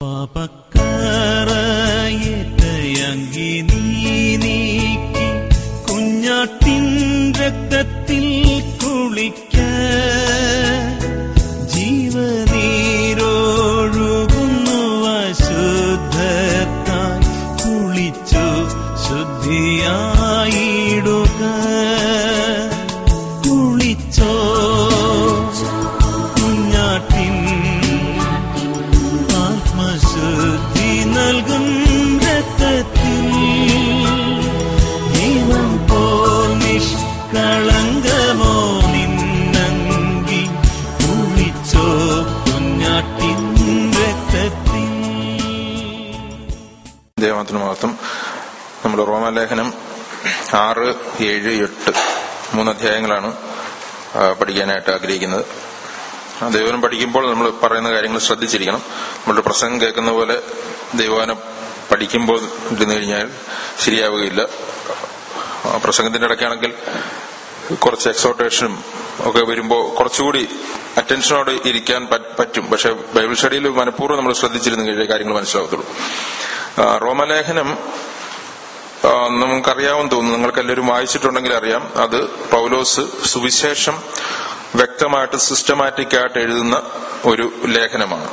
പാപക്കറയേറ്റയങ്കി നീ നീക്കി കുഞ്ഞാട്ടിൻ രക്തത്തിൽ കുളിക്ക ജീവനീരോഴുകുന്നു അശുദ്ധത്തായി കുളിച്ചു ശുദ്ധിയായിടുക കുളിച്ചോ കുഞ്ഞാട്ടിൻ ആത്മശുദ്ധി നൽകും രക്തത്തിൽ ജീവൻ പോൽ നിഷ്കളങ്കമോ നിന്നങ്കി കുളിച്ചോ കുഞ്ഞാട്ടിൻ രക്തത്തിൽ ദേവത്തിന് മഹത്വം നമ്മൾ റോമാലേഖനം ആറ് ഏഴ് എട്ട് മൂന്ന് അധ്യായങ്ങളാണ് ആ, പഠിക്കാനായിട്ട് ആഗ്രഹിക്കുന്നത് ആ ദൈവനം പഠിക്കുമ്പോൾ നമ്മൾ പറയുന്ന കാര്യങ്ങൾ ശ്രദ്ധിച്ചിരിക്കണം നമ്മളുടെ പ്രസംഗം കേൾക്കുന്ന പോലെ ദൈവനം പഠിക്കുമ്പോൾ ഇരുന്ന് കഴിഞ്ഞാൽ ശരിയാവുകയില്ല ആ, പ്രസംഗത്തിന്റെ ഇടയ്ക്കാണെങ്കിൽ കുറച്ച് എക്സോട്ടേഷനും ഒക്കെ വരുമ്പോൾ കുറച്ചുകൂടി അറ്റൻഷനോട് ഇരിക്കാൻ പറ്റ്- പറ്റും പക്ഷെ ബൈബിൾ സ്റ്റഡിയിൽ മനഃപൂർവ്വം നമ്മൾ ശ്രദ്ധിച്ചിരുന്നു കഴിഞ്ഞാൽ കാര്യങ്ങൾ മനസ്സിലാവത്തുള്ളൂ ആ, റോമലേഖനം ആ, നമുക്കറിയാമെന്ന് തോന്നുന്നു നിങ്ങൾക്ക് എല്ലാവരും വായിച്ചിട്ടുണ്ടെങ്കിൽ അറിയാം അത് പൗലോസ് സുവിശേഷം വ്യക്തമായിട്ട് സിസ്റ്റമാറ്റിക് ആയിട്ട് എഴുതുന്ന ഒരു ലേഖനമാണ്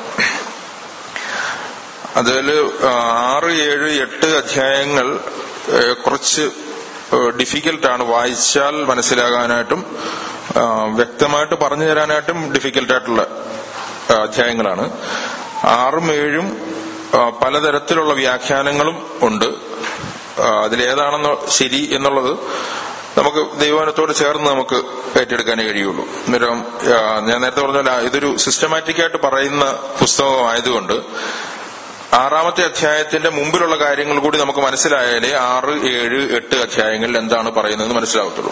അതിൽ ആറ് ഏഴ് എട്ട് അധ്യായങ്ങൾ ഏ, കുറച്ച് ഡിഫിക്കൽട്ടാണ് വായിച്ചാൽ മനസ്സിലാകാനായിട്ടും ആ, വ്യക്തമായിട്ട് പറഞ്ഞു തരാനായിട്ടും ഡിഫിക്കൽട്ടായിട്ടുള്ള ആ, അധ്യായങ്ങളാണ് ആറും ഏഴും ആ, പലതരത്തിലുള്ള വ്യാഖ്യാനങ്ങളും ഉണ്ട് ആ, അതിലേതാണെന്ന് ശരി എന്നുള്ളത് നമുക്ക് ദൈവവനത്തോട് ചേർന്ന് നമുക്ക് ഏറ്റെടുക്കാനേ കഴിയുള്ളൂ അന്നേരം ആ, ഞാൻ നേരത്തെ പറഞ്ഞ പോലെ ഇതൊരു സിസ്റ്റമാറ്റിക് ആയിട്ട് പറയുന്ന പുസ്തകമായതുകൊണ്ട് ആറാമത്തെ അധ്യായത്തിന്റെ മുമ്പിലുള്ള കാര്യങ്ങൾ കൂടി നമുക്ക് മനസ്സിലായാലേ ആറ് ഏഴ് എട്ട് അധ്യായങ്ങളിൽ എന്താണ് പറയുന്നത് മനസ്സിലാവത്തുള്ളൂ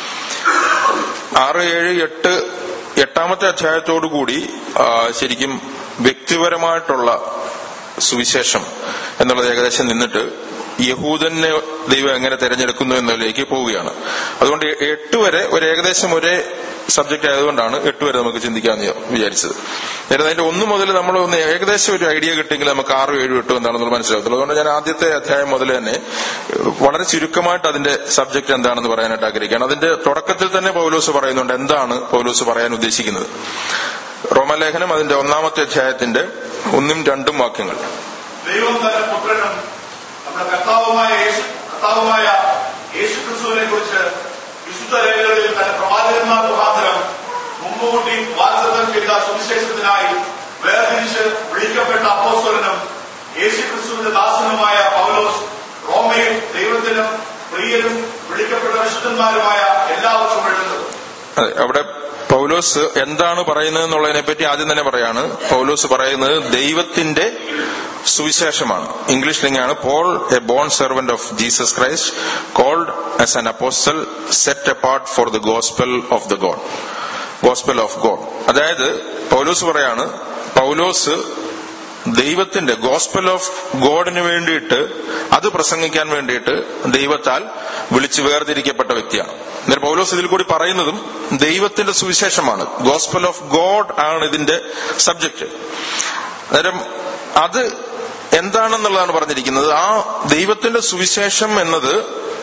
ആറ് ഏഴ് എട്ട് എട്ടാമത്തെ അധ്യായത്തോടു കൂടി ആ, ശരിക്കും വ്യക്തിപരമായിട്ടുള്ള സുവിശേഷം എന്നുള്ളത് ഏകദേശം നിന്നിട്ട് യഹൂദനെ ദൈവം എങ്ങനെ തെരഞ്ഞെടുക്കുന്നു എന്നതിലേക്ക് പോവുകയാണ് അതുകൊണ്ട് എട്ട് വരെ ഒരു ഏകദേശം ഒരേ സബ്ജക്റ്റ് ആയതുകൊണ്ടാണ് എട്ട് വരെ നമുക്ക് ചിന്തിക്കാമെന്ന് വിചാരിച്ചത് നേരെ അതിന്റെ ഒന്ന് മുതൽ നമ്മൾ ഒന്ന് ഏകദേശം ഒരു ഐഡിയ കിട്ടിയെങ്കിൽ നമുക്ക് ആറും ഏഴും എട്ടും എന്താണെന്ന് മനസ്സിലാകത്തുള്ളൂ അതുകൊണ്ട് ഞാൻ ആദ്യത്തെ അധ്യായം മുതൽ തന്നെ വളരെ ചുരുക്കമായിട്ട് അതിന്റെ സബ്ജക്ട് എന്താണെന്ന് പറയാനായിട്ട് ആഗ്രഹിക്കുകയാണ് അതിന്റെ തുടക്കത്തിൽ തന്നെ പൗലോസ് പറയുന്നുണ്ട് എന്താണ് പൗലോസ് പറയാൻ ഉദ്ദേശിക്കുന്നത് റോമലേഖനം അതിന്റെ ഒന്നാമത്തെ അധ്യായത്തിന്റെ ഒന്നും രണ്ടും വാക്യങ്ങൾ ദൈവം തന്റെ പുത്രനും നമ്മുടെ കർത്താവുമായ യേശു കർത്താവുമായ യേശു ക്രിസ്തുവിനെ കുറിച്ച് വിശുദ്ധ രേഖകളിൽ തന്റെ പ്രവാചകന്മാർ മുഖാന്തരം മുമ്പുകൂട്ടി വാഗ്ദത്തം ചെയ്ത സുവിശേഷത്തിനായി വേർതിരിച്ച് വിളിക്കപ്പെട്ട അപ്പോസ്തലനും യേശു ക്രിസ്തുവിന്റെ ദാസനുമായ പൗലോസ് റോമയിൽ ദൈവത്തിനും പ്രിയനും വിളിക്കപ്പെട്ട വിശുദ്ധന്മാരുമായ എല്ലാവർക്കും എഴുതുന്നത് അതെ, അവിടെ പൗലോസ് എന്താണ് പറയുന്നത് എന്നുള്ളതിനെ പറ്റി ആദ്യം തന്നെ പറയാണ് പൗലോസ് പറയുന്നത് ദൈവത്തിന്റെ സുവിശേഷമാണ് ഇംഗ്ലീഷിലാണ് Paul a bond servant of Jesus Christ called as an apostle set apart for the gospel of the God gospel of God അതായത് പൗലോസ് പറയാണ് പൗലോസ് ദൈവത്തിന്റെ ഗോസ്പൽ ഓഫ് ഗോഡിന് വേണ്ടിയിട്ട് അത് പ്രസംഗിക്കാൻ വേണ്ടിയിട്ട് ദൈവത്താൽ വിളിച്ചു വേർതിരിക്കപ്പെട്ട വ്യക്തിയാണ് അന്നേരം പൗലോസ് ഇതിൽ കൂടി പറയുന്നതും ദൈവത്തിന്റെ സുവിശേഷമാണ് ഗോസ്പൽ ഓഫ് ഗോഡ് ആണ് ഇതിന്റെ സബ്ജക്ട് അന്നേരം അത് എന്താണെന്നുള്ളതാണ് പറഞ്ഞിരിക്കുന്നത് ആ ദൈവത്തിന്റെ സുവിശേഷം എന്നത്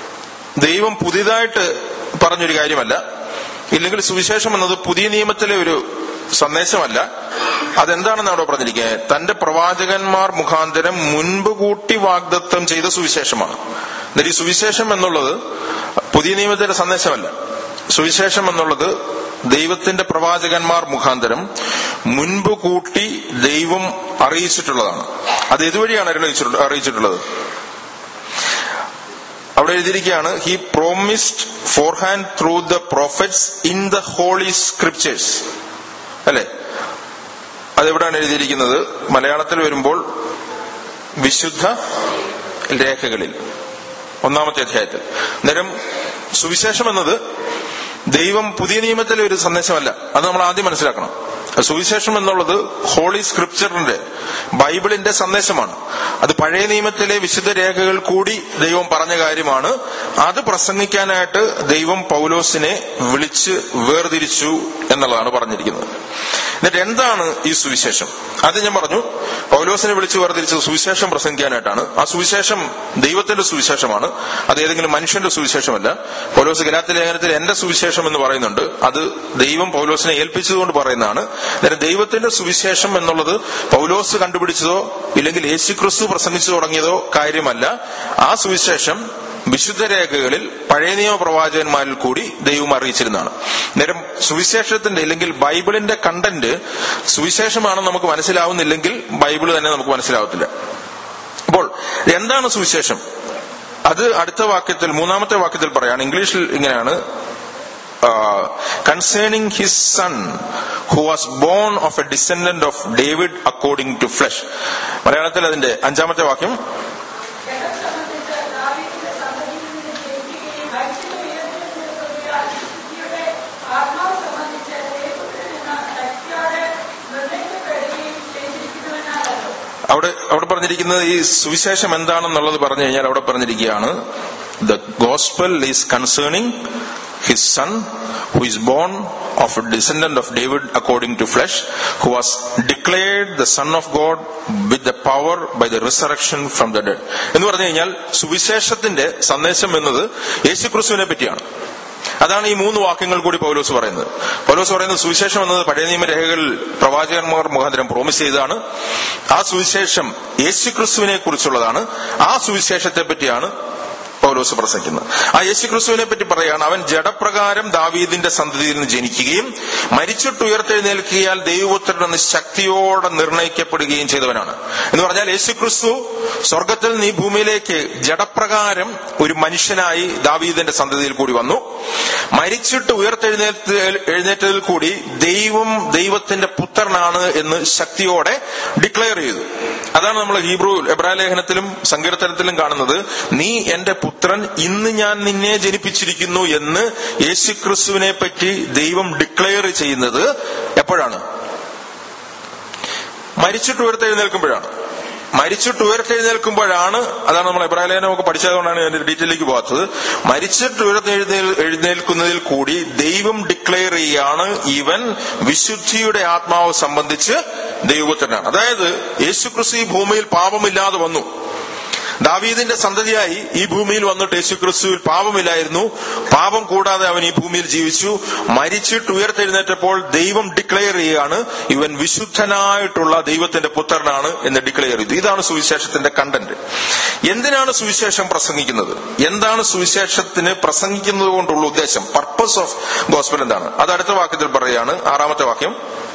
ദൈവം പുതിയതായിട്ട് പറഞ്ഞൊരു കാര്യമല്ല ഇല്ലെങ്കിൽ സുവിശേഷം എന്നത് പുതിയ നിയമത്തിലെ ഒരു സന്ദേശമല്ല അതെന്താണെന്ന് അവിടെ പറഞ്ഞിരിക്കുന്നത് തന്റെ പ്രവാചകന്മാർ മുഖാന്തരം മുൻപ് കൂട്ടി വാഗ്ദത്തം ചെയ്ത സുവിശേഷമാണ് എന്നിട്ട് ഈ സുവിശേഷം എന്നുള്ളത് പുതിയ നിയമത്തിന്റെ സന്ദേശമല്ല സുവിശേഷം എന്നുള്ളത് ദൈവത്തിന്റെ പ്രവാചകന്മാർ മുഖാന്തരം മുൻപ് കൂട്ടി ദൈവം അറിയിച്ചിട്ടുള്ളതാണ് അത് ഇതുവഴിയാണ് അറിയിച്ചിട്ടുള്ള- അറിയിച്ചിട്ടുള്ളത് അവിടെ എഴുതിയിരിക്കുകയാണ് he promised fore hand through the prophets in the holy scriptures അല്ലെ അതെവിടാണ് എഴുതിയിരിക്കുന്നത് മലയാളത്തിൽ വരുമ്പോൾ വിശുദ്ധ രേഖകളിൽ ഒന്നാമത്തെ അധ്യായത്തിൽ അന്നേരം സുവിശേഷം എന്നത് ദൈവം പുതിയ നിയമത്തിലെ ഒരു സന്ദേശമല്ല അത് നമ്മൾ ആദ്യം മനസ്സിലാക്കണം സുവിശേഷം എന്നുള്ളത് ഹോളി സ്ക്രിപ്ചറിന്റെ ബൈബിളിന്റെ സന്ദേശമാണ് അത് പഴയ നിയമത്തിലെ വിശുദ്ധ രേഖകൾ കൂടി ദൈവം പറഞ്ഞ കാര്യമാണ് അത് പ്രസംഗിക്കാനായിട്ട് ദൈവം പൗലോസിനെ വിളിച്ച് വേർതിരിച്ചു എന്നുള്ളതാണ് പറഞ്ഞിരിക്കുന്നത് എന്നിട്ട് എന്താണ് ഈ സുവിശേഷം അത് ഞാൻ പറഞ്ഞു പൗലോസിനെ വിളിച്ചു വേർതിരിച്ചത് സുവിശേഷം പ്രസംഗിക്കാനായിട്ടാണ് ആ സുവിശേഷം ദൈവത്തിന്റെ സുവിശേഷമാണ് അത് ഏതെങ്കിലും മനുഷ്യന്റെ സുവിശേഷമല്ല പൗലോസ് ഗലാത്തി ലേഖനത്തിൽ എന്റെ സുവിശേഷം എന്ന് പറയുന്നുണ്ട് അത് ദൈവം പൗലോസിനെ ഏൽപ്പിച്ചതുകൊണ്ട് പറയുന്നതാണ് അന്നേരം ദൈവത്തിന്റെ സുവിശേഷം എന്നുള്ളത് പൗലോസ് കണ്ടുപിടിച്ചതോ ഇല്ലെങ്കിൽ യേശുക്രിസ്തു പ്രസംഗിച്ചു തുടങ്ങിയതോ കാര്യമല്ല ആ സുവിശേഷം വിശുദ്ധ രേഖകളിൽ പഴയ നിയമ പ്രവാചകന്മാരിൽ കൂടി ദൈവം അറിയിച്ചിരുന്നതാണ് നേരം സുവിശേഷത്തിന്റെ അല്ലെങ്കിൽ ബൈബിളിന്റെ കണ്ടന്റ് സുവിശേഷമാണെന്ന് നമുക്ക് മനസ്സിലാവുന്നില്ലെങ്കിൽ ബൈബിൾ തന്നെ നമുക്ക് മനസ്സിലാവത്തില്ല അപ്പോൾ എന്താണ് സുവിശേഷം അത് അടുത്ത വാക്യത്തിൽ മൂന്നാമത്തെ വാക്യത്തിൽ പറയാണ് ഇംഗ്ലീഷിൽ ഇങ്ങനെയാണ് concerning his son who was born of a descendant of David according to flesh മലയാളത്തിൽ അതിന്റെ അഞ്ചാമത്തെ വാക്യം ജനം സംബന്ധിച്ച് ദാവീദിന്റെ സന്തതിയിൽ നിന്ന് ജനിക്കുകയും മരിച്ചത് ഉയർത്തിയെഴുന്നേൽക്കുകയാൽ വിശുദ്ധിയുടെ ആത്മാവ് സംബന്ധിച്ച് ദൈവത്തിൽ നിന്ന് ശക്തിയോടെ നിർണയിക്കപ്പെടുകയും ചെയ്തിരിക്കുന്നുവെന്നാണല്ലോ അവിടെ അവിടെ പറഞ്ഞിരിക്കുന്നത് ഈ സുവിശേഷം എന്താണെന്നുള്ളത് പറഞ്ഞു കഴിഞ്ഞാൽ അവിടെ പറഞ്ഞിരിക്കുകയാണ് the gospel is concerning his son who is born of a descendant of David according to flesh who was declared the son of God with the power by the resurrection from the dead എന്ന് പറഞ്ഞു കഴിഞ്ഞാൽ സുവിശേഷത്തിന്റെ സന്ദേശം എന്നത് യേശുക്രിസ്തുവിനെ പറ്റിയാണ് അതാണ് ഈ മൂന്ന് വാക്യങ്ങൾ കൂടി പൗലോസ് പറയുന്നത് പൗലോസ് പറയുന്നത് സുവിശേഷം എന്നത് പഴയ നിയമരേഖകളിൽ പ്രവാചകന്മാർ മുഖാന്തരം പ്രോമിസ് ചെയ്തതാണ് ആ സുവിശേഷം യേശുക്രിസ്തുവിനെ കുറിച്ചുള്ളതാണ് ആ സുവിശേഷത്തെ പറ്റിയാണ് പൗലോസ് പ്രസംഗിക്കുന്നത് ആ യേശുക്രിസ്തുവിനെ പറ്റി പറയാണ് അവൻ ജഡപ്രകാരം ദാവീദിന്റെ സന്തതിയിൽ നിന്ന് ജനിക്കുകയും മരിച്ചിട്ട് ഉയർത്തെഴുന്നേൽക്കിയാൽ ദൈവപുത്രൻ എന്ന് ശക്തിയോടെ നിർണയിക്കപ്പെടുകയും ചെയ്തവനാണ് എന്ന് പറഞ്ഞാൽ യേശുക്രിസ്തു സ്വർഗത്തിൽ നിന്ന് ഈ ഭൂമിയിലേക്ക് ജഡപ്രകാരം ഒരു മനുഷ്യനായി ദാവീദിന്റെ സന്തതിയിൽ കൂടി വന്നു മരിച്ചിട്ട് ഉയർത്തെഴുന്നേറ്റ് എഴുന്നേറ്റതിൽ കൂടി ദൈവം ദൈവത്തിന്റെ പുത്രനാണ് എന്ന് ശക്തിയോടെ ഡിക്ലെയർ ചെയ്തു അതാണ് നമ്മൾ ഹീബ്രു എബ്രാ ലേഖനത്തിലും സങ്കീർത്തനത്തിലും കാണുന്നത് നീ എന്റെ പുത്രൻ ഇന്ന് ഞാൻ നിന്നെ ജനിപ്പിച്ചിരിക്കുന്നു എന്ന് യേശുക്രിസ്തുവിനെ പറ്റി ദൈവം ഡിക്ലെയർ ചെയ്യുന്നത് എപ്പോഴാണ് മരിച്ചിട്ട് ഉയർത്തെഴുന്നേൽക്കുമ്പോഴാണ് മരിച്ചിട്ട് ഉയർത്തെഴുന്നേൽക്കുമ്പോഴാണ് അതാണ് നമ്മൾ എബ്രാഹിലേനെ നമുക്ക് പഠിച്ചതുകൊണ്ടാണ് ഞാൻ ഡീറ്റെയിലേക്ക് പോകാത്തത് മരിച്ചിട്ട് ഉയർത്തെഴുന്നേൽ എഴുന്നേൽക്കുന്നതിൽ കൂടി ദൈവം ഡിക്ലെയർ ചെയ്യാണ് ഇവൻ വിശുദ്ധിയുടെ ആത്മാവ് സംബന്ധിച്ച് ദൈവപുത്രനാണ് അതായത് യേശുക്രിസ്തു ഈ ഭൂമിയിൽ പാപമില്ലാതെ വന്നു ദാവീദിന്റെ സന്തതിയായി ഈ ഭൂമിയിൽ വന്നിട്ട് യേശുക്രിസ്തുവിൽ പാപമില്ലായിരുന്നു പാപം കൂടാതെ അവൻ ഈ ഭൂമിയിൽ ജീവിച്ചു മരിച്ചിട്ട് ഉയർത്തെഴുന്നേറ്റപ്പോൾ ദൈവം ഡിക്ലെയർ ചെയ്യുകയാണ് ഇവൻ വിശുദ്ധനായിട്ടുള്ള ദൈവത്തിന്റെ പുത്രനാണ് എന്ന് ഡിക്ലെയർ ചെയ്തു ഇതാണ് സുവിശേഷത്തിന്റെ കണ്ടന്റ് എന്തിനാണ് സുവിശേഷം പ്രസംഗിക്കുന്നത് എന്താണ് സുവിശേഷത്തിന് പ്രസംഗിക്കുന്നത് കൊണ്ടുള്ള ഉദ്ദേശം പർപ്പസ് ഓഫ് ഗോസ്പൽ എന്താണ് അത് അടുത്ത വാക്യത്തിൽ പറയുകയാണ് ആറാമത്തെ വാക്യം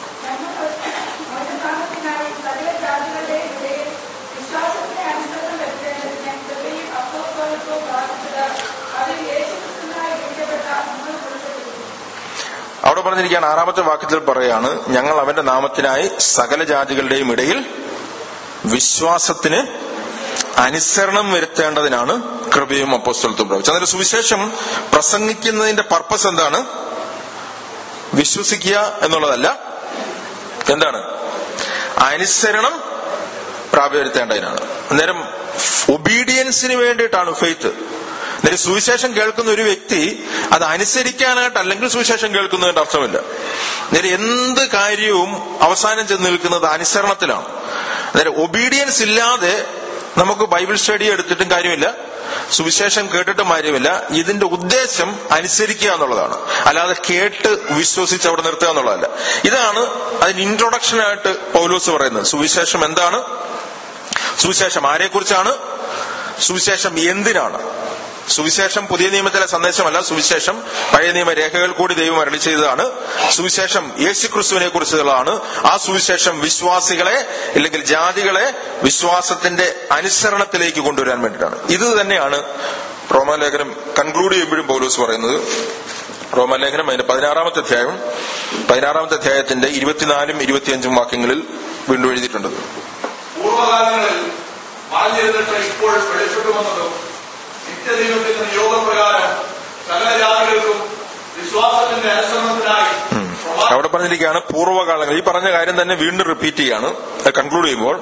മനുഷ്യനാമത്തിനായി സകല ജാതികളുടെയും ഇടയിൽ വിശ്വാസത്തിന് അനുസരണം വരുത്തേണ്ടതിന് കൃപയും അപ്പോസ്തലത്വവും പ്രാപിച്ചത് അതിൽ യേശുക്രിസ്തുവിനായി വിളിക്കപ്പെട്ട നിങ്ങൾ കൊടുത്തിരിക്കുന്നു അവിടെ പറഞ്ഞിരിക്കുകയാണ് ആറാമത്തെ വാക്യത്തിൽ പറയാണ് ഞങ്ങൾ അവന്റെ നാമത്തിനായി സകല ജാതികളുടെയും ഇടയിൽ വിശ്വാസത്തിന് അനുസരണം വരുത്തേണ്ടതിനാണ് കൃപയും അപ്പോസ്തലത്വം പ്രവചിച്ചത് അതിന്റെ സുവിശേഷം പ്രസംഗിക്കുന്നതിന്റെ പർപ്പസ് എന്താണ് വിശ്വസിക്കുക എന്നുള്ളതല്ല എന്താണ് അനുസരണം പ്രാപിവരുത്തേണ്ടതിനാണ് അന്നേരം ഒബീഡിയൻസിന് വേണ്ടിയിട്ടാണ് ഫെയ്ത്ത് അന്നേരം സുവിശേഷം കേൾക്കുന്ന ഒരു വ്യക്തി അത് അനുസരിക്കാനായിട്ട് അല്ലെങ്കിൽ സുവിശേഷം കേൾക്കുന്നതിന്റെ അർത്ഥമില്ല അന്നേരം എന്ത് കാര്യവും അവസാനം ചെന്ന് നിൽക്കുന്നത് അനുസരണത്തിലാണ് അന്നേരം ഒബീഡിയൻസ് ഇല്ലാതെ നമുക്ക് ബൈബിൾ സ്റ്റഡി എടുത്തിട്ടും കാര്യമില്ല സുവിശേഷം കേട്ടിട്ടും കാര്യമില്ല ഇതിന്റെ ഉദ്ദേശം അനുസരിക്കുക എന്നുള്ളതാണ് അല്ലാതെ കേട്ട് വിശ്വസിച്ച് അവിടെ നിർത്തുക എന്നുള്ളതല്ല ഇതാണ് അതിന് ഇൻട്രൊഡക്ഷൻ ആയിട്ട് പൗലോസ് പറയുന്നത് സുവിശേഷം എന്താണ് സുവിശേഷം ആരെക്കുറിച്ചാണ് സുവിശേഷം എന്തിനാണ് സുവിശേഷം പുതിയ നിയമത്തിലെ സന്ദേശമല്ല സുവിശേഷം പഴയ നിയമ രേഖകൾ കൂടി ദൈവം അരളി ചെയ്തതാണ് സുവിശേഷം യേശുക്രിസ്തുവിനെ കുറിച്ചുള്ളതാണ് ആ സുവിശേഷം വിശ്വാസികളെ ഇല്ലെങ്കിൽ ജാതികളെ വിശ്വാസത്തിന്റെ അനുസരണത്തിലേക്ക് കൊണ്ടുവരാൻ വേണ്ടിയിട്ടാണ് ഇത് തന്നെയാണ് റോമാലേഖനം കൺക്ലൂഡ് ചെയ്യുമ്പോഴും പൗലോസ് പറയുന്നത് റോമാലേഖനം അതിന്റെ പതിനാറാമത്തെ അധ്യായം പതിനാറാമത്തെ അധ്യായത്തിന്റെ ഇരുപത്തിനാലും ഇരുപത്തിയഞ്ചും വാക്യങ്ങളിൽ വീണ്ടും എഴുതിയിട്ടുണ്ട് പൂർവ്വകാലങ്ങളിൽ മറഞ്ഞിരുന്നിട്ട് ഇപ്പോൾ വെളിപ്പെട്ടു വന്നതും നിത്യദൈവത്തിന്റെ നിയോഗപ്രകാരം സകല ജാതികൾക്കും വിശ്വാസത്തിന്റെ അനുസരണത്തിനായി പ്രവാ- അവിടെ പറഞ്ഞിരിക്കുകയാണ് പൂർവ്വകാലങ്ങൾ ഈ പറഞ്ഞ കാര്യം തന്നെ വീണ്ടും റിപ്പീറ്റ് ചെയ്യാണ് കൺക്ലൂഡ് ചെയ്യുമ്പോൾ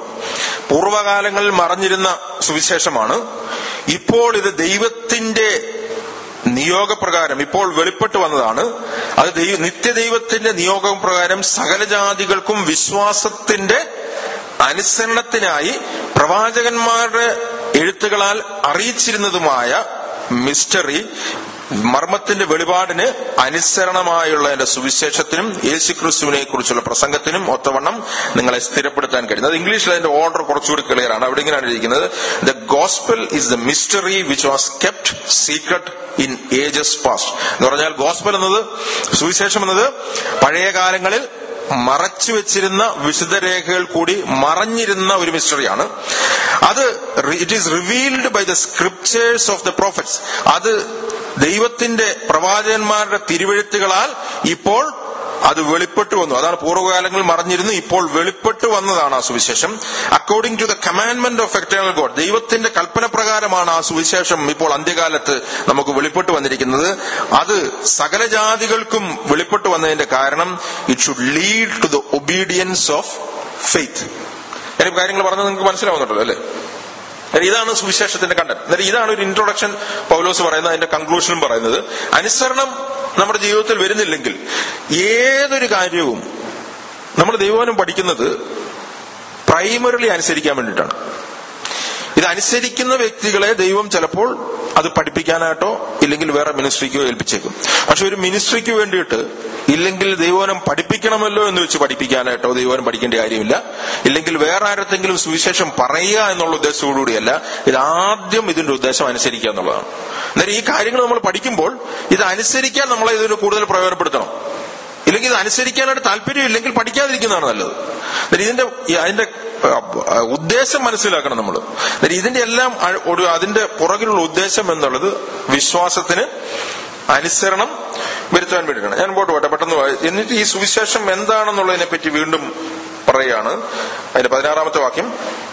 പൂർവ്വകാലങ്ങളിൽ മറഞ്ഞിരുന്ന സുവിശേഷമാണ് ഇപ്പോൾ ഇത് ദൈവത്തിന്റെ നിയോഗപ്രകാരം ഇപ്പോൾ വെളിപ്പെട്ട് വന്നതാണ് അത് ദൈവ നിത്യദൈവത്തിന്റെ നിയോഗപ്രകാരം സകല ജാതികൾക്കും വിശ്വാസത്തിന്റെ അനുസരണത്തിനായി പ്രവാചകന്മാരുടെ എഴുത്തുകളാൽ അറിയിച്ചിരുന്നതുമായ മിസ്റ്ററി മർമ്മത്തിന്റെ വെളിപാടിന് അനുസരണമായുള്ള എന്റെ സുവിശേഷത്തിനും യേശുക്രിസ്തുവിനെ കുറിച്ചുള്ള പ്രസംഗത്തിനും ഒത്തവണ്ണം നിങ്ങളെ സ്ഥിരപ്പെടുത്താൻ കഴിയും അത് ഇംഗ്ലീഷിൽ അതിന്റെ ഓർഡർ കുറച്ചുകൂടി ക്ലിയർ ആണ് അവിടെ ഇങ്ങനെയാണ് ഇരിക്കുന്നത് the gospel is the mystery which was kept secret in ages past എന്ന് പറഞ്ഞാൽ ഗോസ്പൽ എന്നത് സുവിശേഷം എന്നത് പഴയ കാലങ്ങളിൽ മറച്ചു വെച്ചിരുന്ന വിശുദ്ധ രേഖകൾ കൂടി മറഞ്ഞിരുന്ന ഒരു മിസ്റ്ററിയാണ് അത് it is revealed by the scriptures of the prophets അത് ദൈവത്തിന്റെ പ്രവാചകന്മാരുടെ തിരുവെഴുത്തുകളാൽ ഇപ്പോൾ അത് വെളിപ്പെട്ടു വന്നു അതാണ് പൂർവ്വകാലങ്ങളിൽ മറഞ്ഞിരുന്നു ഇപ്പോൾ വെളിപ്പെട്ടു വന്നതാണ് ആ സുവിശേഷം according to the commandment of eternal God ദൈവത്തിന്റെ കൽപ്പന പ്രകാരമാണ് ആ സുവിശേഷം ഇപ്പോൾ അന്ത്യകാലത്ത് നമുക്ക് വെളിപ്പെട്ടു വന്നിരിക്കുന്നത് അത് സകല ജാതികൾക്കും വെളിപ്പെട്ടു വന്നതിന്റെ കാരണം it should lead to the obedience of faith എനിക്ക് കാര്യങ്ങൾ പറഞ്ഞത് നിങ്ങൾക്ക് മനസ്സിലാവുന്നുണ്ടല്ലോ അല്ലേ അന്നേരം ഇതാണ് സുവിശേഷത്തിന്റെ കണ്ടന്റ് അന്നേരം ഇതാണ് ഒരു ഇൻട്രൊഡക്ഷൻ പൗലോസ് പറയുന്നത് അതിന്റെ കൺക്ലൂഷനും പറയുന്നത് അനുസരണം നമ്മുടെ ജീവിതത്തിൽ വരുന്നില്ലെങ്കിൽ ഏതൊരു കാര്യവും നമ്മൾ ദൈവവനം പഠിക്കുന്നത് പ്രൈമറിലി അനുസരിക്കാൻ വേണ്ടിയിട്ടാണ് ഇത് അനുസരിക്കുന്ന വ്യക്തികളെ ദൈവം ചിലപ്പോൾ അത് പഠിപ്പിക്കാനായിട്ടോ ഇല്ലെങ്കിൽ വേറെ മിനിസ്ട്രിക്കോ ഏൽപ്പിച്ചേക്കും പക്ഷെ ഒരു മിനിസ്ട്രിക്ക് വേണ്ടിയിട്ട് ഇല്ലെങ്കിൽ ദൈവവനം പഠിപ്പിക്കണമല്ലോ എന്ന് വെച്ച് പഠിപ്പിക്കാനായിട്ടോ ദൈവവനം പഠിക്കേണ്ട കാര്യമില്ല ഇല്ലെങ്കിൽ വേറെ ആരത്തെങ്കിലും സുവിശേഷം പറയുക എന്നുള്ള ഉദ്ദേശത്തോടുകൂടിയല്ല ഇത് ആദ്യം ഇതിന്റെ ഉദ്ദേശം അനുസരിക്കുക എന്നുള്ളതാണ് അന്നേരം ഈ കാര്യങ്ങൾ നമ്മൾ പഠിക്കുമ്പോൾ ഇത് അനുസരിക്കാൻ നമ്മളെ ഇതിന് കൂടുതൽ പ്രയോജനപ്പെടുത്തണം ഇല്ലെങ്കിൽ ഇത് അനുസരിക്കാനായിട്ട് താല്പര്യം ഇല്ലെങ്കിൽ പഠിക്കാതിരിക്കുന്നതാണ് നല്ലത് എന്നിട്ട് ഇതിന്റെ ഈ അതിന്റെ ആ, ഉദ്ദേശം മനസ്സിലാക്കണം നമ്മൾ എന്നിട്ട് ഇതിന്റെ എല്ലാം അ- ഒരു അതിന്റെ പുറകിലുള്ള ഉദ്ദേശം എന്നുള്ളത് വിശ്വാസത്തിന് അനുസരണം വരുത്താൻ വേണ്ടിയിട്ടാണ് ഞാൻ മുമ്പോട്ട് പോട്ടെ പെട്ടെന്ന് വായി- എന്നിട്ട് ഈ സുവിശേഷം എന്താണെന്നുള്ളതിനെ പറ്റി വീണ്ടും പറയുകയാണ് അതിന്റെ പതിനാറാമത്തെ വാക്യം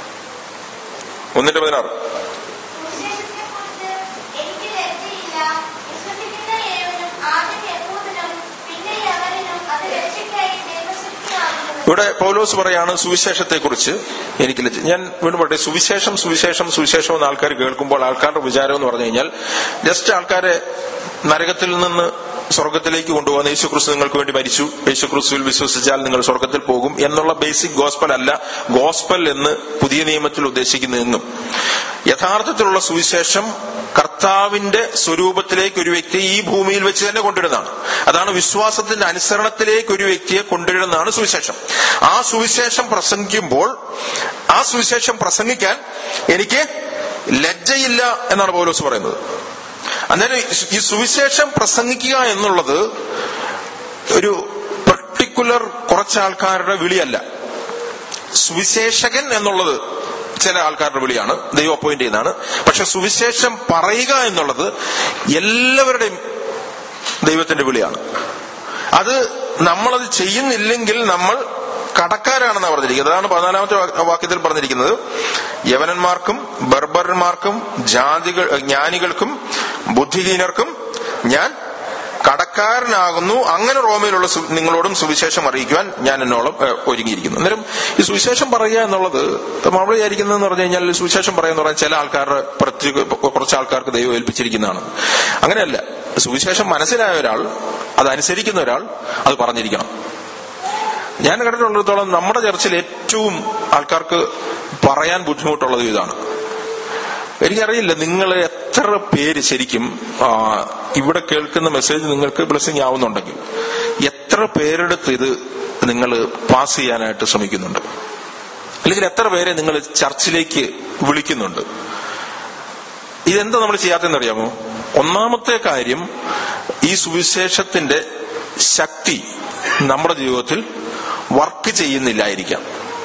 ഒന്നിന്റെ പതിനാറ് സുവിശേഷത്തെക്കുറിച്ച് എനിക്ക് ലജ്ജയില്ല. വിശ്വസിക്കുന്ന ഏവനും ആദ്യം യഹൂദനും പിന്നെ യവനനും അത് രക്ഷയ്ക്കായി ദൈവശക്തിയാകുന്നു. ഇവിടെ പൗലോസ് പറയാണ് സുവിശേഷത്തെ കുറിച്ച് എനിക്ക് ലജ്ജ- ഞാൻ വീണ്ടും പറയട്ടെ സുവിശേഷം സുവിശേഷം സുവിശേഷം എന്ന് ആൾക്കാർ കേൾക്കുമ്പോൾ ആൾക്കാരുടെ വിചാരം എന്ന് പറഞ്ഞു കഴിഞ്ഞാൽ ജസ്റ്റ് ആൾക്കാരെ നരകത്തിൽ നിന്ന് സ്വർഗത്തിലേക്ക് കൊണ്ടുപോകുന്ന യേശു ക്രിസ്തു നിങ്ങൾക്ക് വേണ്ടി മരിച്ചു യേശു ക്രിസ്തുവിൽ വിശ്വസിച്ചാൽ നിങ്ങൾ സ്വർഗത്തിൽ പോകും എന്നുള്ള ബേസിക് ഗോസ്പൽ അല്ല ഗോസ്പൽ എന്ന് പുതിയ നിയമത്തിൽ ഉദ്ദേശിക്കുന്നതെന്നും യഥാർത്ഥത്തിലുള്ള സുവിശേഷം കർത്താവിന്റെ സ്വരൂപത്തിലേക്ക് ഒരു വ്യക്തിയെ ഈ ഭൂമിയിൽ വെച്ച് തന്നെ കൊണ്ടുവരുന്നതാണ് അതാണ് വിശ്വാസത്തിന്റെ അനുസരണത്തിലേക്ക് ഒരു വ്യക്തിയെ കൊണ്ടുവരുന്നതാണ് സുവിശേഷം ആ സുവിശേഷം പ്രസംഗിക്കുമ്പോൾ ആ സുവിശേഷം പ്രസംഗിക്കാൻ എനിക്ക് ലജ്ജയില്ല എന്നാണ് പൗലോസ് പറയുന്നത് അന്നേരം ഈ സുവിശേഷം പ്രസംഗിക്കുക എന്നുള്ളത് ഒരു പർട്ടിക്കുലർ കുറച്ച് ആൾക്കാരുടെ വിളിയല്ല സുവിശേഷകൻ എന്നുള്ളത് ചില ആൾക്കാരുടെ വിളിയാണ് ദൈവം അപ്പോയിന്റ് ചെയ്യുന്നതാണ് പക്ഷെ സുവിശേഷം പറയുക എന്നുള്ളത് എല്ലാവരുടെയും ദൈവത്തിന്റെ വിളിയാണ് അത് നമ്മളത് ചെയ്യുന്നില്ലെങ്കിൽ നമ്മൾ കടക്കാരാണെന്നാണ് പറഞ്ഞിരിക്കുന്നത് അതാണ് പതിനാലാമത്തെ വാ- വാക്യത്തിൽ പറഞ്ഞിരിക്കുന്നത് യവനന്മാർക്കും ബർബർമാർക്കും ജാതികൾ ജ്ഞാനികൾക്കും ബുദ്ധിഹീനർക്കും ഞാൻ കടക്കാരനാകുന്നു അങ്ങനെ റോമയിലുള്ള സു- നിങ്ങളോടും സുവിശേഷം അറിയിക്കുവാൻ ഞാൻ എന്നോളം ഏഹ്, ഒരുങ്ങിയിരിക്കുന്നു അന്നേരം ഈ സുവിശേഷം പറയുക എന്നുള്ളത് നമ്മൾ വിചാരിക്കുന്നതെന്ന് പറഞ്ഞു കഴിഞ്ഞാൽ സുവിശേഷം പറയുക എന്ന് പറഞ്ഞാൽ ചില ആൾക്കാരുടെ പ്രത്യേക കുറച്ച് ആൾക്കാർക്ക് ദൈവം ഏൽപ്പിച്ചിരിക്കുന്നതാണ് അങ്ങനെയല്ല സുവിശേഷം മനസ്സിലായ ഒരാൾ അതനുസരിക്കുന്ന ഒരാൾ അത് പറഞ്ഞിരിക്കണം ഞാൻ കണ്ടിട്ടുള്ളിടത്തോളം നമ്മുടെ ചർച്ചിൽ ഏറ്റവും ആൾക്കാർക്ക് പറയാൻ ബുദ്ധിമുട്ടുള്ളത് ഇതാണ് എനിക്കറിയില്ല നിങ്ങൾ എത്ര പേര് ശരിക്കും ആ, ഇവിടെ കേൾക്കുന്ന മെസ്സേജ് നിങ്ങൾക്ക് ബ്ലെസ്സിങ് ആവുന്നുണ്ടെങ്കിൽ എത്ര പേരെടുത്ത് ഇത് നിങ്ങൾ പാസ് ചെയ്യാനായിട്ട് ശ്രമിക്കുന്നുണ്ട് അല്ലെങ്കിൽ എത്ര പേരെ നിങ്ങൾ ചർച്ചിലേക്ക് വിളിക്കുന്നുണ്ട് ഇതെന്താ നമ്മൾ ചെയ്യാത്തതെന്ന് അറിയാമോ ഒന്നാമത്തെ കാര്യം ഈ സുവിശേഷത്തിന്റെ ശക്തി നമ്മുടെ ജീവിതത്തിൽ വർക്ക് ചെയ്യുന്നില്ലായിരിക്കാം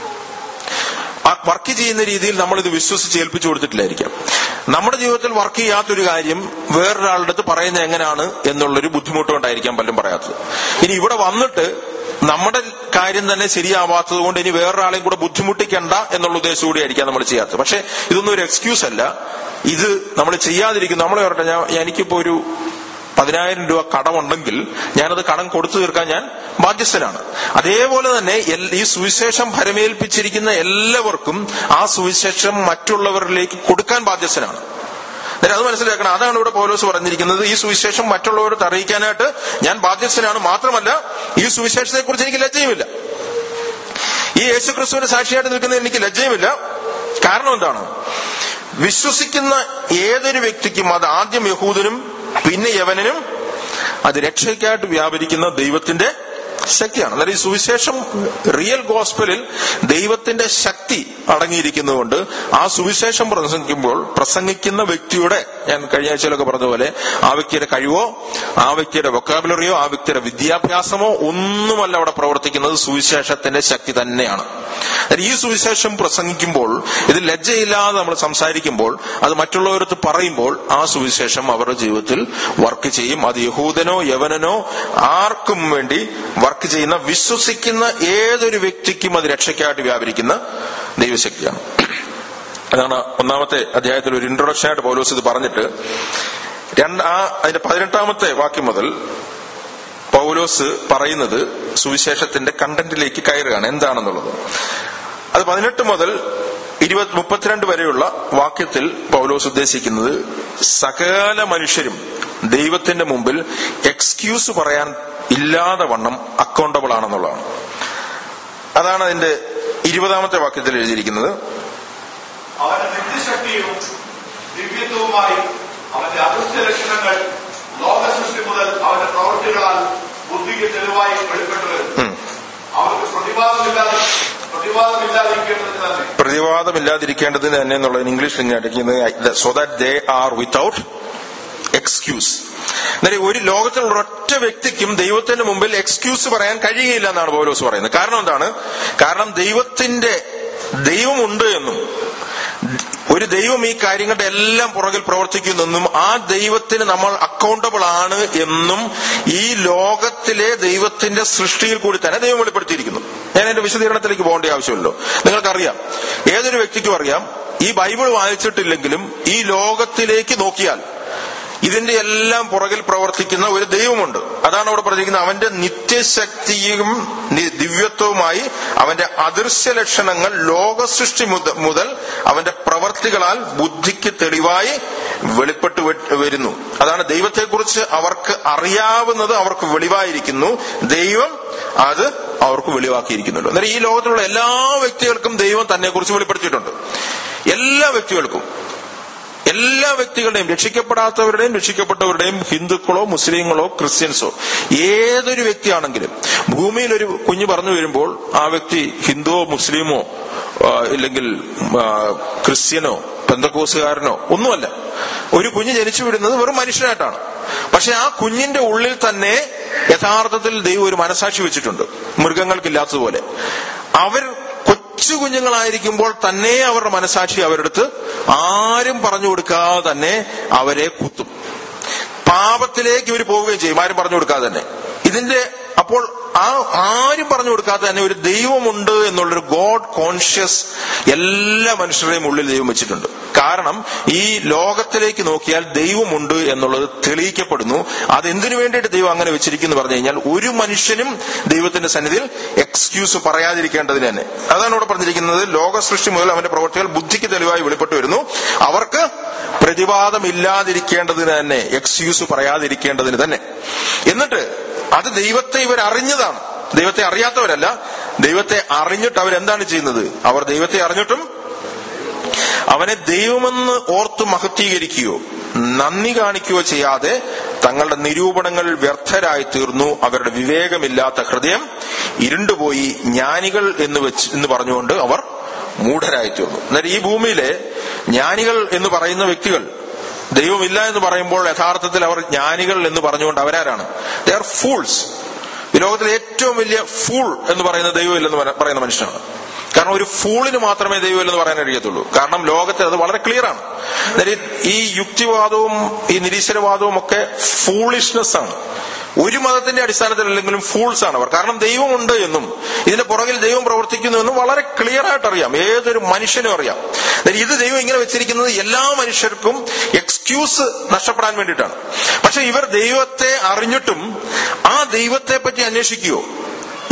ആ വർക്ക് ചെയ്യുന്ന രീതിയിൽ നമ്മൾ ഇത് വിശ്വസിച്ച് ഏൽപ്പിച്ചു കൊടുത്തിട്ടില്ലായിരിക്കാം നമ്മുടെ ജീവിതത്തിൽ വർക്ക് ചെയ്യാത്തൊരു കാര്യം വേറൊരാളുടെ അടുത്ത് പറയുന്നത് എങ്ങനെയാണ് എന്നുള്ളൊരു ബുദ്ധിമുട്ടുകൊണ്ടായിരിക്കാം പലരും പറയാത്തത് ഇനി ഇവിടെ വന്നിട്ട് നമ്മുടെ കാര്യം തന്നെ ശരിയാവാത്തത് കൊണ്ട് ഇനി വേറൊരാളെയും കൂടെ ബുദ്ധിമുട്ടിക്കണ്ട എന്നുള്ള ഉദ്ദേശം കൂടി ആയിരിക്കാം നമ്മൾ ചെയ്യാത്തത് പക്ഷെ ഇതൊന്നും ഒരു എക്സ്ക്യൂസ് അല്ല ഇത് നമ്മൾ ചെയ്യാതിരിക്കും നമ്മളെ പറയട്ടെ ഞാൻ എനിക്കിപ്പോ ഒരു പതിനായിരം രൂപ കടമുണ്ടെങ്കിൽ ഞാനത് കടം കൊടുത്തു തീർക്കാൻ ഞാൻ ബാധ്യസ്ഥനാണ് അതേപോലെ തന്നെ എൽ- ഈ സുവിശേഷം ഭരമേൽപ്പിച്ചിരിക്കുന്ന എല്ലാവർക്കും ആ സുവിശേഷം മറ്റുള്ളവരിലേക്ക് കൊടുക്കാൻ ബാധ്യസ്ഥനാണ് അന്നേരം അത് മനസ്സിലാക്കണം അതാണ് ഇവിടെ പൗലോസ് പറഞ്ഞിരിക്കുന്നത് ഈ സുവിശേഷം മറ്റുള്ളവർക്ക് അറിയിക്കാനായിട്ട് ഞാൻ ബാധ്യസ്ഥനാണ് മാത്രമല്ല ഈ സുവിശേഷത്തെ കുറിച്ച് എനിക്ക് ലജ്ജയുമില്ല ഈ യേശുക്രിസ്തുവിന്റെ സാക്ഷിയായിട്ട് നിൽക്കുന്നതിൽ എനിക്ക് ലജ്ജയുമില്ല കാരണം എന്താണ് വിശ്വസിക്കുന്ന ഏതൊരു വ്യക്തിക്കും അത് ആദ്യം യഹൂദനും പിന്നെ യവനനും അത് രക്ഷയ്ക്കായിട്ട് വ്യാപരിക്കുന്ന ദൈവത്തിന്റെ ശക്തിയാണ് അന്നേരം ഈ സുവിശേഷം റിയൽ ഗോസ്പലിൽ ദൈവത്തിന്റെ ശക്തി അടങ്ങിയിരിക്കുന്നതുകൊണ്ട് ആ സുവിശേഷം പ്രസംഗിക്കുമ്പോൾ പ്രസംഗിക്കുന്ന വ്യക്തിയുടെ ഞാൻ കഴിഞ്ഞ ആഴ്ചയിലൊക്കെ പറഞ്ഞ പോലെ ആ വ്യക്തിയുടെ കഴിവോ ആ വ്യക്തിയുടെ വൊക്കാബുലറിയോ ആ വ്യക്തിയുടെ വിദ്യാഭ്യാസമോ ഒന്നുമല്ല അവിടെ പ്രവർത്തിക്കുന്നത് സുവിശേഷത്തിന്റെ ശക്തി തന്നെയാണ് അന്നേരം ഈ സുവിശേഷം പ്രസംഗിക്കുമ്പോൾ ഇത് ലജ്ജയില്ലാതെ നമ്മൾ സംസാരിക്കുമ്പോൾ അത് മറ്റുള്ളവരത്ത് പറയുമ്പോൾ ആ സുവിശേഷം അവരുടെ ജീവിതത്തിൽ വർക്ക് ചെയ്യും അത് യഹൂദനോ യവനനോ ആർക്കും വേണ്ടി വർക്ക് ചെയ്യുന്ന വിശ്വസിക്കുന്ന ഏതൊരു വ്യക്തിക്കും അത് രക്ഷയ്ക്കായിട്ട് വ്യാപരിക്കുന്ന ദൈവശക്തിയാണ് അതാണ് ഒന്നാമത്തെ അധ്യായത്തിൽ ഒരു ഇൻട്രൊഡക്ഷൻ ആയിട്ട് പൗലോസ് ഇത് പറഞ്ഞിട്ട് രണ്ട് ആ അതിന്റെ പതിനെട്ടാമത്തെ വാക്യം മുതൽ പൗലോസ് പറയുന്നത് സുവിശേഷത്തിന്റെ കണ്ടന്റിലേക്ക് കയറുകയാണ് എന്താണെന്നുള്ളത് അത് പതിനെട്ട് മുതൽ ഇരുപത് മുപ്പത്തിരണ്ട് വരെയുള്ള വാക്യത്തിൽ പൗലോസ് ഉദ്ദേശിക്കുന്നത് സകല മനുഷ്യരും ദൈവത്തിന്റെ മുമ്പിൽ എക്സ്ക്യൂസ് പറയാൻ ഇല്ലാതെ വണ്ണം അക്കൗണ്ടബിൾ ആണെന്നുള്ളതാണ് അതാണ് അതിന്റെ ഇരുപതാമത്തെ വാക്യത്തിൽ എഴുതിയിരിക്കുന്നത് അവന്റെ നിത്യശക്തിയും ദിവ്യത്വവുമായി അവന്റെ അദൃശ്യ ലക്ഷണങ്ങൾ ലോകസൃഷ്ടി മുതൽ അവന്റെ പ്രവൃത്തികളാൽ ബുദ്ധിക്ക് തെളിവായി വെളിപ്പെട്ടു വരുന്നു ഉം. അവർക്ക് പ്രതിവാദമില്ലാതെ പ്രതിവാദമില്ലാതിരിക്കേണ്ടത് തന്നെ പ്രതിവാദമില്ലാതിരിക്കേണ്ടതിന് തന്നെ എന്നുള്ളത് ഇംഗ്ലീഷിൽ ഇങ്ങനെ അടയ്ക്കുന്നത് so that they are without excuse അന്നേരം ഒരു ലോകത്തിലുള്ള ഒറ്റ വ്യക്തിക്കും ദൈവത്തിന്റെ മുമ്പിൽ എക്സ്ക്യൂസ് പറയാൻ കഴിയുകയില്ല എന്നാണ് പൗലോസ് പറയുന്നത് കാരണം എന്താണ് കാരണം ദൈവത്തിന്റെ ദൈവമുണ്ട് എന്നും ഒരു ദൈവം ഈ കാര്യങ്ങളുടെ എല്ലാം പുറകിൽ പ്രവർത്തിക്കുന്നെന്നും ആ ദൈവത്തിന് നമ്മൾ അക്കൗണ്ടബിൾ ആണ് എന്നും ഈ ലോകത്തിലെ ദൈവത്തിന്റെ സൃഷ്ടിയിൽ കൂടി തന്നെ ദൈവം വെളിപ്പെടുത്തിയിരിക്കുന്നു ഞാൻ എന്റെ വിശദീകരണത്തിലേക്ക് പോകേണ്ട ആവശ്യമില്ലല്ലോ നിങ്ങൾക്കറിയാം ഏതൊരു വ്യക്തിക്കും അറിയാം ഈ ബൈബിൾ വായിച്ചിട്ടില്ലെങ്കിലും ഈ ലോകത്തിലേക്ക് നോക്കിയാൽ ഇതിന്റെ എല്ലാം പുറകിൽ പ്രവർത്തിക്കുന്ന ഒരു ദൈവമുണ്ട് അതാണ് അവിടെ പറഞ്ഞിരിക്കുന്നത് അവന്റെ നിത്യശക്തിയും നി- ദിവ്യത്വവുമായി അവന്റെ അദൃശ്യ ലക്ഷണങ്ങൾ ലോകസൃഷ്ടി മുത- മുതൽ അവന്റെ പ്രവർത്തികളാൽ ബുദ്ധിക്ക് തെളിവായി വെളിപ്പെട്ടു വ- വരുന്നു അതാണ് ദൈവത്തെക്കുറിച്ച് അവർക്ക് അറിയാവുന്നത് അവർക്ക് വെളിവായിരിക്കുന്നു ദൈവം അത് അവർക്ക് വെളിവാക്കിയിരിക്കുന്നുള്ളൂ അന്നേരം ഈ ലോകത്തിലുള്ള എല്ലാ വ്യക്തികൾക്കും ദൈവം തന്നെ കുറിച്ച് വെളിപ്പെടുത്തിയിട്ടുണ്ട് എല്ലാ വ്യക്തികൾക്കും എല്ലാ വ്യക്തികളുടെയും രക്ഷിക്കപ്പെടാത്തവരുടെയും രക്ഷിക്കപ്പെട്ടവരുടെയും ഹിന്ദുക്കളോ മുസ്ലിങ്ങളോ ക്രിസ്ത്യൻസോ ഏതൊരു വ്യക്തിയാണെങ്കിലും ഭൂമിയിൽ ഒരു കുഞ്ഞ് പറഞ്ഞു വരുമ്പോൾ ആ വ്യക്തി ഹിന്ദുവോ മുസ്ലിമോ ആ, ഇല്ലെങ്കിൽ ആ, ക്രിസ്ത്യനോ പെന്തക്കോസുകാരനോ ഒന്നുമല്ല ഒരു കുഞ്ഞ് ജനിച്ചു വിടുന്നത് വെറും മനുഷ്യനായിട്ടാണ് പക്ഷെ ആ കുഞ്ഞിന്റെ ഉള്ളിൽ തന്നെ യഥാർത്ഥത്തിൽ ദൈവം ഒരു മനസാക്ഷി വെച്ചിട്ടുണ്ട് മൃഗങ്ങൾക്കില്ലാത്തതുപോലെ അവർ കൊച്ചു കുഞ്ഞുങ്ങളായിരിക്കുമ്പോൾ തന്നെ അവരുടെ മനസാക്ഷി അവരെടുത്ത് ആരും പറഞ്ഞു കൊടുക്കാതെ തന്നെ അവരെ കുത്തും പാപത്തിലേക്ക് ഇവർ പോവുകയും ചെയ്യും ആരും പറഞ്ഞു കൊടുക്കാതെ തന്നെ ഇതിന്റെ അപ്പോൾ ആ ആരും പറഞ്ഞു കൊടുക്കാതെ തന്നെ ഒരു ദൈവമുണ്ട് എന്നുള്ളൊരു ഗോഡ് കോൺഷ്യസ് എല്ലാ മനുഷ്യരുടെയും ഉള്ളിൽ ദൈവം വെച്ചിട്ടുണ്ട് കാരണം ഈ ലോകത്തിലേക്ക് നോക്കിയാൽ ദൈവമുണ്ട് എന്നുള്ളത് തെളിയിക്കപ്പെടുന്നു അത് എന്തിനു വേണ്ടിയിട്ട് ദൈവം അങ്ങനെ വെച്ചിരിക്കുന്നു പറഞ്ഞു കഴിഞ്ഞാൽ ഒരു മനുഷ്യനും ദൈവത്തിന്റെ സന്നിധിയിൽ എക്സ്ക്യൂസ് പറയാതിരിക്കേണ്ടതിന് തന്നെ അതാണ് ഇവിടെ പറഞ്ഞിരിക്കുന്നത് ലോക സൃഷ്ടി മുതൽ അവന്റെ പ്രവർത്തികൾ ബുദ്ധിക്ക് തെളിവായി വെളിപ്പെട്ടു വരുന്നു അവർക്ക് പ്രതിവാദമില്ലാതിരിക്കേണ്ടതിന് തന്നെ എക്സ്ക്യൂസ് പറയാതിരിക്കേണ്ടതിന് തന്നെ എന്നിട്ട് അത് ദൈവത്തെ ഇവർ അറിഞ്ഞതാണ് ദൈവത്തെ അറിയാത്തവരല്ല ദൈവത്തെ അറിഞ്ഞിട്ട് അവരെന്താണ് ചെയ്യുന്നത് അവർ ദൈവത്തെ അറിഞ്ഞിട്ടും അവനെ ദൈവമെന്ന് ഓർത്ത് മഹത്വീകരിക്കുകയോ നന്ദി കാണിക്കുകയോ ചെയ്യാതെ തങ്ങളുടെ നിരൂപണങ്ങൾ വ്യർത്ഥരായി തീർന്നു അവരുടെ വിവേകമില്ലാത്ത ഹൃദയം ഇരുണ്ടുപോയി ജ്ഞാനികൾ എന്ന് വെച്ച് എന്ന് പറഞ്ഞുകൊണ്ട് അവർ മൂഢരായി തീർന്നു എന്നാൽ ഈ ഭൂമിയിലെ ജ്ഞാനികൾ എന്ന് പറയുന്ന വ്യക്തികൾ ദൈവമില്ല എന്ന് പറയുമ്പോൾ യഥാർത്ഥത്തിൽ അവർ ജ്ഞാനികൾ എന്ന് പറഞ്ഞുകൊണ്ട് അവരാരാണ് ദേ ആർ ഫൂൾസ് ഈ ലോകത്തിലെ ഏറ്റവും വലിയ ഫൂൾ എന്ന് പറയുന്ന ദൈവമില്ലെന്ന് പറ- പറയുന്ന മനുഷ്യനാണ് കാരണം ഒരു ഫൂളിന് മാത്രമേ ദൈവമില്ലെന്ന് പറയാൻ കഴിയത്തുള്ളൂ കാരണം ലോകത്തിൽ അത് വളരെ ക്ലിയർ ആണ് അതായത് ഈ യുക്തിവാദവും ഈ നിരീശ്വരവാദവും ഒക്കെ ഫൂളിഷ്നെസ് ആണ് ഒരു മതത്തിന്റെ അടിസ്ഥാനത്തിലല്ലെങ്കിലും ഫൂൾസ് ആണ് അവർ കാരണം ദൈവമുണ്ട് എന്നും ഇതിന്റെ പുറകിൽ ദൈവം പ്രവർത്തിക്കുന്നു എന്നും വളരെ ക്ലിയർ ആയിട്ട് അറിയാം ഏതൊരു മനുഷ്യനും അറിയാം അതായത് ഇത് ദൈവം ഇങ്ങനെ വെച്ചിരിക്കുന്നത് എല്ലാ മനുഷ്യർക്കും എക്സ്ക്യൂസ് നഷ്ടപ്പെടാൻ വേണ്ടിയിട്ടാണ് പക്ഷെ ഇവർ ദൈവത്തെ അറിഞ്ഞിട്ടും ആ ദൈവത്തെ പറ്റി അന്വേഷിക്കുകയോ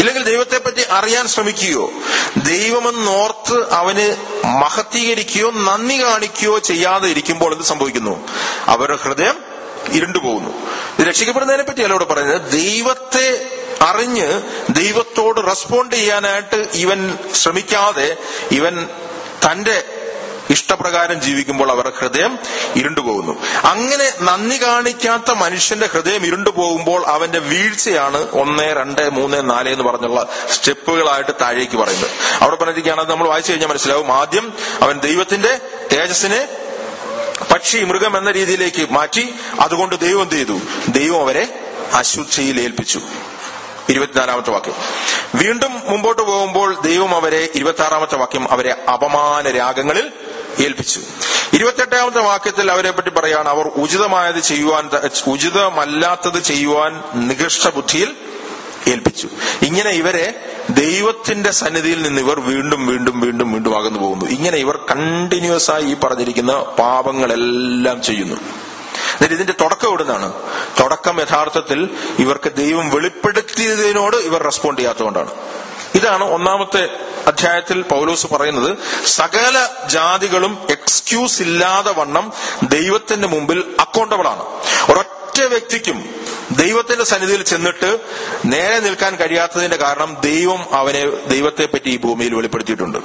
ഇല്ലെങ്കിൽ ദൈവത്തെപ്പറ്റി അറിയാൻ ശ്രമിക്കുകയോ ദൈവമെന്നോർത്ത് അവന് മഹത്തീകരിക്കുകയോ നന്ദി കാണിക്കുകയോ ചെയ്യാതെ ഇരിക്കുമ്പോൾ എന്ത് സംഭവിക്കുന്നു അവരുടെ ഹൃദയം ഇരുണ്ടുപോകുന്നു ഇത് രക്ഷിക്കപ്പെടുന്നതിനെ പറ്റിയല്ല ഇവിടെ പറയുന്നത് ദൈവത്തെ അറിഞ്ഞ് ദൈവത്തോട് റെസ്പോണ്ട് ചെയ്യാനായിട്ട് ഇവൻ ശ്രമിക്കാതെ ഇവൻ തന്റെ ഇഷ്ടപ്രകാരം ജീവിക്കുമ്പോൾ അവരുടെ ഹൃദയം ഇരുണ്ടുപോകുന്നു അങ്ങനെ നന്ദി കാണിക്കാത്ത മനുഷ്യന്റെ ഹൃദയം ഇരുണ്ടുപോകുമ്പോൾ അവന്റെ വീഴ്ചയാണ് ഒന്ന് രണ്ട് മൂന്ന് നാല് എന്ന് പറഞ്ഞുള്ള സ്റ്റെപ്പുകളായിട്ട് താഴേക്ക് പറയുന്നത് അവിടെ പറഞ്ഞിരിക്കുകയാണ് അത് നമ്മൾ വായിച്ചു കഴിഞ്ഞാൽ മനസ്സിലാവും ആദ്യം അവൻ ദൈവത്തിന്റെ തേജസ്സിനെ പക്ഷി മൃഗം എന്ന രീതിയിലേക്ക് മാറ്റി അതുകൊണ്ട് ദൈവം എന്ത് ചെയ്തു ദൈവം അവരെ അശുദ്ധിയിൽ ഏൽപ്പിച്ചു ഇരുപത്തിനാലാമത്തെ വാക്യം വീണ്ടും മുമ്പോട്ട് പോകുമ്പോൾ ദൈവം അവരെ ഇരുപത്തി ആറാമത്തെ വാക്യം അവരെ അപമാന രാഗങ്ങളിൽ ഏൽപ്പിച്ചു ഇരുപത്തെട്ടാമത്തെ വാക്യത്തിൽ അവരെ പറ്റി പറയാണ് അവർ ഉചിതമായത് ചെയ്യുവാൻ ത- ഉചിതമല്ലാത്തത് ചെയ്യുവാൻ നികൃഷ്ട ബുദ്ധിയിൽ ഏൽപ്പിച്ചു ഇങ്ങനെ ഇവരെ ദൈവത്തിന്റെ സന്നിധിയിൽ നിന്ന് ഇവർ വീണ്ടും വീണ്ടും വീണ്ടും വീണ്ടും അകന്നു പോകുന്നു ഇങ്ങനെ ഇവർ കണ്ടിന്യൂസ് ആയി ഈ പറഞ്ഞിരിക്കുന്ന പാപങ്ങളെല്ലാം ചെയ്യുന്നു എന്നിട്ട് ഇതിന്റെ തുടക്കം എവിടുന്നാണ് തുടക്കം യഥാർത്ഥത്തിൽ ഇവർക്ക് ദൈവം വെളിപ്പെടുത്തിയതിനോട് ഇവർ റെസ്പോണ്ട് ചെയ്യാത്തതുകൊണ്ടാണ് ഇതാണ് ഒന്നാമത്തെ അധ്യായത്തിൽ പൗലോസ് പറയുന്നത് സകല ജാതികളും എക്സ്ക്യൂസ് ഇല്ലാതെ വണ്ണം ദൈവത്തിന്റെ മുമ്പിൽ അക്കൗണ്ടബിൾ ആണ് ഒരൊറ്റ വ്യക്തിക്കും ദൈവത്തിന്റെ സന്നിധിയിൽ ചെന്നിട്ട് നേരെ നിൽക്കാൻ കഴിയാത്തതിന്റെ കാരണം ദൈവം അവനെ ദൈവത്തെ പറ്റി ഈ ഭൂമിയിൽ വെളിപ്പെടുത്തിയിട്ടുണ്ട്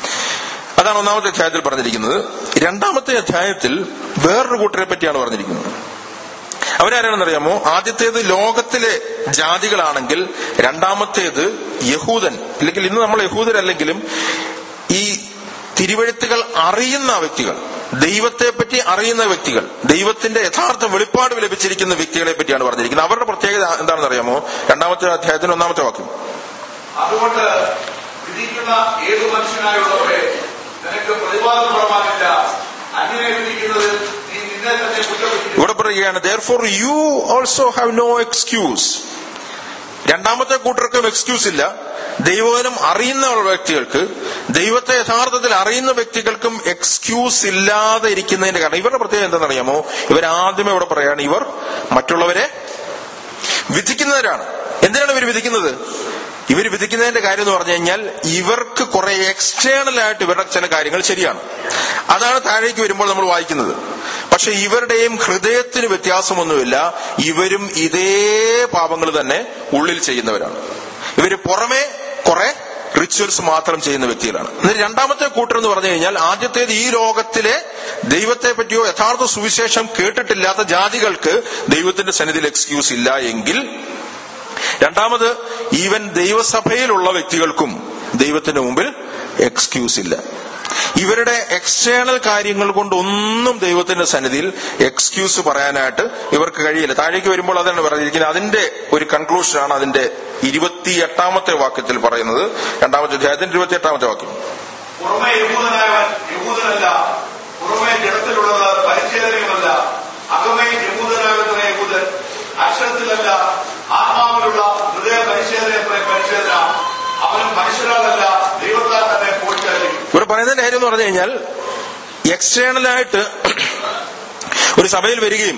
അതാണ് ഒന്നാമത്തെ അധ്യായത്തിൽ പറഞ്ഞിരിക്കുന്നത് രണ്ടാമത്തെ അധ്യായത്തിൽ വേറൊരു കൂട്ടരെ പറ്റിയാണ് പറഞ്ഞിരിക്കുന്നത് അവരാരാണെന്നറിയാമോ ആദ്യത്തേത് ലോകത്തിലെ ജാതികളാണെങ്കിൽ രണ്ടാമത്തേത് യഹൂദൻ അല്ലെങ്കിൽ ഇന്ന് നമ്മൾ യഹൂദരല്ലെങ്കിലും ഈ തിരുവഴുത്തുകൾ അറിയുന്ന വ്യക്തികൾ ദൈവത്തെ പറ്റി അറിയുന്ന വ്യക്തികൾ ദൈവത്തിന്റെ യഥാർത്ഥ വെളിപ്പാട് ലഭിച്ചിരിക്കുന്ന വ്യക്തികളെ പറ്റിയാണ് പറഞ്ഞിരിക്കുന്നത് അവരുടെ പ്രത്യേകത എന്താണെന്ന് അറിയാമോ രണ്ടാമത്തെ അധ്യായത്തിന് ഒന്നാമത്തെ വാക്യം അതുകൊണ്ട് വിധിക്കുന്ന ഏതു മനുഷ്യനായുള്ളവരെ നിനക്ക് പ്രതിവാദം പുറമാകില്ല അങ്ങനെ വിധിക്കുന്നത് നീ നിന്നെ തന്നെ കുറ്റപ്പെടുത്തി ഇവിടെ പറയുകയാണ് therefore you also have no excuse രണ്ടാമത്തെ കൂട്ടർക്കും എക്സ്ക്യൂസ് ഇല്ല ദൈവവചനം അറിയുന്ന വ്യക്തികൾക്ക് ദൈവത്തെ യഥാർത്ഥത്തിൽ അറിയുന്ന വ്യക്തികൾക്കും എക്സ്ക്യൂസ് ഇല്ലാതെ ഇരിക്കുന്നതിന്റെ കാരണം ഇവരുടെ പ്രത്യേകത എന്താണെന്നറിയാമോ ഇവർ ആദ്യമേ ഇവിടെ പറയാണ് ഇവർ മറ്റുള്ളവരെ വിധിക്കുന്നവരാണ് എന്തിനാണ് ഇവർ വിധിക്കുന്നത് ഇവർ വിധിക്കുന്നതിന്റെ കാര്യം എന്ന് പറഞ്ഞു കഴിഞ്ഞാൽ ഇവർക്ക് കുറെ എക്സ്റ്റേണൽ ആയിട്ട് ഇവരുടെ ചില കാര്യങ്ങൾ ശരിയാണ് അതാണ് താഴേക്ക് വരുമ്പോൾ നമ്മൾ വായിക്കുന്നത് പക്ഷെ ഇവരുടെയും ഹൃദയത്തിന് വ്യത്യാസമൊന്നുമില്ല ഇവരും ഇതേ പാപങ്ങൾ തന്നെ ഉള്ളിൽ ചെയ്യുന്നവരാണ് ഇവര് പുറമെ കുറെ റിച്വൽസ് മാത്രം ചെയ്യുന്ന വ്യക്തികളാണ് എന്നിട്ട് രണ്ടാമത്തെ കൂട്ടർ എന്ന് പറഞ്ഞു കഴിഞ്ഞാൽ ആദ്യത്തേത് ഈ ലോകത്തിലെ ദൈവത്തെ പറ്റിയോ യഥാർത്ഥ സുവിശേഷം കേട്ടിട്ടില്ലാത്ത ജാതികൾക്ക് ദൈവത്തിന്റെ സന്നിധിയിൽ എക്സ്ക്യൂസ് ഇല്ല എങ്കിൽ രണ്ടാമത് ഈവൻ ദൈവസഭയിലുള്ള വ്യക്തികൾക്കും ദൈവത്തിന്റെ മുമ്പിൽ എക്സ്ക്യൂസ് ഇല്ല ഇവരുടെ എക്സ്റ്റേണൽ കാര്യങ്ങൾ കൊണ്ടൊന്നും ദൈവത്തിന്റെ സന്നിധിയിൽ എക്സ്ക്യൂസ് പറയാനായിട്ട് ഇവർക്ക് കഴിയില്ല താഴേക്ക് വരുമ്പോൾ അതാണ് പറഞ്ഞിരിക്കുന്നത് അതിന്റെ ഒരു കൺക്ലൂഷനാണ് അതിന്റെ ഇരുപത്തിയെട്ടാമത്തെ വാക്യത്തിൽ പറയുന്നത് രണ്ടാമത്തെ അധ്യായത്തിന്റെ ഇരുപത്തിയെട്ടാമത്തെ വാക്യം പുറമെ യഹൂദനായവൻ യഹൂദനല്ല പുറമെ ജഡത്തിലുള്ളത് പരിച്ഛേദനയുമല്ല അകമേ യഹൂദനായവൻ യഹൂദൻ അക്ഷരത്തിലല്ല ആത്മാവിലുള്ള ഹൃദയ പരിച്ഛേദന പരിച്ഛേദന അവനും മനുഷ്യരാലല്ല ദൈവത്താൽ തന്നെ പോയിട്ടായിരിക്കും ഇവിടെ പറയുന്നതിന്റെ കാര്യം എന്ന് പറഞ്ഞു കഴിഞ്ഞാൽ എക്സ്റ്റേണലായിട്ട് ഒരു സഭയിൽ വരികയും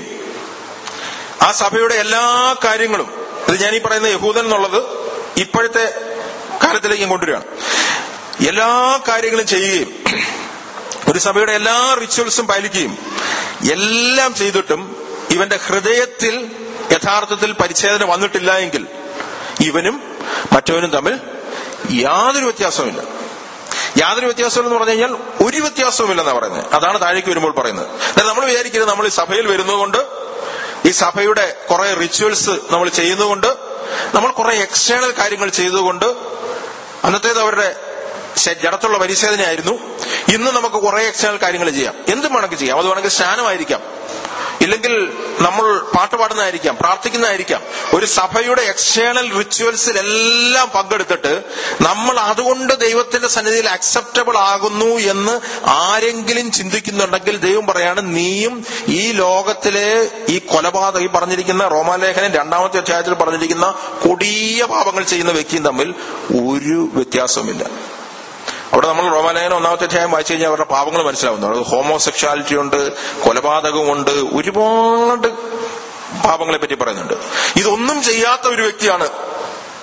ആ സഭയുടെ എല്ലാ കാര്യങ്ങളും ഇത് ഞാൻ ഈ പറയുന്ന യഹൂദൻ എന്നുള്ളത് ഇപ്പോഴത്തെ കാലത്തിലേക്ക് ഞാൻ കൊണ്ടുവരികയാണ് എല്ലാ കാര്യങ്ങളും ചെയ്യുകയും ഒരു സഭയുടെ എല്ലാ റിച്വൽസും പാലിക്കുകയും എല്ലാം ചെയ്തിട്ടും ഇവന്റെ ഹൃദയത്തിൽ യഥാർത്ഥത്തിൽ പരിച്ഛേദന വന്നിട്ടില്ല എങ്കിൽ ഇവനും മറ്റവനും തമ്മിൽ യാതൊരു വ്യത്യാസവുമില്ല യാതൊരു വ്യത്യാസവും എന്ന് പറഞ്ഞു കഴിഞ്ഞാൽ ഒരു വ്യത്യാസവുമില്ലെന്നാണ് പറയുന്നത് അതാണ് താഴേക്ക് വരുമ്പോൾ പറയുന്നത് എന്നാൽ നമ്മൾ വിചാരിക്കുന്നത് നമ്മൾ ഈ സഭയിൽ വരുന്നതുകൊണ്ട് ഈ സഭയുടെ കുറെ റിച്വൽസ് നമ്മൾ ചെയ്യുന്നതുകൊണ്ട് നമ്മൾ കുറെ എക്സ്റ്റേണൽ കാര്യങ്ങൾ ചെയ്തുകൊണ്ട് അന്നത്തേത് അവരുടെ ശ- ജഡത്തുള്ള പരിശോധനയായിരുന്നു ഇന്ന് നമുക്ക് കുറെ എക്സ്റ്റേണൽ കാര്യങ്ങൾ ചെയ്യാം എന്തും വേണമെങ്കിൽ ചെയ്യാം അത് വേണമെങ്കിൽ സ്നാനമായിരിക്കാം ഇല്ലെങ്കിൽ നമ്മൾ പാട്ട് പാടുന്നതായിരിക്കാം പ്രാർത്ഥിക്കുന്നതായിരിക്കാം ഒരു സഭയുടെ എക്സ്റ്റേണൽ റിച്വൽസിലെല്ലാം പങ്കെടുത്തിട്ട് നമ്മൾ അതുകൊണ്ട് ദൈവത്തിന്റെ സന്നിധിയിൽ അക്സെപ്റ്റബിൾ ആകുന്നു എന്ന് ആരെങ്കിലും ചിന്തിക്കുന്നുണ്ടെങ്കിൽ ദൈവം പറയാണ് നീയും ഈ ലോകത്തിലെ ഈ കൊലപാതകം ഈ പറഞ്ഞിരിക്കുന്ന റോമാലേഖനം രണ്ടാമത്തെ അധ്യായത്തിൽ പറഞ്ഞിരിക്കുന്ന കൊടിയ പാപങ്ങൾ ചെയ്യുന്ന വ്യക്തിയും തമ്മിൽ ഒരു വ്യത്യാസവുമില്ല അവിടെ നമ്മൾ റോമാലേഖനം ഒന്നാമത്തെ അധ്യായം വായിച്ചു കഴിഞ്ഞാൽ അവരുടെ പാപങ്ങൾ മനസ്സിലാവുന്നു അത് ഹോമോസെക്ഷാലിറ്റി ഉണ്ട് കൊലപാതകമുണ്ട് ഒരുപാട് പാപങ്ങളെ പറ്റി പറയുന്നുണ്ട് ഇതൊന്നും ചെയ്യാത്ത ഒരു വ്യക്തിയാണ്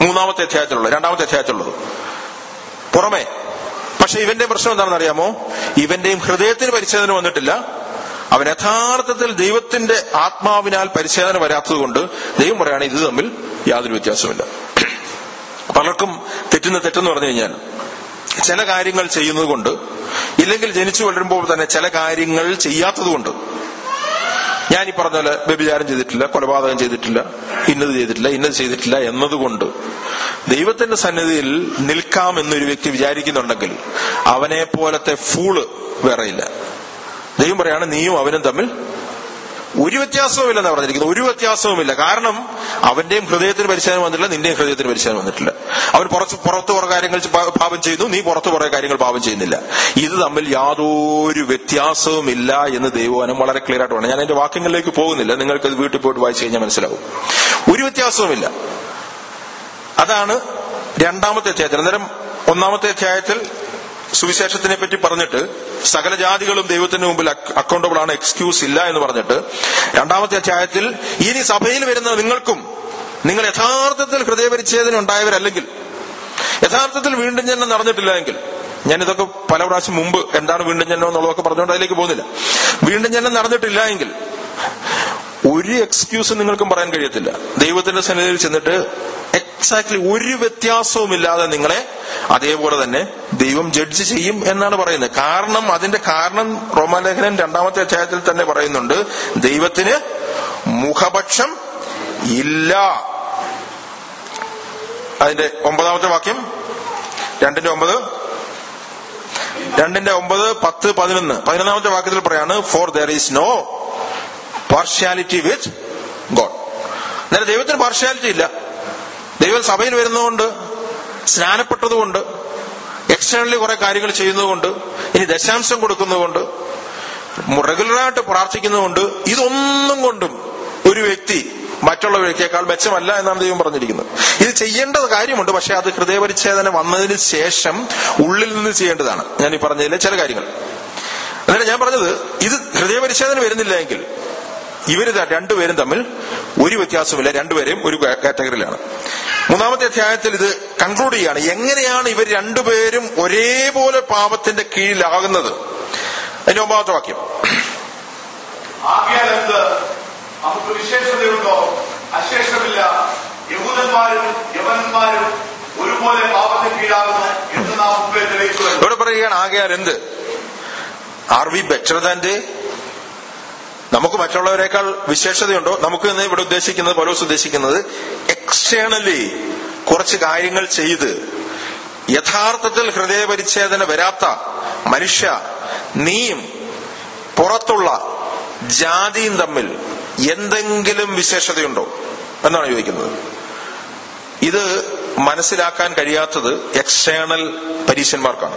മൂന്നാമത്തെ അധ്യായത്തിലുള്ളത് രണ്ടാമത്തെ അധ്യായത്തിലുള്ളത് പുറമെ പക്ഷെ ഇവന്റെ പ്രശ്നം എന്താണെന്ന് അറിയാമോ ഇവന്റെയും ഹൃദയത്തിന് പരിച്ഛേദന വന്നിട്ടില്ല അവൻ യഥാർത്ഥത്തിൽ ദൈവത്തിന്റെ ആത്മാവിനാൽ പരിച്ഛേദന വരാത്തത് കൊണ്ട് ദൈവം പറയാണ് ഇത് തമ്മിൽ യാതൊരു വ്യത്യാസമില്ല പലർക്കും തെറ്റുന്ന തെറ്റെന്ന് പറഞ്ഞു കഴിഞ്ഞാൽ ചില കാര്യങ്ങൾ ചെയ്യുന്നത് കൊണ്ട് ഇല്ലെങ്കിൽ ജനിച്ചു വളരുമ്പോൾ തന്നെ ചില കാര്യങ്ങൾ ചെയ്യാത്തത് കൊണ്ട് ഞാൻ ഈ പറഞ്ഞ പോലെ വ്യഭിചാരം ചെയ്തിട്ടില്ല കൊലപാതകം ചെയ്തിട്ടില്ല ഇന്നത് ചെയ്തിട്ടില്ല ഇന്നത് ചെയ്തിട്ടില്ല എന്നതുകൊണ്ട് ദൈവത്തിന്റെ സന്നിധിയിൽ നിൽക്കാം എന്നൊരു വ്യക്തി വിചാരിക്കുന്നുണ്ടെങ്കിൽ അവനെ പോലത്തെ ഫൂള് വേറെയില്ല ദൈവം പറയാണ് നീയും അവനും തമ്മിൽ ഒരു വ്യത്യാസവുമില്ലെന്ന് പറഞ്ഞിരിക്കുന്നത് ഒരു വ്യത്യാസവുമില്ല കാരണം അവന്റെയും ഹൃദയത്തിന് പരിശോധന വന്നിട്ടില്ല നിന്റെയും ഹൃദയത്തിന് പരിശോധന വന്നിട്ടില്ല അവൻ പുറത്ത് പുറത്ത് കുറെ കാര്യങ്ങൾ പാ- പാപം ചെയ്യുന്നു നീ പുറത്ത് കുറെ കാര്യങ്ങൾ പാപം ചെയ്യുന്നില്ല ഇത് തമ്മിൽ യാതൊരു വ്യത്യാസവുമില്ല എന്ന് ദൈവവനം വളരെ ക്ലിയർ ആയിട്ട് പറഞ്ഞു ഞാൻ എന്റെ വാക്യങ്ങളിലേക്ക് പോകുന്നില്ല നിങ്ങൾക്ക് ഇത് വീട്ടിൽ പോയിട്ട് വായിച്ചു കഴിഞ്ഞാൽ മനസ്സിലാവും ഒരു വ്യത്യാസവുമില്ല അതാണ് രണ്ടാമത്തെ അധ്യായത്തിൽ അന്നേരം ഒന്നാമത്തെ അധ്യായത്തിൽ സുവിശേഷത്തിനെ പറ്റി പറഞ്ഞിട്ട് സകല ജാതികളും ദൈവത്തിന് മുമ്പിൽ അക്കൗണ്ടബിൾ ആണ് എക്സ്ക്യൂസ് ഇല്ല എന്ന് പറഞ്ഞിട്ട് രണ്ടാമത്തെ അധ്യായത്തിൽ ഇനി സഭയിൽ വരുന്ന നിങ്ങൾക്കും നിങ്ങൾ യഥാർത്ഥത്തിൽ ഹൃദയപരിച്ഛേദന ഉണ്ടായവരല്ലെങ്കിൽ യഥാർത്ഥത്തിൽ വീണ്ടും ജന്മം നടന്നിട്ടില്ല എങ്കിൽ ഞാൻ ഇതൊക്കെ പല പ്രാവശ്യം മുമ്പ് എന്താണ് വീണ്ടും ജന്മം എന്നുള്ളതൊക്കെ പറഞ്ഞുകൊണ്ട് അതിലേക്ക് പോകുന്നില്ല വീണ്ടും ജന്മം നടന്നിട്ടില്ല എങ്കിൽ ഒരു എക്സ്ക്യൂസ് നിങ്ങൾക്കും പറയാൻ കഴിയത്തില്ല ദൈവത്തിന്റെ സന്നിധിയിൽ ചെന്നിട്ട് എക്സാക്ട്ലി ഒരു വ്യത്യാസവുമില്ലാതെ നിങ്ങളെ അതേപോലെ തന്നെ ദൈവം ജഡ്ജ് ചെയ്യും എന്നാണ് പറയുന്നത് കാരണം അതിന്റെ കാരണം റോമാലേഖനൻ രണ്ടാമത്തെ അധ്യായത്തിൽ തന്നെ പറയുന്നുണ്ട് ദൈവത്തിന് മുഖപക്ഷം ഇല്ല അതിന്റെ ഒമ്പതാമത്തെ വാക്യം രണ്ടിന്റെ ഒമ്പത് രണ്ടിന്റെ ഒമ്പത് പത്ത് പതിനൊന്ന് പതിനൊന്നാമത്തെ വാക്യത്തിൽ പറയാണ് for there is no partiality with God അന്നേരം ദൈവത്തിന് പാർഷ്യാലിറ്റി ഇല്ല ദൈവം സഭയിൽ വരുന്നതുകൊണ്ട് സ്നാനപ്പെട്ടതുകൊണ്ട് എക്സ്റ്റേണലി കുറെ കാര്യങ്ങൾ ചെയ്യുന്നതുകൊണ്ട് ഇനി ദശാംശം കൊടുക്കുന്നതുകൊണ്ട് റെഗുലറായിട്ട് പ്രാർത്ഥിക്കുന്നതുകൊണ്ട് ഇതൊന്നും കൊണ്ടും ഒരു വ്യക്തി മറ്റുള്ള വ്യക്തിയേക്കാൾ മെച്ചമല്ല എന്നാണ് ദൈവം പറഞ്ഞിരിക്കുന്നത് ഇത് ചെയ്യേണ്ട കാര്യമുണ്ട് പക്ഷെ അത് ഹൃദയപരിച്ഛേദന വന്നതിന് ശേഷം ഉള്ളിൽ നിന്ന് ചെയ്യേണ്ടതാണ് ഞാൻ ഈ പറഞ്ഞതിലെ ചില കാര്യങ്ങൾ അന്നേരം ഞാൻ പറഞ്ഞത് ഇത് ഹൃദയപരിച്ഛേദന വരുന്നില്ല എങ്കിൽ ഇവര് ത- രണ്ടുപേരും തമ്മിൽ ഒരു വ്യത്യാസമില്ല രണ്ടുപേരും ഒരു കാ- കാറ്റഗറിയിലാണ് മൂന്നാമത്തെ അധ്യായത്തിൽ ഇത് കൺക്ലൂഡ് ചെയ്യാണ് എങ്ങനെയാണ് ഇവർ രണ്ടുപേരും ഒരേപോലെ പാപത്തിന്റെ കീഴിലാകുന്നത് അതിന്റെ ഒമ്പതാമത്തെ വാക്യം ആകയാൽ എന്ത് നമുക്ക് വിശേഷതയുണ്ടോ അശേഷമില്ല യഹൂദന്മാരും യവനന്മാരും ഒരുപോലെ പാപത്തിന് കീഴാകുന്നു എന്ന് നാം മുമ്പേ തെളിയിച്ചു ഇവിടെ പറയുകയാണ് ആകയാൽ എന്ത് are we better than they നമുക്ക് മറ്റുള്ളവരെക്കാൾ വിശേഷതയുണ്ടോ നമുക്ക് ഇന്ന് ഇവിടെ ഉദ്ദേശിക്കുന്നത് പലോസ് ഉദ്ദേശിക്കുന്നത് എക്സ്റ്റേണലി കുറച്ച് കാര്യങ്ങൾ ചെയ്ത് യഥാർത്ഥത്തിൽ ഹൃദയപരിച്ഛേദന വരാത്ത മനുഷ്യ നീയും പുറത്തുള്ള ജാതിയും തമ്മിൽ എന്തെങ്കിലും വിശേഷതയുണ്ടോ എന്നാണ് ചോദിക്കുന്നത് ഇത് മനസ്സിലാക്കാൻ കഴിയാത്തത് എക്സ്റ്റേണൽ പരീക്ഷന്മാർക്കാണ്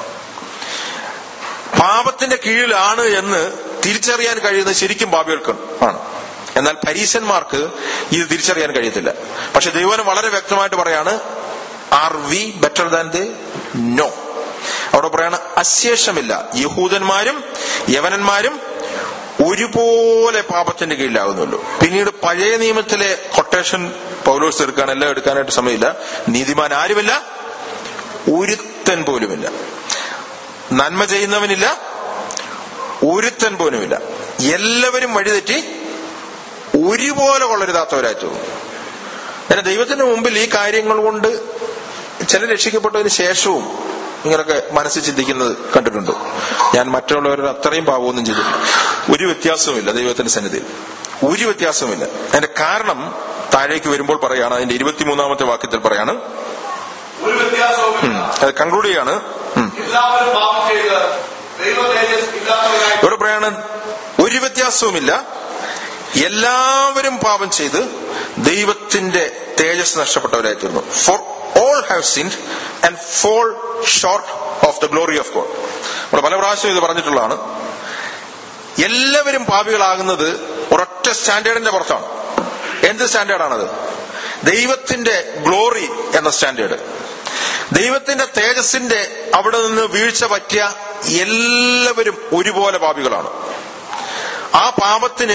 പാപത്തിന്റെ കീഴിലാണ് എന്ന് തിരിച്ചറിയാൻ കഴിയുന്നത് ശരിക്കും പാപികൾക്ക് ആണ് എന്നാൽ പരീശന്മാർക്ക് ഇത് തിരിച്ചറിയാൻ കഴിയത്തില്ല പക്ഷെ ദൈവനം വളരെ വ്യക്തമായിട്ട് പറയാണ് are we better than they no അവിടെ പറയാണ് അശേഷമില്ല യഹൂദന്മാരും യവനന്മാരും ഒരുപോലെ പാപത്തിന്റെ കീഴിലാകുന്നുള്ളൂ പിന്നീട് പഴയ നിയമത്തിലെ കൊട്ടേഷൻ പൗലോസ് എടുക്കാൻ എല്ലാം എടുക്കാനായിട്ട് സമയമില്ല നീതിമാൻ ആരുമില്ല ഒരുത്തൻ പോലുമില്ല നന്മ ചെയ്യുന്നവനില്ല ഒരുത്തൻ പോലുമില്ല എല്ലാവരും വഴിതെറ്റി ഒരുപോലെ കൊള്ളരുതാത്തവരായി തോന്നുന്നു അങ്ങനെ ദൈവത്തിന്റെ മുമ്പിൽ ഈ കാര്യങ്ങൾ കൊണ്ട് ചില രക്ഷിക്കപ്പെട്ടതിന് ശേഷവും ഇങ്ങനൊക്കെ മനസ്സിൽ ചിന്തിക്കുന്നത് കണ്ടിട്ടുണ്ട് ഞാൻ മറ്റുള്ളവരുടെ അത്രയും പാപമൊന്നും ചെയ്തില്ല ഒരു വ്യത്യാസവുമില്ല ദൈവത്തിന്റെ സന്നിധിയിൽ ഒരു വ്യത്യാസവുമില്ല അതിന്റെ കാരണം താഴേക്ക് വരുമ്പോൾ പറയാണ് അതിന്റെ ഇരുപത്തിമൂന്നാമത്തെ വാക്യത്തിൽ പറയാണ് ഒരു വ്യത്യാസവുമില്ല അത് കൺക്ലൂഡ് ചെയ്യാണ് ഉം. എല്ലാവരും പാപം ചെയ്ത് ദൈവ തേജസ് ഇല്ലാത്തവരായി ഇവിടെ പറയാണ് ഒരു വ്യത്യാസവുമില്ല എല്ലാവരും പാപം ചെയ്ത് ദൈവത്തിന്റെ തേജസ് നഷ്ടപ്പെട്ടവരായി തീർന്നു for all have sinned and fall short of the glory of God നമ്മൾ പല പ്രാവശ്യം ഇത് പറഞ്ഞിട്ടുള്ളതാണ് എല്ലാവരും പാപികളാകുന്നത് ഒരൊറ്റ സ്റ്റാൻഡേർഡിന്റെ പുറത്താണ് എന്ത് സ്റ്റാൻഡേർഡാണത് ദൈവത്തിന്റെ ഗ്ലോറി എന്ന സ്റ്റാൻഡേർഡ് ദൈവത്തിന്റെ തേജസ്സിന്റെ അവിടെ നിന്ന് വീഴ്ച പറ്റിയ എല്ലാവരും ഒരുപോലെ പാപികളാണ് ആ പാപത്തിന്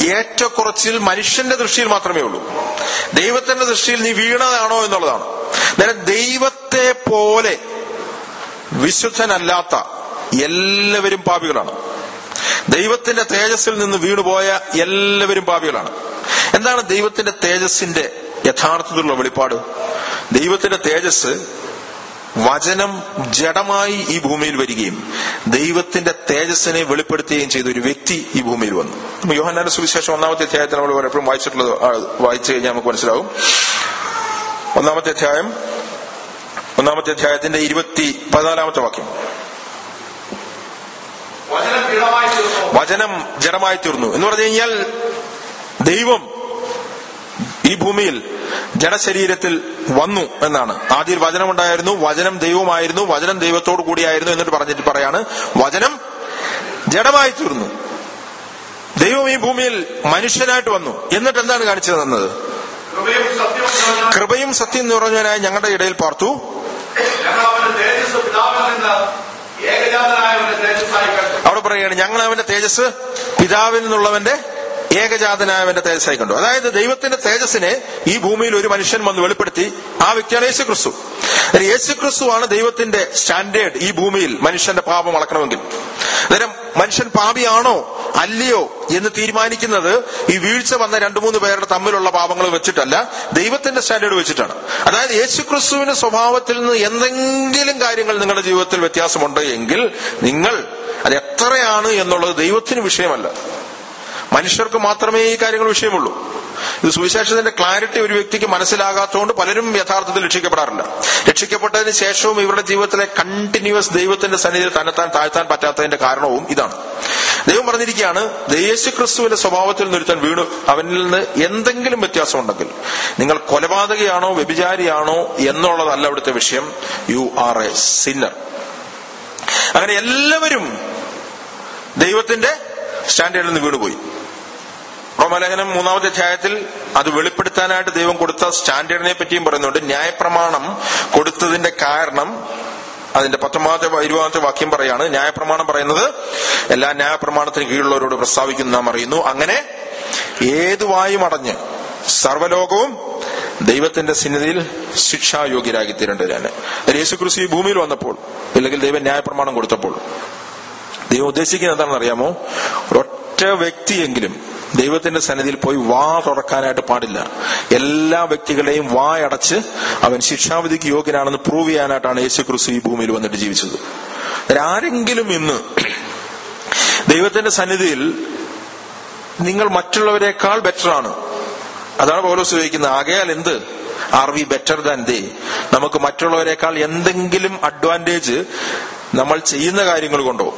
ഏറ്റക്കുറച്ചിൽ മനുഷ്യന്റെ ദൃഷ്ടിയിൽ മാത്രമേ ഉള്ളൂ ദൈവത്തിന്റെ ദൃഷ്ടിയിൽ നീ വീണതാണോ എന്നുള്ളതാണ് നേരെ ദൈവത്തെ പോലെ വിശുദ്ധനല്ലാത്ത എല്ലാവരും പാപികളാണ് ദൈവത്തിന്റെ തേജസ്സിൽ നിന്ന് വീണുപോയ എല്ലാവരും പാപികളാണ് എന്താണ് ദൈവത്തിന്റെ തേജസ്സിന്റെ യഥാർത്ഥത്തിലുള്ള വെളിപ്പാട് ദൈവത്തിന്റെ തേജസ് വചനം ജഡമായി ഈ ഭൂമിയിൽ വരികയും ദൈവത്തിന്റെ തേജസ്സിനെ വെളിപ്പെടുത്തുകയും ചെയ്ത ഒരു വ്യക്തി ഈ ഭൂമിയിൽ വന്നു അപ്പൊ യോഹന്നാന്റെ സുവിശേഷം ഒന്നാമത്തെ അധ്യായത്തിൽ നമ്മൾ പലപ്പോഴും വായിച്ചിട്ടുള്ളത് ആ, വായിച്ചു കഴിഞ്ഞാൽ നമുക്ക് മനസ്സിലാവും ഒന്നാമത്തെ അധ്യായം ഒന്നാമത്തെ അധ്യായത്തിന്റെ ഇരുപത്തി പതിനാലാമത്തെ വാക്യം വചനം ദൃഢമായി തീർന്നു വചനം ജഡമായി തീർന്നു എന്ന് പറഞ്ഞു കഴിഞ്ഞാൽ ദൈവം ഈ ഭൂമിയിൽ ജഡശരീരത്തിൽ വന്നു എന്നാണ് ആദ്യം വചനമുണ്ടായിരുന്നു വചനം ദൈവമായിരുന്നു വചനം ദൈവത്തോടു കൂടിയായിരുന്നു എന്നിട്ട് പറഞ്ഞിട്ട് പറയാണ് വചനം ജഡമായി തീർന്നു ദൈവം ഈ ഭൂമിയിൽ മനുഷ്യനായിട്ട് വന്നു എന്നിട്ട് എന്താണ് കാണിച്ചു തന്നത് കൃപയും സത്യവും നിറഞ്ഞ കൃപയും സത്യം നിറഞ്ഞവനായ ഞങ്ങളുടെ ഇടയിൽ പാർത്തു ഞങ്ങൾ അവന്റെ തേജസ് പിതാവിൽ നിന്ന് ഏകജാതനായവന്റെ തേജസ്സായി കണ്ടു അവിടെ പറയുകയാണ് ഞങ്ങൾ അവന്റെ തേജസ് പിതാവിൽ നിന്നുള്ളവന്റെ ഏകജാതനായവന്റെ തേജസ്സായി കണ്ടു അതായത് ദൈവത്തിന്റെ തേജസ്സിനെ ഈ ഭൂമിയിൽ ഒരു മനുഷ്യൻ വന്ന് വെളിപ്പെടുത്തി ആ വ്യക്തിയാണ് യേശു ക്രിസ്തു യേശു ക്രിസ്തു ആണ് ദൈവത്തിന്റെ സ്റ്റാൻഡേർഡ് ഈ ഭൂമിയിൽ മനുഷ്യന്റെ പാപം അളക്കണമെങ്കിൽ അന്നേരം മനുഷ്യൻ പാപിയാണോ അല്ലയോ എന്ന് തീരുമാനിക്കുന്നത് ഈ വീഴ്ച വന്ന രണ്ടു മൂന്ന് പേരുടെ തമ്മിലുള്ള പാപങ്ങൾ വെച്ചിട്ടല്ല ദൈവത്തിന്റെ സ്റ്റാൻഡേർഡ് വെച്ചിട്ടാണ് അതായത് യേശു ക്രിസ്തുവിന്റെ സ്വഭാവത്തിൽ നിന്ന് എന്തെങ്കിലും കാര്യങ്ങൾ നിങ്ങളുടെ ജീവിതത്തിൽ വ്യത്യാസമുണ്ട് എങ്കിൽ നിങ്ങൾ അത് എത്രയാണ് എന്നുള്ളത് ദൈവത്തിന് വിഷയമല്ല മനുഷ്യർക്ക് മാത്രമേ ഈ കാര്യങ്ങൾ വിഷയമുള്ളൂ ഇത് സുവിശേഷത്തിന്റെ ക്ലാരിറ്റി ഒരു വ്യക്തിക്ക് മനസ്സിലാകാത്തതുകൊണ്ട് പലരും യഥാർത്ഥത്തിൽ രക്ഷിക്കപ്പെടാറില്ല രക്ഷിക്കപ്പെട്ടതിന് ശേഷവും ഇവരുടെ ജീവിതത്തിലെ കണ്ടിന്യൂസ് ദൈവത്തിന്റെ സന്നിധിയിൽ തന്നെത്താൻ താഴ്ത്താൻ പറ്റാത്തതിന്റെ കാരണവും ഇതാണ് ദൈവം പറഞ്ഞിരിക്കുകയാണ് യേശു ക്രിസ്തുവിന്റെ സ്വഭാവത്തിൽ നിന്നൊരുത്തൻ വീണു അവനിൽ നിന്ന് എന്തെങ്കിലും വ്യത്യാസം ഉണ്ടെങ്കിൽ നിങ്ങൾ കൊലപാതകയാണോ വ്യഭിചാരിയാണോ എന്നുള്ളതല്ല അവിടുത്തെ വിഷയം യു ആർ എ സിന്നർ അങ്ങനെ എല്ലാവരും ദൈവത്തിന്റെ സ്റ്റാൻഡേർഡിൽ നിന്ന് വീണുപോയി റോമലേഖനം മൂന്നാമത്തെ അധ്യായത്തിൽ അത് വെളിപ്പെടുത്താനായിട്ട് ദൈവം കൊടുത്ത സ്റ്റാൻഡേർഡിനെ പറ്റിയും പറയുന്നുണ്ട് ന്യായപ്രമാണം കൊടുത്തതിന്റെ കാരണം അതിന്റെ പത്തൊമ്പതാമത്തെ ഇരുപതാമത്തെ വാക്യം പറയാണ് ന്യായപ്രമാണം പറയുന്നത് എല്ലാ ന്യായപ്രമാണത്തിന് കീഴുള്ളവരോട് പ്രസ്താവിക്കുന്നു നാം അറിയുന്നു അങ്ങനെ ഏതുവായും അടഞ്ഞ് സർവലോകവും ദൈവത്തിന്റെ സന്നിധിയിൽ ശിക്ഷായോഗ്യരാക്കി തീരേണ്ടതിനാണ് യേശുക്രിസ്തു ഈ ഭൂമിയിൽ വന്നപ്പോൾ അല്ലെങ്കിൽ ദൈവം ന്യായപ്രമാണം കൊടുത്തപ്പോൾ ദൈവം ഉദ്ദേശിക്കുന്നത് എന്താണെന്ന് അറിയാമോ ഒരൊറ്റ വ്യക്തിയെങ്കിലും ദൈവത്തിന്റെ സന്നിധിയിൽ പോയി വാ തുറക്കാനായിട്ട് പാടില്ല എല്ലാ വ്യക്തികളെയും വായടച്ച് അവൻ ശിക്ഷാവിധിക്ക് യോഗ്യനാണെന്ന് പ്രൂവ് ചെയ്യാനായിട്ടാണ് യേശു ക്രിസ്തു ഈ ഭൂമിയിൽ വന്നിട്ട് ജീവിച്ചത് ആരെങ്കിലും ഇന്ന് ദൈവത്തിന്റെ സന്നിധിയിൽ നിങ്ങൾ മറ്റുള്ളവരെക്കാൾ ബെറ്റർ ആണ് അതാണ് പൗലോസ് ചോദിക്കുന്നത് ആകയാൽ എന്ത് are we better than they നമുക്ക് മറ്റുള്ളവരെക്കാൾ എന്തെങ്കിലും അഡ്വാൻറ്റേജ് നമ്മൾ ചെയ്യുന്ന കാര്യങ്ങൾ കൊണ്ടോ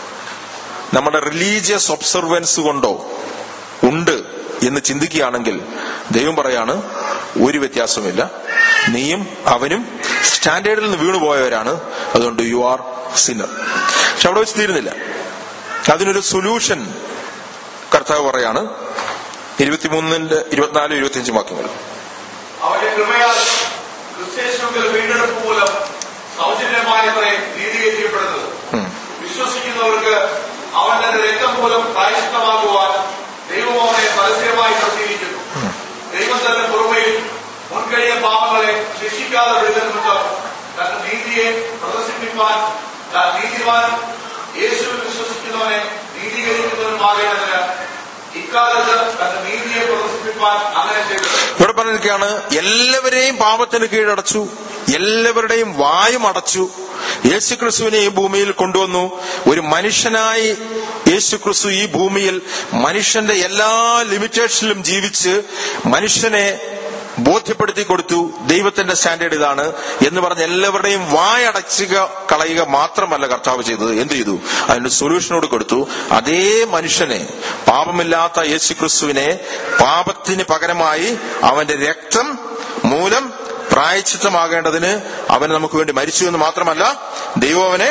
നമ്മുടെ റിലീജിയസ് ഒബ്സർവൻസ് കൊണ്ടോ ഉണ്ട് എന്ന് ചിന്തിക്കുകയാണെങ്കിൽ ദൈവം പറയാണ് ഒരു വ്യത്യാസമില്ല നീയും അവനും സ്റ്റാൻഡേർഡിൽ നിന്ന് വീണുപോയവരാണ് അതുകൊണ്ട് യു ആർ സിന്നർ പക്ഷെ അവിടെ വെച്ച് തീരുന്നില്ല അതിനൊരു സൊല്യൂഷൻ കർത്താവ് പറയാണ് ഇരുപത്തിമൂന്നിന്റെ ഇരുപത്തിനാല് ഇരുപത്തിയഞ്ച് വാക്യങ്ങൾ അവന്റെ കൃപയാൽ ക്രിസ്തേശുവിൽ വീണ്ടെടുപ്പ് മൂലം സൗജന്യമായത്രേ നീതീകരിക്കപ്പെടുന്നത് ഉം. വിശ്വസിക്കുന്നവർക്ക് അവൻ തന്റെ രക്തം മൂലം പ്രായശ്ചിത്തമാകുവാൻ ദൈവം അവനെ പരസ്യമായി നിർത്തിയിരിക്കുന്നു ദൈവം തന്റെ പുറമയിൽ മുൻകഴിയ പാപങ്ങളെ ശിക്ഷിക്കാതെ വിടുന്നുണ്ട് തന്റെ നീതിയെ പ്രദർശിപ്പിക്കാൻ താൻ നീതിമാനും യേശുവിൽ വിശ്വസിക്കുന്നവനെ നീതീകരിക്കുന്നവനുമാകേണ്ടതിന് ഇക്കാലത്ത് തന്റെ നീതിയെ പ്രദർശിപ്പിക്കാൻ അങ്ങനെ ചെയ്തത് ഇവിടെ പറഞ്ഞിരിക്കുകയാണ് എല്ലാവരെയും പാപത്തിന് കീഴടച്ചു എല്ലാവരുടെയും വായും അടച്ചു യേശുക്രിസ്തുവിനെ ഈ ഭൂമിയിൽ കൊണ്ടുവന്നു ഒരു മനുഷ്യനായി യേശുക്രിസ്തു ഈ ഭൂമിയിൽ മനുഷ്യന്റെ എല്ലാ ലിമിറ്റേഷനിലും ജീവിച്ച് മനുഷ്യനെ ബോധ്യപ്പെടുത്തി കൊടുത്തു ദൈവത്തിന്റെ സ്റ്റാൻഡേർഡ് ഇതാണ് എന്ന് പറഞ്ഞ് എല്ലാവരുടെയും വായടച്ചുക കളയുക മാത്രമല്ല കർത്താവ് ചെയ്തത് എന്ത് ചെയ്തു അതിന് സൊല്യൂഷനോട് കൊടുത്തു അതേ മനുഷ്യനെ പാപമില്ലാത്ത യേശുക്രിസ്തുവിനെ പാപത്തിന് പകരമായി അവന്റെ രക്തം മൂലം പ്രായച്ചിത്തമാകേണ്ടതിന് അവൻ നമുക്ക് വേണ്ടി മരിച്ചു എന്ന് മാത്രമല്ല ദൈവം അവനെ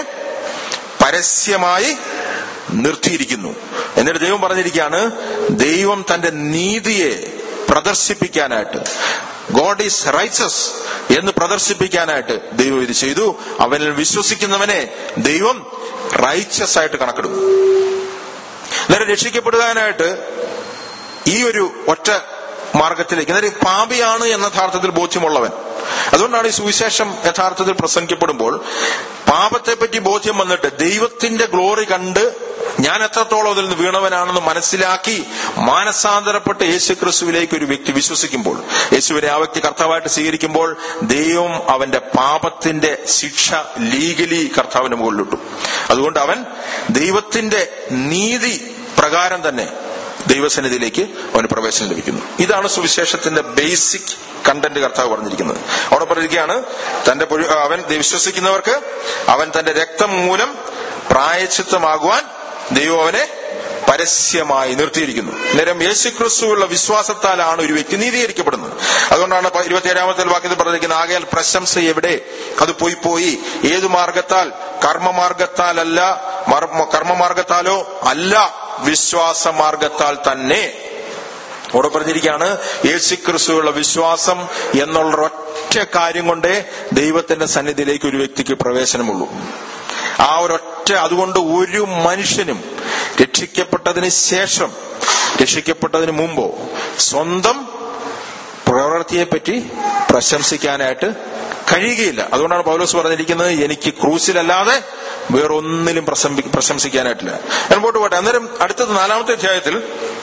പരസ്യമായി നിർത്തിയിരിക്കുന്നു എന്നിട്ട് ദൈവം പറഞ്ഞിരിക്കുകയാണ് ദൈവം തന്റെ നീതിയെ പ്രദർശിപ്പിക്കാനായിട്ട് ഗോഡ് ഈസ് റൈച്ചസ് എന്ന് പ്രദർശിപ്പിക്കാനായിട്ട് ദൈവം ഇത് ചെയ്തു അവനിൽ വിശ്വസിക്കുന്നവനെ ദൈവം റൈച്ചസ് ആയിട്ട് കണക്കിടും നേരെ രക്ഷിക്കപ്പെടുവാനായിട്ട് ഈ ഒരു ഒറ്റ മാർഗത്തിലേക്ക് അതായത് പാപിയാണ് എന്ന യഥാർത്ഥത്തിൽ ബോധ്യമുള്ളവൻ അതുകൊണ്ടാണ് ഈ സുവിശേഷം യഥാർത്ഥത്തിൽ പ്രസംഗിക്കപ്പെടുമ്പോൾ പാപത്തെ പറ്റി ബോധ്യം വന്നിട്ട് ദൈവത്തിന്റെ ഗ്ലോറി കണ്ട് ഞാൻ എത്രത്തോളം അതിൽ നിന്ന് വീണവനാണെന്ന് മനസ്സിലാക്കി മാനസാന്തരപ്പെട്ട് യേശു ക്രിസ്തുവിലേക്ക് ഒരു വ്യക്തി വിശ്വസിക്കുമ്പോൾ യേശുവിനെ ആ വ്യക്തി കർത്താവായിട്ട് സ്വീകരിക്കുമ്പോൾ ദൈവം അവന്റെ പാപത്തിന്റെ ശിക്ഷ ലീഗലി കർത്താവിന്റെ മുകളിലിട്ടു അതുകൊണ്ട് അവൻ ദൈവത്തിന്റെ നീതി പ്രകാരം തന്നെ ദൈവസന്നിധിയിലേക്ക് അവന് പ്രവേശനം ലഭിക്കുന്നു ഇതാണ് സുവിശേഷത്തിന്റെ ബേസിക് കണ്ടന്റ് കർത്താവ് പറഞ്ഞിരിക്കുന്നത് അവിടെ പറഞ്ഞിരിക്കുകയാണ് തന്റെ പൊഴി- അവൻ വിശ്വസിക്കുന്നവർക്ക് അവൻ തന്റെ രക്തം മൂലം പ്രായച്ചിത്തമാകുവാൻ ദൈവം അവനെ പരസ്യമായി നിർത്തിയിരിക്കുന്നു നേരം യേശുക്രിസ്തുവുള്ള വിശ്വാസത്താലാണ് ഒരു വ്യക്തി നീതീകരിക്കപ്പെടുന്നത് അതുകൊണ്ടാണ് പ- ഇരുപത്തിയേഴാമത്തെ വാക്യത്തിൽ പറഞ്ഞിരിക്കുന്നത് ആകയാൽ പ്രശംസ എവിടെ അത് പോയി പോയി ഏതു മാർഗത്താൽ കർമ്മമാർഗത്താലല്ല മർമ്മ- കർമ്മമാർഗത്താലോ അല്ല വിശ്വാസ മാർഗത്താൽ തന്നെ അവിടെ പറഞ്ഞിരിക്കുകയാണ് യേശുക്രിസ്തുവുള്ള വിശ്വാസം എന്നുള്ള ഒറ്റ കാര്യം കൊണ്ടേ ദൈവത്തിന്റെ സന്നിധിയിലേക്ക് ഒരു വ്യക്തിക്ക് പ്രവേശനമുള്ളൂ ആ ഒരൊറ്റ അതുകൊണ്ട് ഒരു മനുഷ്യനും രക്ഷിക്കപ്പെട്ടതിന് ശേഷം രക്ഷിക്കപ്പെട്ടതിന് മുമ്പോ സ്വന്തം പ്രവൃത്തിയെപ്പറ്റി പ്രശംസിക്കാനായിട്ട് കഴിയുകയില്ല അതുകൊണ്ടാണ് പൗലോസ് പറഞ്ഞിരിക്കുന്നത് എനിക്ക് ക്രൂസിലല്ലാതെ വേറൊന്നിലും പ്രശംസി- പ്രശംസിക്കാനായിട്ടില്ല ഞാൻ പോട്ട് പോട്ടെ അന്നേരം അടുത്തത് നാലാമത്തെ അധ്യായത്തിൽ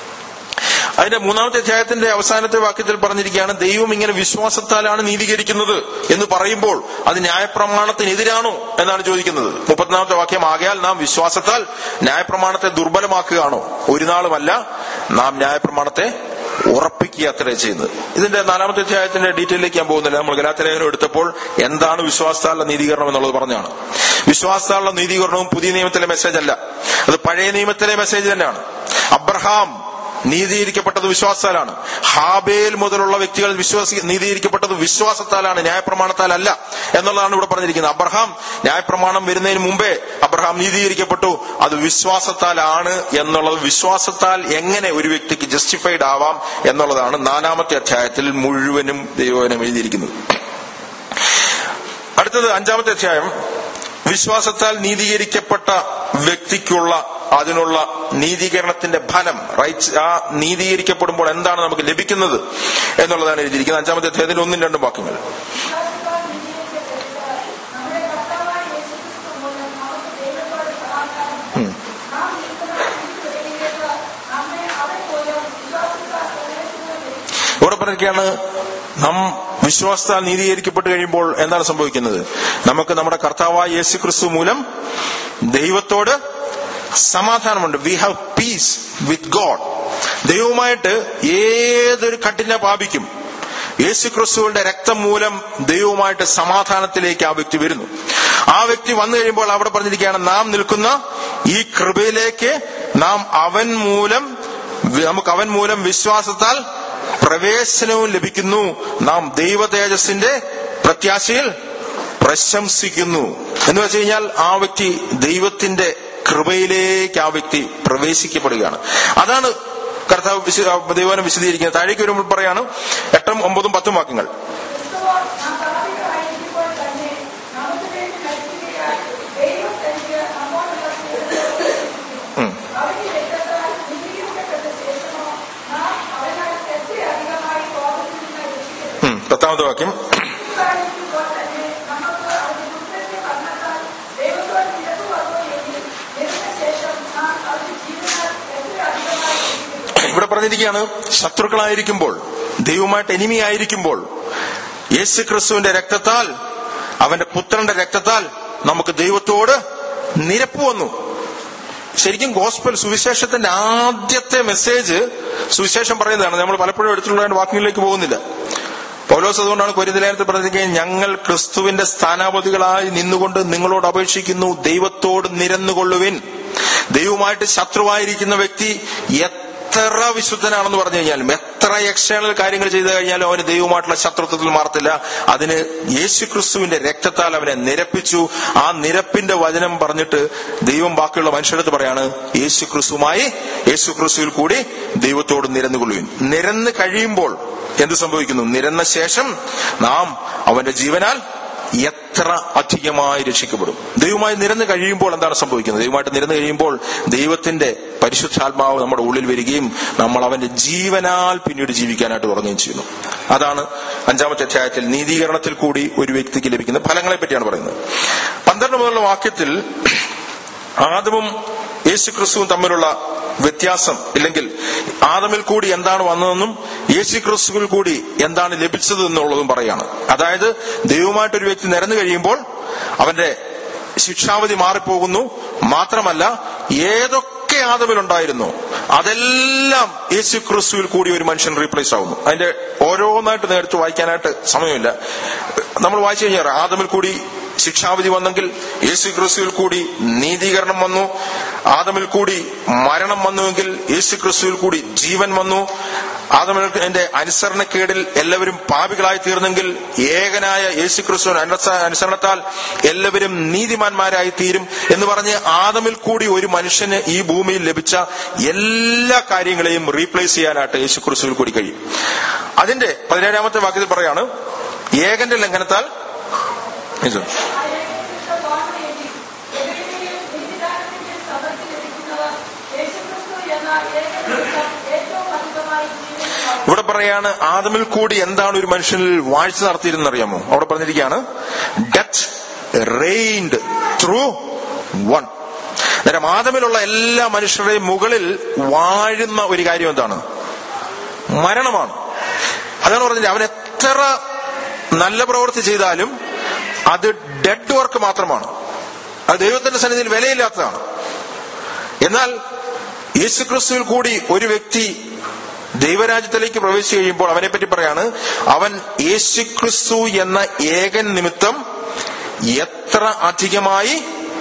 അതിന്റെ മൂന്നാമത്തെ അധ്യായത്തിന്റെ അവസാനത്തെ വാക്യത്തിൽ പറഞ്ഞിരിക്കുകയാണ് ദൈവം ഇങ്ങനെ വിശ്വാസത്താലാണ് നീതീകരിക്കുന്നത് എന്ന് പറയുമ്പോൾ അത് ന്യായപ്രമാണത്തിനെതിരാണോ എന്നാണ് ചോദിക്കുന്നത് മുപ്പത്തിനാമത്തെ വാക്യം ആകയാൽ നാം വിശ്വാസത്താൽ ന്യായപ്രമാണത്തെ ദുർബലമാക്കുകയാണോ ഒരു നാളുമല്ല നാം ന്യായപ്രമാണത്തെ ഉറപ്പിക്കുക അത്രേ ചെയ്യുന്നത് ഇതിന്റെ നാലാമത്തെ അധ്യായത്തിന്റെ ഡീറ്റെയിലേക്ക് ഞാൻ പോകുന്നില്ല നമ്മൾ ഗലാത്തലേഖനം എടുത്തപ്പോൾ എന്താണ് വിശ്വാസത്താലുള്ള നീതീകരണം എന്നുള്ളത് പറഞ്ഞാണ് വിശ്വാസത്താലുള്ള നീതീകരണവും പുതിയ നിയമത്തിലെ മെസ്സേജ് അല്ല അത് പഴയ നിയമത്തിലെ മെസ്സേജ് തന്നെയാണ് അബ്രഹാം നീതീകരിക്കപ്പെട്ടത് വിശ്വാസത്താലാണ് ഹാബേൽ മുതലുള്ള വ്യക്തികൾ വിശ്വാസി നീതീകരിക്കപ്പെട്ടത് വിശ്വാസത്താലാണ് ന്യായപ്രമാണത്താലല്ല എന്നുള്ളതാണ് ഇവിടെ പറഞ്ഞിരിക്കുന്നത് അബ്രഹാം ന്യായപ്രമാണം വരുന്നതിന് മുമ്പേ അബ്രഹാം നീതീകരിക്കപ്പെട്ടു അത് വിശ്വാസത്താലാണ് എന്നുള്ളത് വിശ്വാസത്താൽ എങ്ങനെ ഒരു വ്യക്തിക്ക് ജസ്റ്റിഫൈഡ് ആവാം എന്നുള്ളതാണ് നാലാമത്തെ അധ്യായത്തിൽ മുഴുവനും ദൈവനം എഴുതിയിരിക്കുന്നത് അടുത്തത് അഞ്ചാമത്തെ അധ്യായം വിശ്വാസത്താൽ നീതീകരിക്കപ്പെട്ട വ്യക്തിക്കുള്ള അതിനുള്ള നീതീകരണത്തിന്റെ ഫലം റൈറ്റ് ആ നീതീകരിക്കപ്പെടുമ്പോൾ എന്താണ് നമുക്ക് ലഭിക്കുന്നത് എന്നുള്ളതാണ് എഴുതിയിരിക്കുന്നത് അഞ്ചാമത്തെ അധ്യായത്തിൽ ഒന്നും രണ്ടും വാക്യങ്ങൾ വിശ്വാസത്താൽ നീതീകരിക്കപ്പെട്ട നമ്മുടെ കർത്താവായ യേശുക്രിസ്തു മൂലം നമുക്ക് ദൈവത്തോട് സമാധാനം നാം നിൽക്കുന്ന ക്രിസ്തുവിലേക്ക് നമ്മെ അവൻ മൂലം വിശ്വാസത്താൽ പ്രവേശനം ലഭിച്ചു ഇവിടെ പറഞ്ഞിരിക്കുകയാണ് നാം വിശ്വാസത്താൽ നീതീകരിക്കപ്പെട്ട് കഴിയുമ്പോൾ എന്താണ് സംഭവിക്കുന്നത് നമുക്ക് നമ്മുടെ കർത്താവായ യേശു ക്രിസ്തു മൂലം ദൈവത്തോട് സമാധാനമുണ്ട് we have peace with God ദൈവവുമായിട്ട് ഏതൊരു കഠിന പാപിക്കും യേശു ക്രിസ്തുവിന്റെ രക്തം മൂലം ദൈവവുമായിട്ട് സമാധാനത്തിലേക്ക് ആ വ്യക്തി വരുന്നു ആ വ്യക്തി വന്നു കഴിയുമ്പോൾ അവിടെ പറഞ്ഞിരിക്കുകയാണ് നാം നിൽക്കുന്ന ഈ കൃപയിലേക്ക് നാം അവൻ മൂലം നമുക്ക് അവൻ മൂലം വിശ്വാസത്താൽ പ്രവേശനവും ലഭിക്കുന്നു നാം ദൈവ തേജസ്സിന്റെ പ്രത്യാശയിൽ പ്രശംസിക്കുന്നു എന്ന് വെച്ച് കഴിഞ്ഞാൽ ആ വ്യക്തി ദൈവത്തിന്റെ കൃപയിലേക്ക് ആ വ്യക്തി പ്രവേശിക്കപ്പെടുകയാണ് അതാണ് കർത്താവ് വിശ- ദൈവനം വിശദീകരിക്കുന്നത് താഴേക്ക് വരുമ്പോൾ പറയാണ് എട്ടും ഒമ്പതും പത്തും വാക്യങ്ങൾ ക്രിസ്തുവോ നാം പാപികളായിരിക്കുമ്പോൾ തന്നെ നമുക്ക് വേണ്ടി മരിക്കുകയാൽ ദൈവം തനിക്ക് നമ്മോടുള്ള സ്നേഹത്തോട് ഉം. അവന്റെ രക്തത്താൽ നീതീകരിക്കപ്പെട്ട ശേഷമോ നാം അവനാൽ എത്രയധികമായി കോപത്തിൽ നിന്ന് രക്ഷിക്കപ്പെട്ടു ഉം, പത്താമത്തെ വാക്യം ക്രിസ്തുവായിരിക്കുമ്പോൾ തന്നെ നമുക്ക് അവന്റെ പുത്രന്റെ മരണത്താൽ ദൈവത്തോട് നിരപ്പ് വന്നു എങ്കിൽ വരുന്ന ശേഷം നാം അവന്റെ ജീവനാൽ എത്രയധികമായി രക്ഷിക്കപ്പെട്ടു ഇവിടെ പറഞ്ഞിരിക്കുകയാണ് ശത്രുക്കളായിരിക്കുമ്പോൾ ദൈവമായിട്ട് എനിമിയായിരിക്കുമ്പോൾ യേശു ക്രിസ്തുവിന്റെ രക്തത്താൽ അവന്റെ പുത്രന്റെ രക്തത്താൽ നമുക്ക് ദൈവത്തോട് നിരപ്പ് വന്നു ശരിക്കും ഗോസ്പൽ സുവിശേഷത്തിന്റെ ആദ്യത്തെ മെസ്സേജ് സുവിശേഷം പറയുന്നതാണ് നമ്മൾ പലപ്പോഴും എടുത്തുള്ള വാക്കുകളിലേക്ക് പോകുന്നില്ല പൗലോസ് അതുകൊണ്ടാണ് കൊരിന്തലേനത്തിൽ പറഞ്ഞിരിക്കുന്നത് ഞങ്ങൾ ക്രിസ്തുവിന്റെ സ്ഥാനാപതികളായി നിന്നുകൊണ്ട് നിങ്ങളോട് അപേക്ഷിക്കുന്നു ദൈവത്തോട് നിരന്നുകൊള്ളുവിൻ ദൈവമായിട്ട് ശത്രുവായിരിക്കുന്ന വ്യക്തി എത്ര വിശുദ്ധനാണെന്ന് പറഞ്ഞു കഴിഞ്ഞാലും എത്ര എക്സ്റ്റേണൽ കാര്യങ്ങൾ ചെയ്തു കഴിഞ്ഞാലും അവന് ദൈവമായിട്ടുള്ള ശത്രുത്വത്തിൽ മാറത്തില്ല അതിന് യേശു ക്രിസ്തുവിന്റെ രക്തത്താൽ അവനെ നിരപ്പിച്ചു ആ നിരപ്പിന്റെ വചനം പറഞ്ഞിട്ട് ദൈവം ബാക്കിയുള്ള മനുഷ്യരടുത്ത് പറയാണ് യേശു ക്രിസ്തുമായി യേശു ക്രിസ്തുവിൽ കൂടി ദൈവത്തോട് നിരന്നുകൊള്ളുവിൻ നിരന്ന് കഴിയുമ്പോൾ എന്ത് സംഭവിക്കുന്നു നിരന്ന ശേഷം നാം അവന്റെ ജീവനാൽ എത്ര അധികമായി രക്ഷിക്കപ്പെടും ദൈവമായി നിരന്ന് കഴിയുമ്പോൾ എന്താണ് സംഭവിക്കുന്നത് ദൈവമായിട്ട് നിരന്ന് കഴിയുമ്പോൾ ദൈവത്തിന്റെ പരിശുദ്ധാത്മാവ് നമ്മുടെ ഉള്ളിൽ വരികയും നമ്മൾ അവന്റെ ജീവനാൽ പിന്നീട് ജീവിക്കാനായിട്ട് തുടങ്ങുകയും ചെയ്യുന്നു അതാണ് അഞ്ചാമത്തെ അധ്യായത്തിൽ നീതീകരണത്തിൽ കൂടി ഒരു വ്യക്തിക്ക് ലഭിക്കുന്ന ഫലങ്ങളെ പറ്റിയാണ് പറയുന്നത് പന്ത്രണ്ട് മുതലുള്ള വാക്യത്തിൽ ആദമും യേശു ക്രിസ്തുവും തമ്മിലുള്ള വ്യത്യാസം ഇല്ലെങ്കിൽ ആദമിൽ കൂടി എന്താണ് വന്നതെന്നും യേശു ക്രിസ്തുവിൽ കൂടി എന്താണ് ലഭിച്ചത് എന്നുള്ളതും പറയാണ് അതായത് ദൈവമായിട്ടൊരു വ്യക്തി നിരന്നു കഴിയുമ്പോൾ അവന്റെ ശിക്ഷാവധി മാറിപ്പോകുന്നു മാത്രമല്ല ഏതൊക്കെ ആദമിലുണ്ടായിരുന്നു അതെല്ലാം യേശു ക്രിസ്തുവിൽ കൂടി ഒരു മനുഷ്യൻ റീപ്ലേസ് ആവുന്നു അതിന്റെ ഓരോന്നായിട്ട് നേരിട്ട് വായിക്കാനായിട്ട് സമയമില്ല നമ്മൾ വായിച്ചു കഴിഞ്ഞാൽ ആദമിൽ കൂടി ശിക്ഷാവിധി വന്നെങ്കിൽ യേശു ക്രിസ്തുവിൽ കൂടി നീതീകരണം വന്നു ആദമിൽ കൂടി മരണം വന്നുവെങ്കിൽ യേശു ക്രിസ്തുവിൽ കൂടി ജീവൻ വന്നു ആദമിന്റെ അനുസരണക്കേടിൽ എല്ലാവരും പാപികളായി തീർന്നെങ്കിൽ ഏകനായ യേശു ക്രിസ്തു അനുസരണത്താൽ എല്ലാവരും നീതിമാന്മാരായി തീരും എന്ന് പറഞ്ഞ് ആദമിൽ കൂടി ഒരു മനുഷ്യന് ഈ ഭൂമിയിൽ ലഭിച്ച എല്ലാ കാര്യങ്ങളെയും റീപ്ലേസ് ചെയ്യാനായിട്ട് യേശു ക്രിസ്തുവിൽ കൂടി കഴിയും അതിന്റെ പതിനേഴാമത്തെ വാക്യത്തിൽ പറയാണ് ഏകന്റെ ലംഘനത്താൽ ഇത് ഇവിടെ പറയാണ് ആദമിൽ കൂടി എന്താണ് ഒരു മനുഷ്യനിൽ വാഴ്ച നടത്തിയിരുന്നത് അറിയാമോ അവിടെ പറഞ്ഞിരിക്കുകയാണ് ഡെത്ത് റെയിൻഡ് ത്രൂ വൺ നേരം ആദമിലുള്ള എല്ലാ മനുഷ്യരുടെയും മുകളിൽ വാഴുന്ന ഒരു കാര്യം എന്താണ് മരണമാണ് അതാണ് പറഞ്ഞത് അവൻ എത്ര നല്ല പ്രവൃത്തി ചെയ്താലും അത് ഡെഡ് വർക്ക് മാത്രമാണ് അത് ദൈവത്തിന്റെ സന്നിധിയിൽ വിലയില്ലാത്തതാണ് എന്നാൽ യേശുക്രിസ്തുവിൽ കൂടി ഒരു വ്യക്തി ദൈവരാജ്യത്തിലേക്ക് പ്രവേശിച്ചു കഴിയുമ്പോൾ അവനെ പറ്റി പറയാണ് അവൻ യേശുക്രിസ്തു എന്ന ഏകൻ നിമിത്തം എത്ര അധികമായി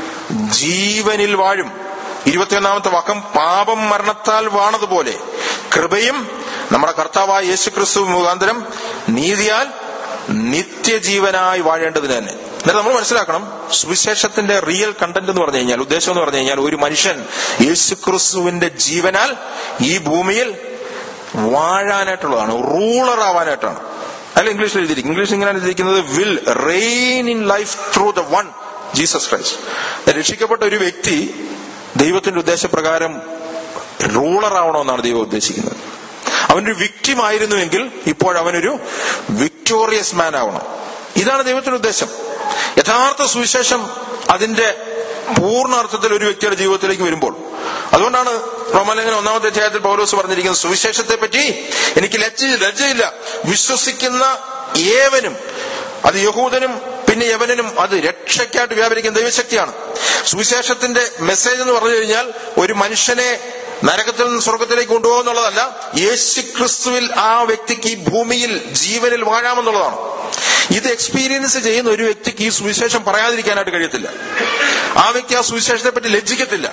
ജീവനിൽ വാഴും ഇരുപത്തിയൊന്നാമത്തെ വാക്കം പാപം മരണത്താൽ വാണതുപോലെ കൃപയും നമ്മുടെ കർത്താവായ യേശുക്രിസ്തു മുഖാന്തരം നീതിയാൽ നിത്യജീവനായി വാഴേണ്ടതിന് തന്നെ എന്നിട്ട് നമ്മൾ മനസ്സിലാക്കണം സുവിശേഷത്തിന്റെ റിയൽ കണ്ടന്റ് എന്ന് പറഞ്ഞു കഴിഞ്ഞാൽ ഉദ്ദേശം എന്ന് പറഞ്ഞു കഴിഞ്ഞാൽ ഒരു മനുഷ്യൻ യേശുക്രിസ്തുവിന്റെ ജീവനാൽ ഈ ഭൂമിയിൽ വാഴാനായിട്ടുള്ളതാണ് റൂളർ ആവാനായിട്ടാണ് അല്ല ഇംഗ്ലീഷിൽ എഴുതിയിരിക്കും ഇംഗ്ലീഷ് ഇങ്ങനെ എഴുതിയിരിക്കുന്നത് will reign in life through the one Jesus Christ രക്ഷിക്കപ്പെട്ട ഒരു വ്യക്തി ദൈവത്തിന്റെ ഉദ്ദേശപ്രകാരം റൂളർ ആവണമെന്നാണ് ദൈവം ഉദ്ദേശിക്കുന്നത് അവനൊരു വിക്ടിം ആയിരുന്നുവെങ്കിൽ ഇപ്പോൾ അവനൊരു വിക്ടോറിയസ് മാൻ ആവണം ഇതാണ് ദൈവത്തിന്റെ ഉദ്ദേശം യഥാർത്ഥ സുവിശേഷം അതിന്റെ പൂർണ്ണ അർത്ഥത്തിൽ ഒരു വ്യക്തിയുടെ ജീവിതത്തിലേക്ക് വരുമ്പോൾ അതുകൊണ്ടാണ് റോമലേഖന ഒന്നാമത്തെ അധ്യായത്തിൽ പൗലോസ് പറഞ്ഞിരിക്കുന്നത് സുവിശേഷത്തെ പറ്റി എനിക്ക് ലജ്ജ ലജ്ജയില്ല വിശ്വസിക്കുന്ന ഏവനും അത് യഹൂദനും പിന്നെ യവനും അത് രക്ഷയ്ക്കായിട്ട് വ്യാപരിക്കുന്ന ദൈവശക്തിയാണ് സുവിശേഷത്തിന്റെ മെസ്സേജ് എന്ന് പറഞ്ഞു കഴിഞ്ഞാൽ ഒരു മനുഷ്യനെ നരകത്തിൽ നിന്ന് സ്വർഗത്തിലേക്ക് കൊണ്ടുപോകുന്നുള്ളതല്ല യേശു ക്രിസ്തുവിൽ ആ വ്യക്തിക്ക് ഈ ഭൂമിയിൽ ജീവനിൽ വാഴാമെന്നുള്ളതാണ് ഇത് എക്സ്പീരിയൻസ് ചെയ്യുന്ന ഒരു വ്യക്തിക്ക് ഈ സുവിശേഷം പറയാതിരിക്കാനായിട്ട് കഴിയത്തില്ല ആ വ്യക്തി ആ സുവിശേഷത്തെ പറ്റി ലജ്ജിക്കത്തില്ല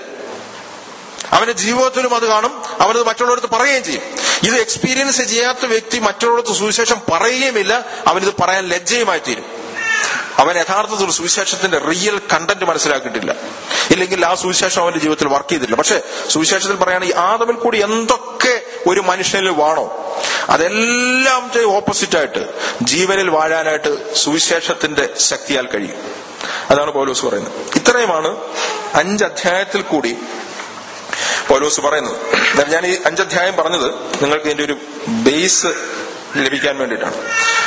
അവന്റെ ജീവിതത്തിലും അത് കാണും അവനത് മറ്റുള്ളവർക്ക് പറയുകയും ചെയ്യും ഇത് എക്സ്പീരിയൻസ് ചെയ്യാത്ത വ്യക്തി മറ്റുള്ളവർക്ക് സുവിശേഷം പറയുകയുമില്ല അവനിത് പറയാൻ ലജ്ജയുമായി തീരും അവൻ യഥാർത്ഥത്തിൽ സുവിശേഷത്തിന്റെ റിയൽ കണ്ടന്റ് മനസ്സിലാക്കിയിട്ടില്ല ഇല്ലെങ്കിൽ ആ സുവിശേഷം അവന്റെ ജീവിതത്തിൽ വർക്ക് ചെയ്തില്ല പക്ഷെ സുവിശേഷത്തിൽ പറയുകയാണെങ്കിൽ ആദമിൽ കൂടി എന്തൊക്കെ ഒരു മനുഷ്യനിൽ വാണോ അതെല്ലാം ഓപ്പോസിറ്റ് ആയിട്ട് ജീവനിൽ വാഴാനായിട്ട് സുവിശേഷത്തിന്റെ ശക്തിയാൽ കഴിയും അതാണ് പൗലോസ് പറയുന്നത് ഇത്രയുമാണ് അഞ്ച് അധ്യായത്തിൽ കൂടി പൗലോസ് പറയുന്നത് എന്നാൽ ഞാൻ ഈ അഞ്ചധ്യായം പറഞ്ഞത് നിങ്ങൾക്ക് ഇതിന്റെ ഒരു ബേസ് ലഭിക്കാൻ വേണ്ടിയിട്ടാണ്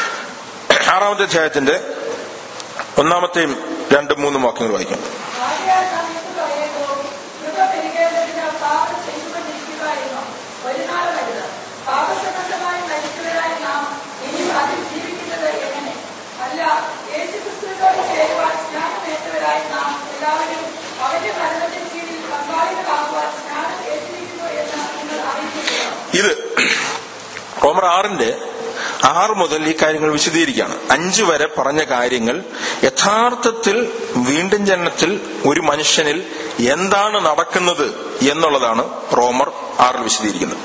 ആറാമത്തെ അധ്യായത്തിന്റെ ഒന്നാമത്തെയും രണ്ടും മൂന്നും വാക്യങ്ങൾ വായിക്കാം ആകയാൽ നമുക്ക് പറയുമ്പോൾ കൃപ പെരുകേണ്ടതിന് പാപം ചെയ്തുകൊണ്ടിരിക്കുക എന്നോ ഒരു നാളും വരുത് പാപസംബന്ധമായി മരിച്ചവരായി നാം ഇനി അതിൽ ജീവിക്കുന്നത് എങ്ങനെ അല്ല യേശുക്രിസ്തുവിനോട് ചേരുവാൻ സ്നാനമേറ്റവരായി നാം എല്ലാവരും അവന്റെ മരണത്തിന് കീഴിൽ പങ്കാളികളാകുവാൻ സ്നാനം ഏറ്റിരിക്കുന്നു എന്ന് നിങ്ങൾ അറിയിക്കുകയോ ഇത് റോമർ ആറിന്റെ ആറ് മുതൽ ഈ കാര്യങ്ങൾ വിശദീകരിക്കുകയാണ് അഞ്ചു വരെ പറഞ്ഞ കാര്യങ്ങൾ യഥാർത്ഥത്തിൽ വീണ്ടും ജനനത്തിൽ ഒരു മനുഷ്യനിൽ എന്താണ് നടക്കുന്നത് എന്നുള്ളതാണ് റോമർ ആറിൽ വിശദീകരിക്കുന്നത്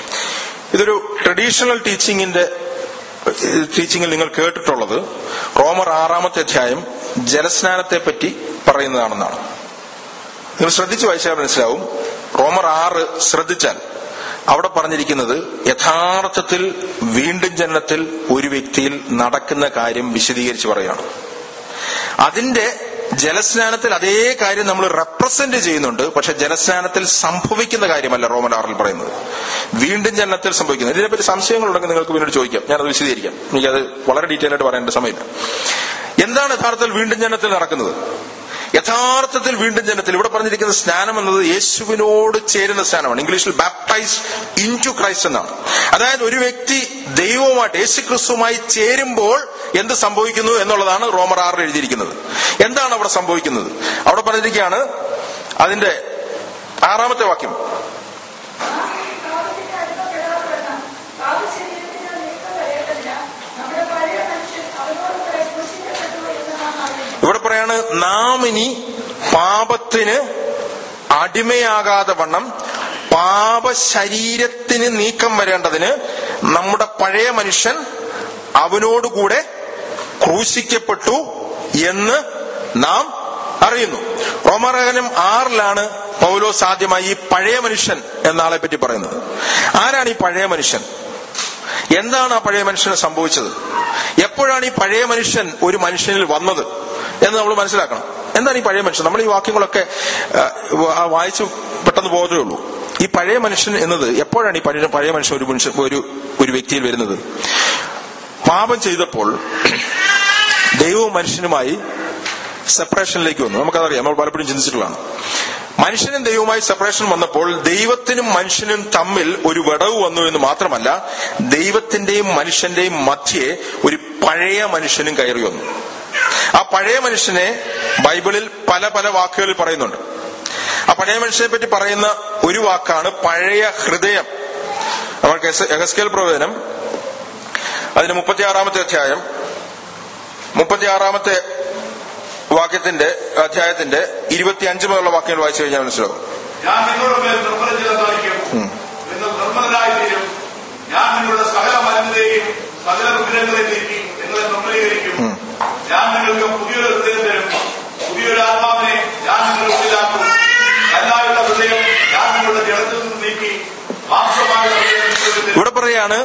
ഇതൊരു ട്രഡീഷണൽ ടീച്ചിങ്ങിന്റെ ടീച്ചിങ്ങിൽ നിങ്ങൾ കേട്ടിട്ടുള്ളത് റോമർ ആറാമത്തെ അധ്യായം ജലസ്നാനത്തെ പറ്റി പറയുന്നതാണെന്നാണ് നിങ്ങൾ ശ്രദ്ധിച്ചു വായിച്ചാൽ മനസ്സിലാവും റോമർ ആറ് ശ്രദ്ധിച്ചാൽ അവിടെ പറഞ്ഞിരിക്കുന്നത് യഥാർത്ഥത്തിൽ വീണ്ടും ജനനത്തിൽ ഒരു വ്യക്തിയിൽ നടക്കുന്ന കാര്യം വിശദീകരിച്ച് പറയാണ് അതിന്റെ ജലസ്നാനത്തിൽ അതേ കാര്യം നമ്മൾ റെപ്രസെന്റ് ചെയ്യുന്നുണ്ട് പക്ഷെ ജലസ്നാനത്തിൽ സംഭവിക്കുന്ന കാര്യമല്ല റോമൻ ആറിൽ പറയുന്നത് വീണ്ടും ജനനത്തിൽ സംഭവിക്കുന്നത് ഇതിനെപ്പറ്റി സംശയങ്ങളുണ്ടെങ്കിൽ നിങ്ങൾക്ക് പിന്നീട് ചോദിക്കാം ഞാനത് വിശദീകരിക്കാം എനിക്കത് വളരെ ഡീറ്റെയിൽ ആയിട്ട് പറയേണ്ട സമയമില്ല എന്താണ് യഥാർത്ഥത്തിൽ വീണ്ടും ജനനത്തിൽ നടക്കുന്നത് യഥാർത്ഥത്തിൽ വീണ്ടും ജനത്തിൽ ഇവിടെ പറഞ്ഞിരിക്കുന്ന സ്നാനം എന്നത് യേശുവിനോട് ചേരുന്ന സ്നാനമാണ് ഇംഗ്ലീഷിൽ ബാപ്റ്റൈസ് ഇൻ ടു ക്രൈസ്റ്റ് എന്നാണ് അതായത് ഒരു വ്യക്തി ദൈവവുമായിട്ട് യേശു ക്രിസ്തുവുമായി ചേരുമ്പോൾ എന്ത് സംഭവിക്കുന്നു എന്നുള്ളതാണ് റോമർ ആറിൽ എഴുതിയിരിക്കുന്നത് എന്താണ് അവിടെ സംഭവിക്കുന്നത് അവിടെ പറഞ്ഞിരിക്കുകയാണ് അതിന്റെ ആറാമത്തെ വാക്യം പാപത്തിന്റെ അടിമപ്പെടാതെ പാപശരീരത്തിന്റെ നീക്കം വരേണ്ടതിന് നമ്മുടെ പഴയ മനുഷ്യൻ അവനോടുകൂടെ ക്രൂശിക്കപ്പെട്ടു എന്ന് നാം അറിയുന്നു ഇവിടെ പറയാണ് നാം ഇനി പാപത്തിന് അടിമയാകാതെ വണ്ണം പാപ ശരീരത്തിന് നീക്കം വരേണ്ടതിന് നമ്മുടെ പഴയ മനുഷ്യൻ അവനോടുകൂടെ ക്രൂശിക്കപ്പെട്ടു എന്ന് നാം അറിയുന്നു റോമലേഖനം ആറിലാണ് പൗലോസ് ആദ്യമായി ഈ പഴയ മനുഷ്യൻ എന്ന ആളെ പറ്റി പറയുന്നത് ആരാണ് ഈ പഴയ മനുഷ്യൻ എന്താണ് ആ പഴയ മനുഷ്യന് സംഭവിച്ചത് എപ്പോഴാണ് ഈ പഴയ മനുഷ്യൻ ഒരു മനുഷ്യനിൽ വന്നത് എന്ന് നമ്മൾ മനസ്സിലാക്കണം എന്താണ് ഈ പഴയ മനുഷ്യൻ നമ്മൾ ഈ വാക്യങ്ങളൊക്കെ ആ, വ- വായിച്ചു പെട്ടെന്ന് പോകത്തേ ഉള്ളൂ ഈ പഴയ മനുഷ്യൻ എന്നത് എപ്പോഴാണ് ഈ പഴയ പഴയ മനുഷ്യൻ ഒരു മനുഷ്യൻ ഒരു ഒരു വ്യക്തിയിൽ വരുന്നത് പാപം ചെയ്തപ്പോൾ ദൈവവും മനുഷ്യനുമായി സെപ്പറേഷനിലേക്ക് വന്നു നമുക്കതറിയാം നമ്മൾ പലപ്പോഴും ചിന്തിച്ചിട്ടുള്ളതാണ് മനുഷ്യനും ദൈവവുമായി സെപ്പറേഷൻ വന്നപ്പോൾ ദൈവത്തിനും മനുഷ്യനും തമ്മിൽ ഒരു വിടവ് വന്നു എന്ന് മാത്രമല്ല ദൈവത്തിന്റെയും മനുഷ്യന്റെയും മധ്യേ ഒരു പഴയ മനുഷ്യനും കയറി വന്നു ആ പഴയ മനുഷ്യനെ ബൈബിളിൽ പല പല വാക്കുകളിൽ പറയുന്നുണ്ട് ആ പഴയ മനുഷ്യനെ പറ്റി പറയുന്ന ഒരു വാക്കാണ് പഴയ ഹൃദയം നമുക്ക് എഹസ്കേൽ പ്രവചനം അതിന് മുപ്പത്തിയാറാമത്തെ അധ്യായം മുപ്പത്തിയാറാമത്തെ വാക്യത്തിന്റെ അധ്യായത്തിന്റെ ഇരുപത്തിയഞ്ച് മുതലുള്ള വാക്യങ്ങൾ വായിച്ചു കഴിഞ്ഞാൽ മനസ്സിലാവും ഞാൻ നിങ്ങളുടെ മേൽ നിർമ്മല ജലം തളിക്കും നിങ്ങൾ നിർമ്മലരായി തീരും ഞാൻ നിങ്ങളുടെ സകല മലിനതയെയും സകല വിഗ്രഹങ്ങളെ നീക്കി നിങ്ങളെ നിർമ്മലീകരിക്കും ഞാൻ നിങ്ങൾക്ക് പുതിയൊരു ഹൃദയം തരും പുതിയൊരു ആത്മാവിനെ ഞാൻ നിങ്ങളുടെ ഉള്ളിലാക്കും കല്ലായുള്ള ഹൃദയം ഞാൻ നിങ്ങളുടെ ജലത്തിൽ നിന്ന് നീക്കി മാംസമായുള്ള ഹൃദയം നിങ്ങൾക്ക് തരും ഇവിടെ പറയാണ്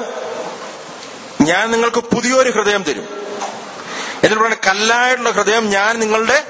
ഞാൻ നിങ്ങൾക്ക് പുതിയൊരു ഹൃദയം തരും എന്നിട്ട് പറയുന്നത് കല്ലായിട്ടുള്ള ഹൃദയം ഞാൻ നിങ്ങളുടെ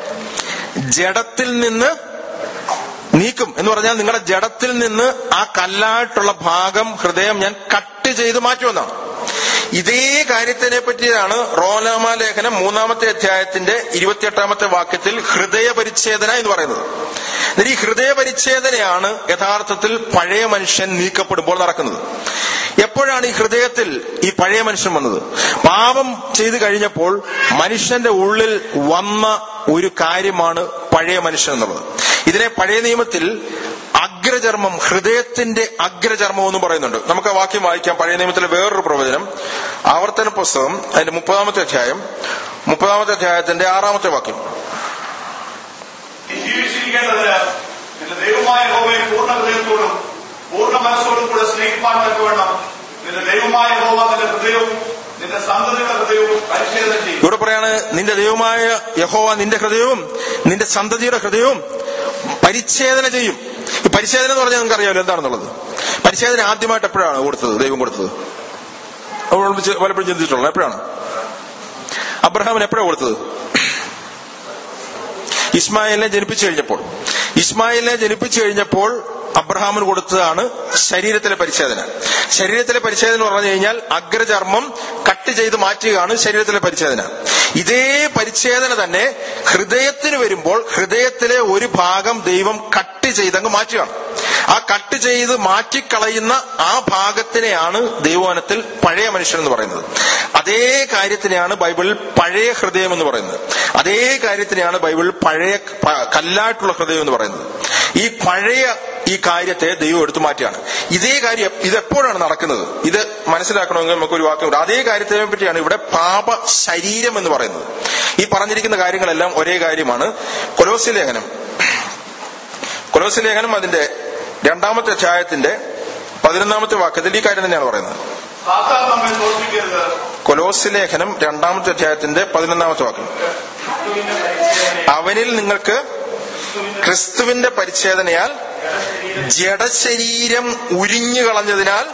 ജഡത്തിൽ നിന്ന് നീക്കും എന്ന് പറഞ്ഞാൽ നിങ്ങളുടെ ജഡത്തിൽ നിന്ന് ആ കല്ലായിട്ടുള്ള ഭാഗം ഹൃദയം ഞാൻ കട്ട് ചെയ്ത് മാറ്റുമെന്നാണ് ഇതേ കാര്യത്തിനെ പറ്റിയാണ് റോലാമ ലേഖനം മൂന്നാമത്തെ അധ്യായത്തിന്റെ ഇരുപത്തിയെട്ടാമത്തെ വാക്യത്തിൽ ഹൃദയ പരിച്ഛേദന എന്ന് പറയുന്നത് എന്നിട്ട് ഈ ഹൃദയ പരിച്ഛേദനയാണ് യഥാർത്ഥത്തിൽ പഴയ മനുഷ്യൻ നീക്കപ്പെടുമ്പോൾ നടക്കുന്നത് എപ്പോഴാണ് ഈ ഹൃദയത്തിൽ ഈ പഴയ മനുഷ്യൻ വന്നത് പാപം ചെയ്തു കഴിഞ്ഞപ്പോൾ മനുഷ്യന്റെ ഉള്ളിൽ വന്ന ഒരു കാര്യമാണ് പഴയ മനുഷ്യൻ എന്നുള്ളത് ഇതിനെ പഴയ നിയമത്തിൽ അഗ്രചർമ്മം ഹൃദയത്തിന്റെ അഗ്രചർമ്മം എന്ന് പറയുന്നുണ്ട് നമുക്ക് ആ വാക്യം വായിക്കാം പഴയ നിയമത്തിലെ വേറൊരു പ്രവചനം ആവർത്തന പുസ്തകം അതിന്റെ മുപ്പതാമത്തെ അധ്യായം മുപ്പതാമത്തെ അധ്യായത്തിന്റെ ആറാമത്തെ വാക്യം നീ ജീവിച്ചിരിക്കേണ്ടതിന് നിന്റെ ദൈവമായ ഹോവയെ പൂർണ്ണ ഹൃദയത്തോടും പൂർണ്ണ മനസ്സോടും കൂടെ സ്നേഹിപ്പാൻ തക്കവണ്ണം നിന്റെ ദൈവമായ ഹോവ നിന്റെ ഹൃദയവും നിന്റെ സന്തതിയുടെ ഹൃദയവും പരിശോധന ചെയ്യും ഇവിടെ പറയാണ് നിന്റെ ദൈവമായ യഹോവ നിന്റെ ഹൃദയവും നിന്റെ സന്തതിയുടെ ഹൃദയവും പരിച്ഛേദന ചെയ്യും ഈ പരിച്ഛേദന എന്ന് പറഞ്ഞാൽ നിങ്ങൾക്ക് അറിയാമല്ലോ എന്താണെന്നുള്ളത് പരിച്ഛേദന ആദ്യമായിട്ട് എപ്പോഴാണ് കൊടുത്തത് ദൈവം കൊടുത്തത് നമ്മൾ ചി- പലപ്പോഴും ചിന്തിച്ചിട്ടുള്ളത് എപ്പോഴാണ് അബ്രഹാമിന് എപ്പോഴാണ് കൊടുത്തത് ഇസ്മായിലിനെ ജനിപ്പിച്ചു കഴിഞ്ഞപ്പോൾ ഇസ്മായിലിനെ ജനിപ്പിച്ചു കഴിഞ്ഞപ്പോൾ അബ്രഹാമിന് കൊടുത്തതാണ് ശരീരത്തിലെ പരിച്ഛേദന ശരീരത്തിലെ പരിച്ഛേദന എന്ന് പറഞ്ഞു കഴിഞ്ഞാൽ അഗ്രചർമ്മം കട്ട് ചെയ്ത് മാറ്റുകയാണ് ശരീരത്തിലെ പരിച്ഛേദന ഇതേ പരിച്ഛേദന തന്നെ ഹൃദയത്തിന് വരുമ്പോൾ ഹൃദയത്തിലെ ഒരു ഭാഗം ദൈവം കട്ട് ചെയ്തങ്ങ് മാറ്റുകയാണ് ആ കട്ട് ചെയ്ത് മാറ്റിക്കളയുന്ന ആ ഭാഗത്തിനെയാണ് ദൈവവനത്തിൽ പഴയ മനുഷ്യൻ എന്ന് പറയുന്നത് അതേ കാര്യത്തിനെയാണ് ബൈബിളിൽ പഴയ ഹൃദയം എന്ന് പറയുന്നത് അതേ കാര്യത്തിനെയാണ് ബൈബിളിൽ പഴയ പ- കല്ലായിട്ടുള്ള ഹൃദയം എന്ന് പറയുന്നത് ഈ പഴയ ഈ കാര്യത്തെ ദൈവം എടുത്തു മാറ്റിയാണ് ഇതേ കാര്യം ഇതെപ്പോഴാണ് നടക്കുന്നത് ഇത് മനസ്സിലാക്കണമെങ്കിൽ നമുക്ക് ഒരു വാക്യമുണ്ട് അതേ കാര്യത്തെ പറ്റിയാണ് ഇവിടെ പാപ ശരീരം എന്ന് പറയുന്നത് ഈ പറഞ്ഞിരിക്കുന്ന കാര്യങ്ങളെല്ലാം ഒരേ കാര്യമാണ് കൊലോസി ലേഖനം കൊലോസി ലേഖനം അതിന്റെ രണ്ടാമത്തെ അധ്യായത്തിന്റെ പതിനൊന്നാമത്തെ വാക്യത്തിൽ ഈ കാര്യം തന്നെയാണ് പറയുന്നത് സാത്താൻ നമ്മെ തോൽപ്പിക്കരുത് കൊലോസി ലേഖനം രണ്ടാമത്തെ അധ്യായത്തിന്റെ പതിനൊന്നാമത്തെ വാക്യം അവനിൽ നിങ്ങൾക്ക് ക്രിസ്തുവിന്റെ പരിച്ഛേദനയാൽ ജഡശരീരം ഉരിഞ്ഞു കളഞ്ഞതിനാൽ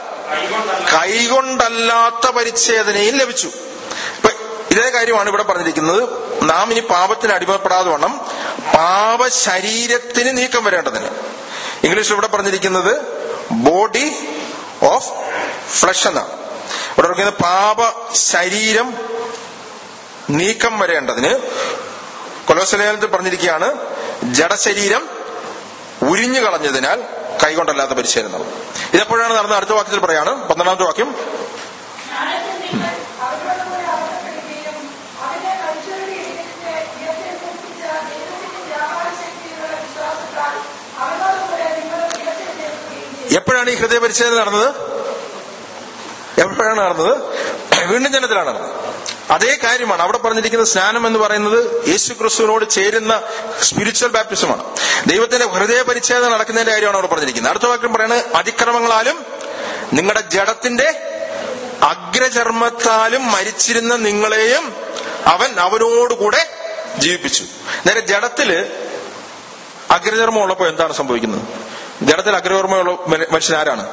കൈകൊണ്ടല്ലാത്ത പരിച്ഛേദനയും ലഭിച്ചു ഇപ്പൊ ഇതേ കാര്യമാണ് ഇവിടെ പറഞ്ഞിരിക്കുന്നത് നാം ഇനി പാപത്തിന് അടിമപ്പെടാതെ വണ്ണം പാപ ശരീരത്തിന് നീക്കം വരേണ്ടതിന് ഇംഗ്ലീഷിൽ ഇവിടെ പറഞ്ഞിരിക്കുന്നത് ബോഡി ഓഫ് ഫ്ലഷ് എന്നാണ് ഇവിടെ പറയുന്നത് പാപ ശരീരം നീക്കം വരേണ്ടതിന് കൊലോസലേഖനത്തിൽ പറഞ്ഞിരിക്കുകയാണ് ജഡശരീരം ഉരിഞ്ഞു കളഞ്ഞതിനാൽ കൈകൊണ്ടല്ലാത്ത പരിശീലനം നടന്നു ഇതെപ്പോഴാണ് നടന്നത് അടുത്ത വാക്യത്തിൽ പറയാണ് പന്ത്രണ്ടാമത്തെ വാക്യം ജ്ഞാനത്തിൽ നിങ്ങൾ അവരോട് കൂടെ അബദ്ധപ്പെടുകയും അവനെ മരിച്ചവരുടെ ഇടയിലെ ഉയർത്തെഴുന്നേൽപ്പിച്ച ദൈവത്തിന്റെ വ്യാപാരശക്തിയിലുള്ള വിശ്വാസത്താൽ അവരോട് കൂടെ നിങ്ങൾ ഉയർത്തെഴുന്നേൽക്കുകയും ചെയ്തു എപ്പോഴാണ് ഈ ഹൃദയ പരിശീലനം നടന്നത് എപ്പോഴാണ് നടന്നത് വീണ്ടും ജനത്തിലാണ് നടന്നത് അതേ കാര്യമാണ് അവിടെ പറഞ്ഞിരിക്കുന്ന സ്നാനം എന്ന് പറയുന്നത് യേശു ക്രിസ്തുവിനോട് ചേരുന്ന സ്പിരിച്വൽ ബാപ്റ്റിസമാണ് ദൈവത്തിന്റെ ഹൃദയ പരിച്ഛേദന നടക്കുന്നതിന്റെ കാര്യമാണ് അവിടെ പറഞ്ഞിരിക്കുന്നത് അടുത്ത വാക്യം പറയുന്നത് അതിക്രമങ്ങളാലും നിങ്ങളുടെ ജഡത്തിന്റെ അഗ്രചർമ്മത്താലും മരിച്ചിരുന്ന നിങ്ങളെയും അവൻ അവനോടുകൂടെ ജീവിപ്പിച്ചു നേരെ ജഡത്തില് അഗ്രചർമ്മം ഉള്ളപ്പോൾ എന്താണ് സംഭവിക്കുന്നത് ജഡത്തിൽ അഗ്രചർമ്മമുള്ള മനുഷ്യൻ ആരാണ്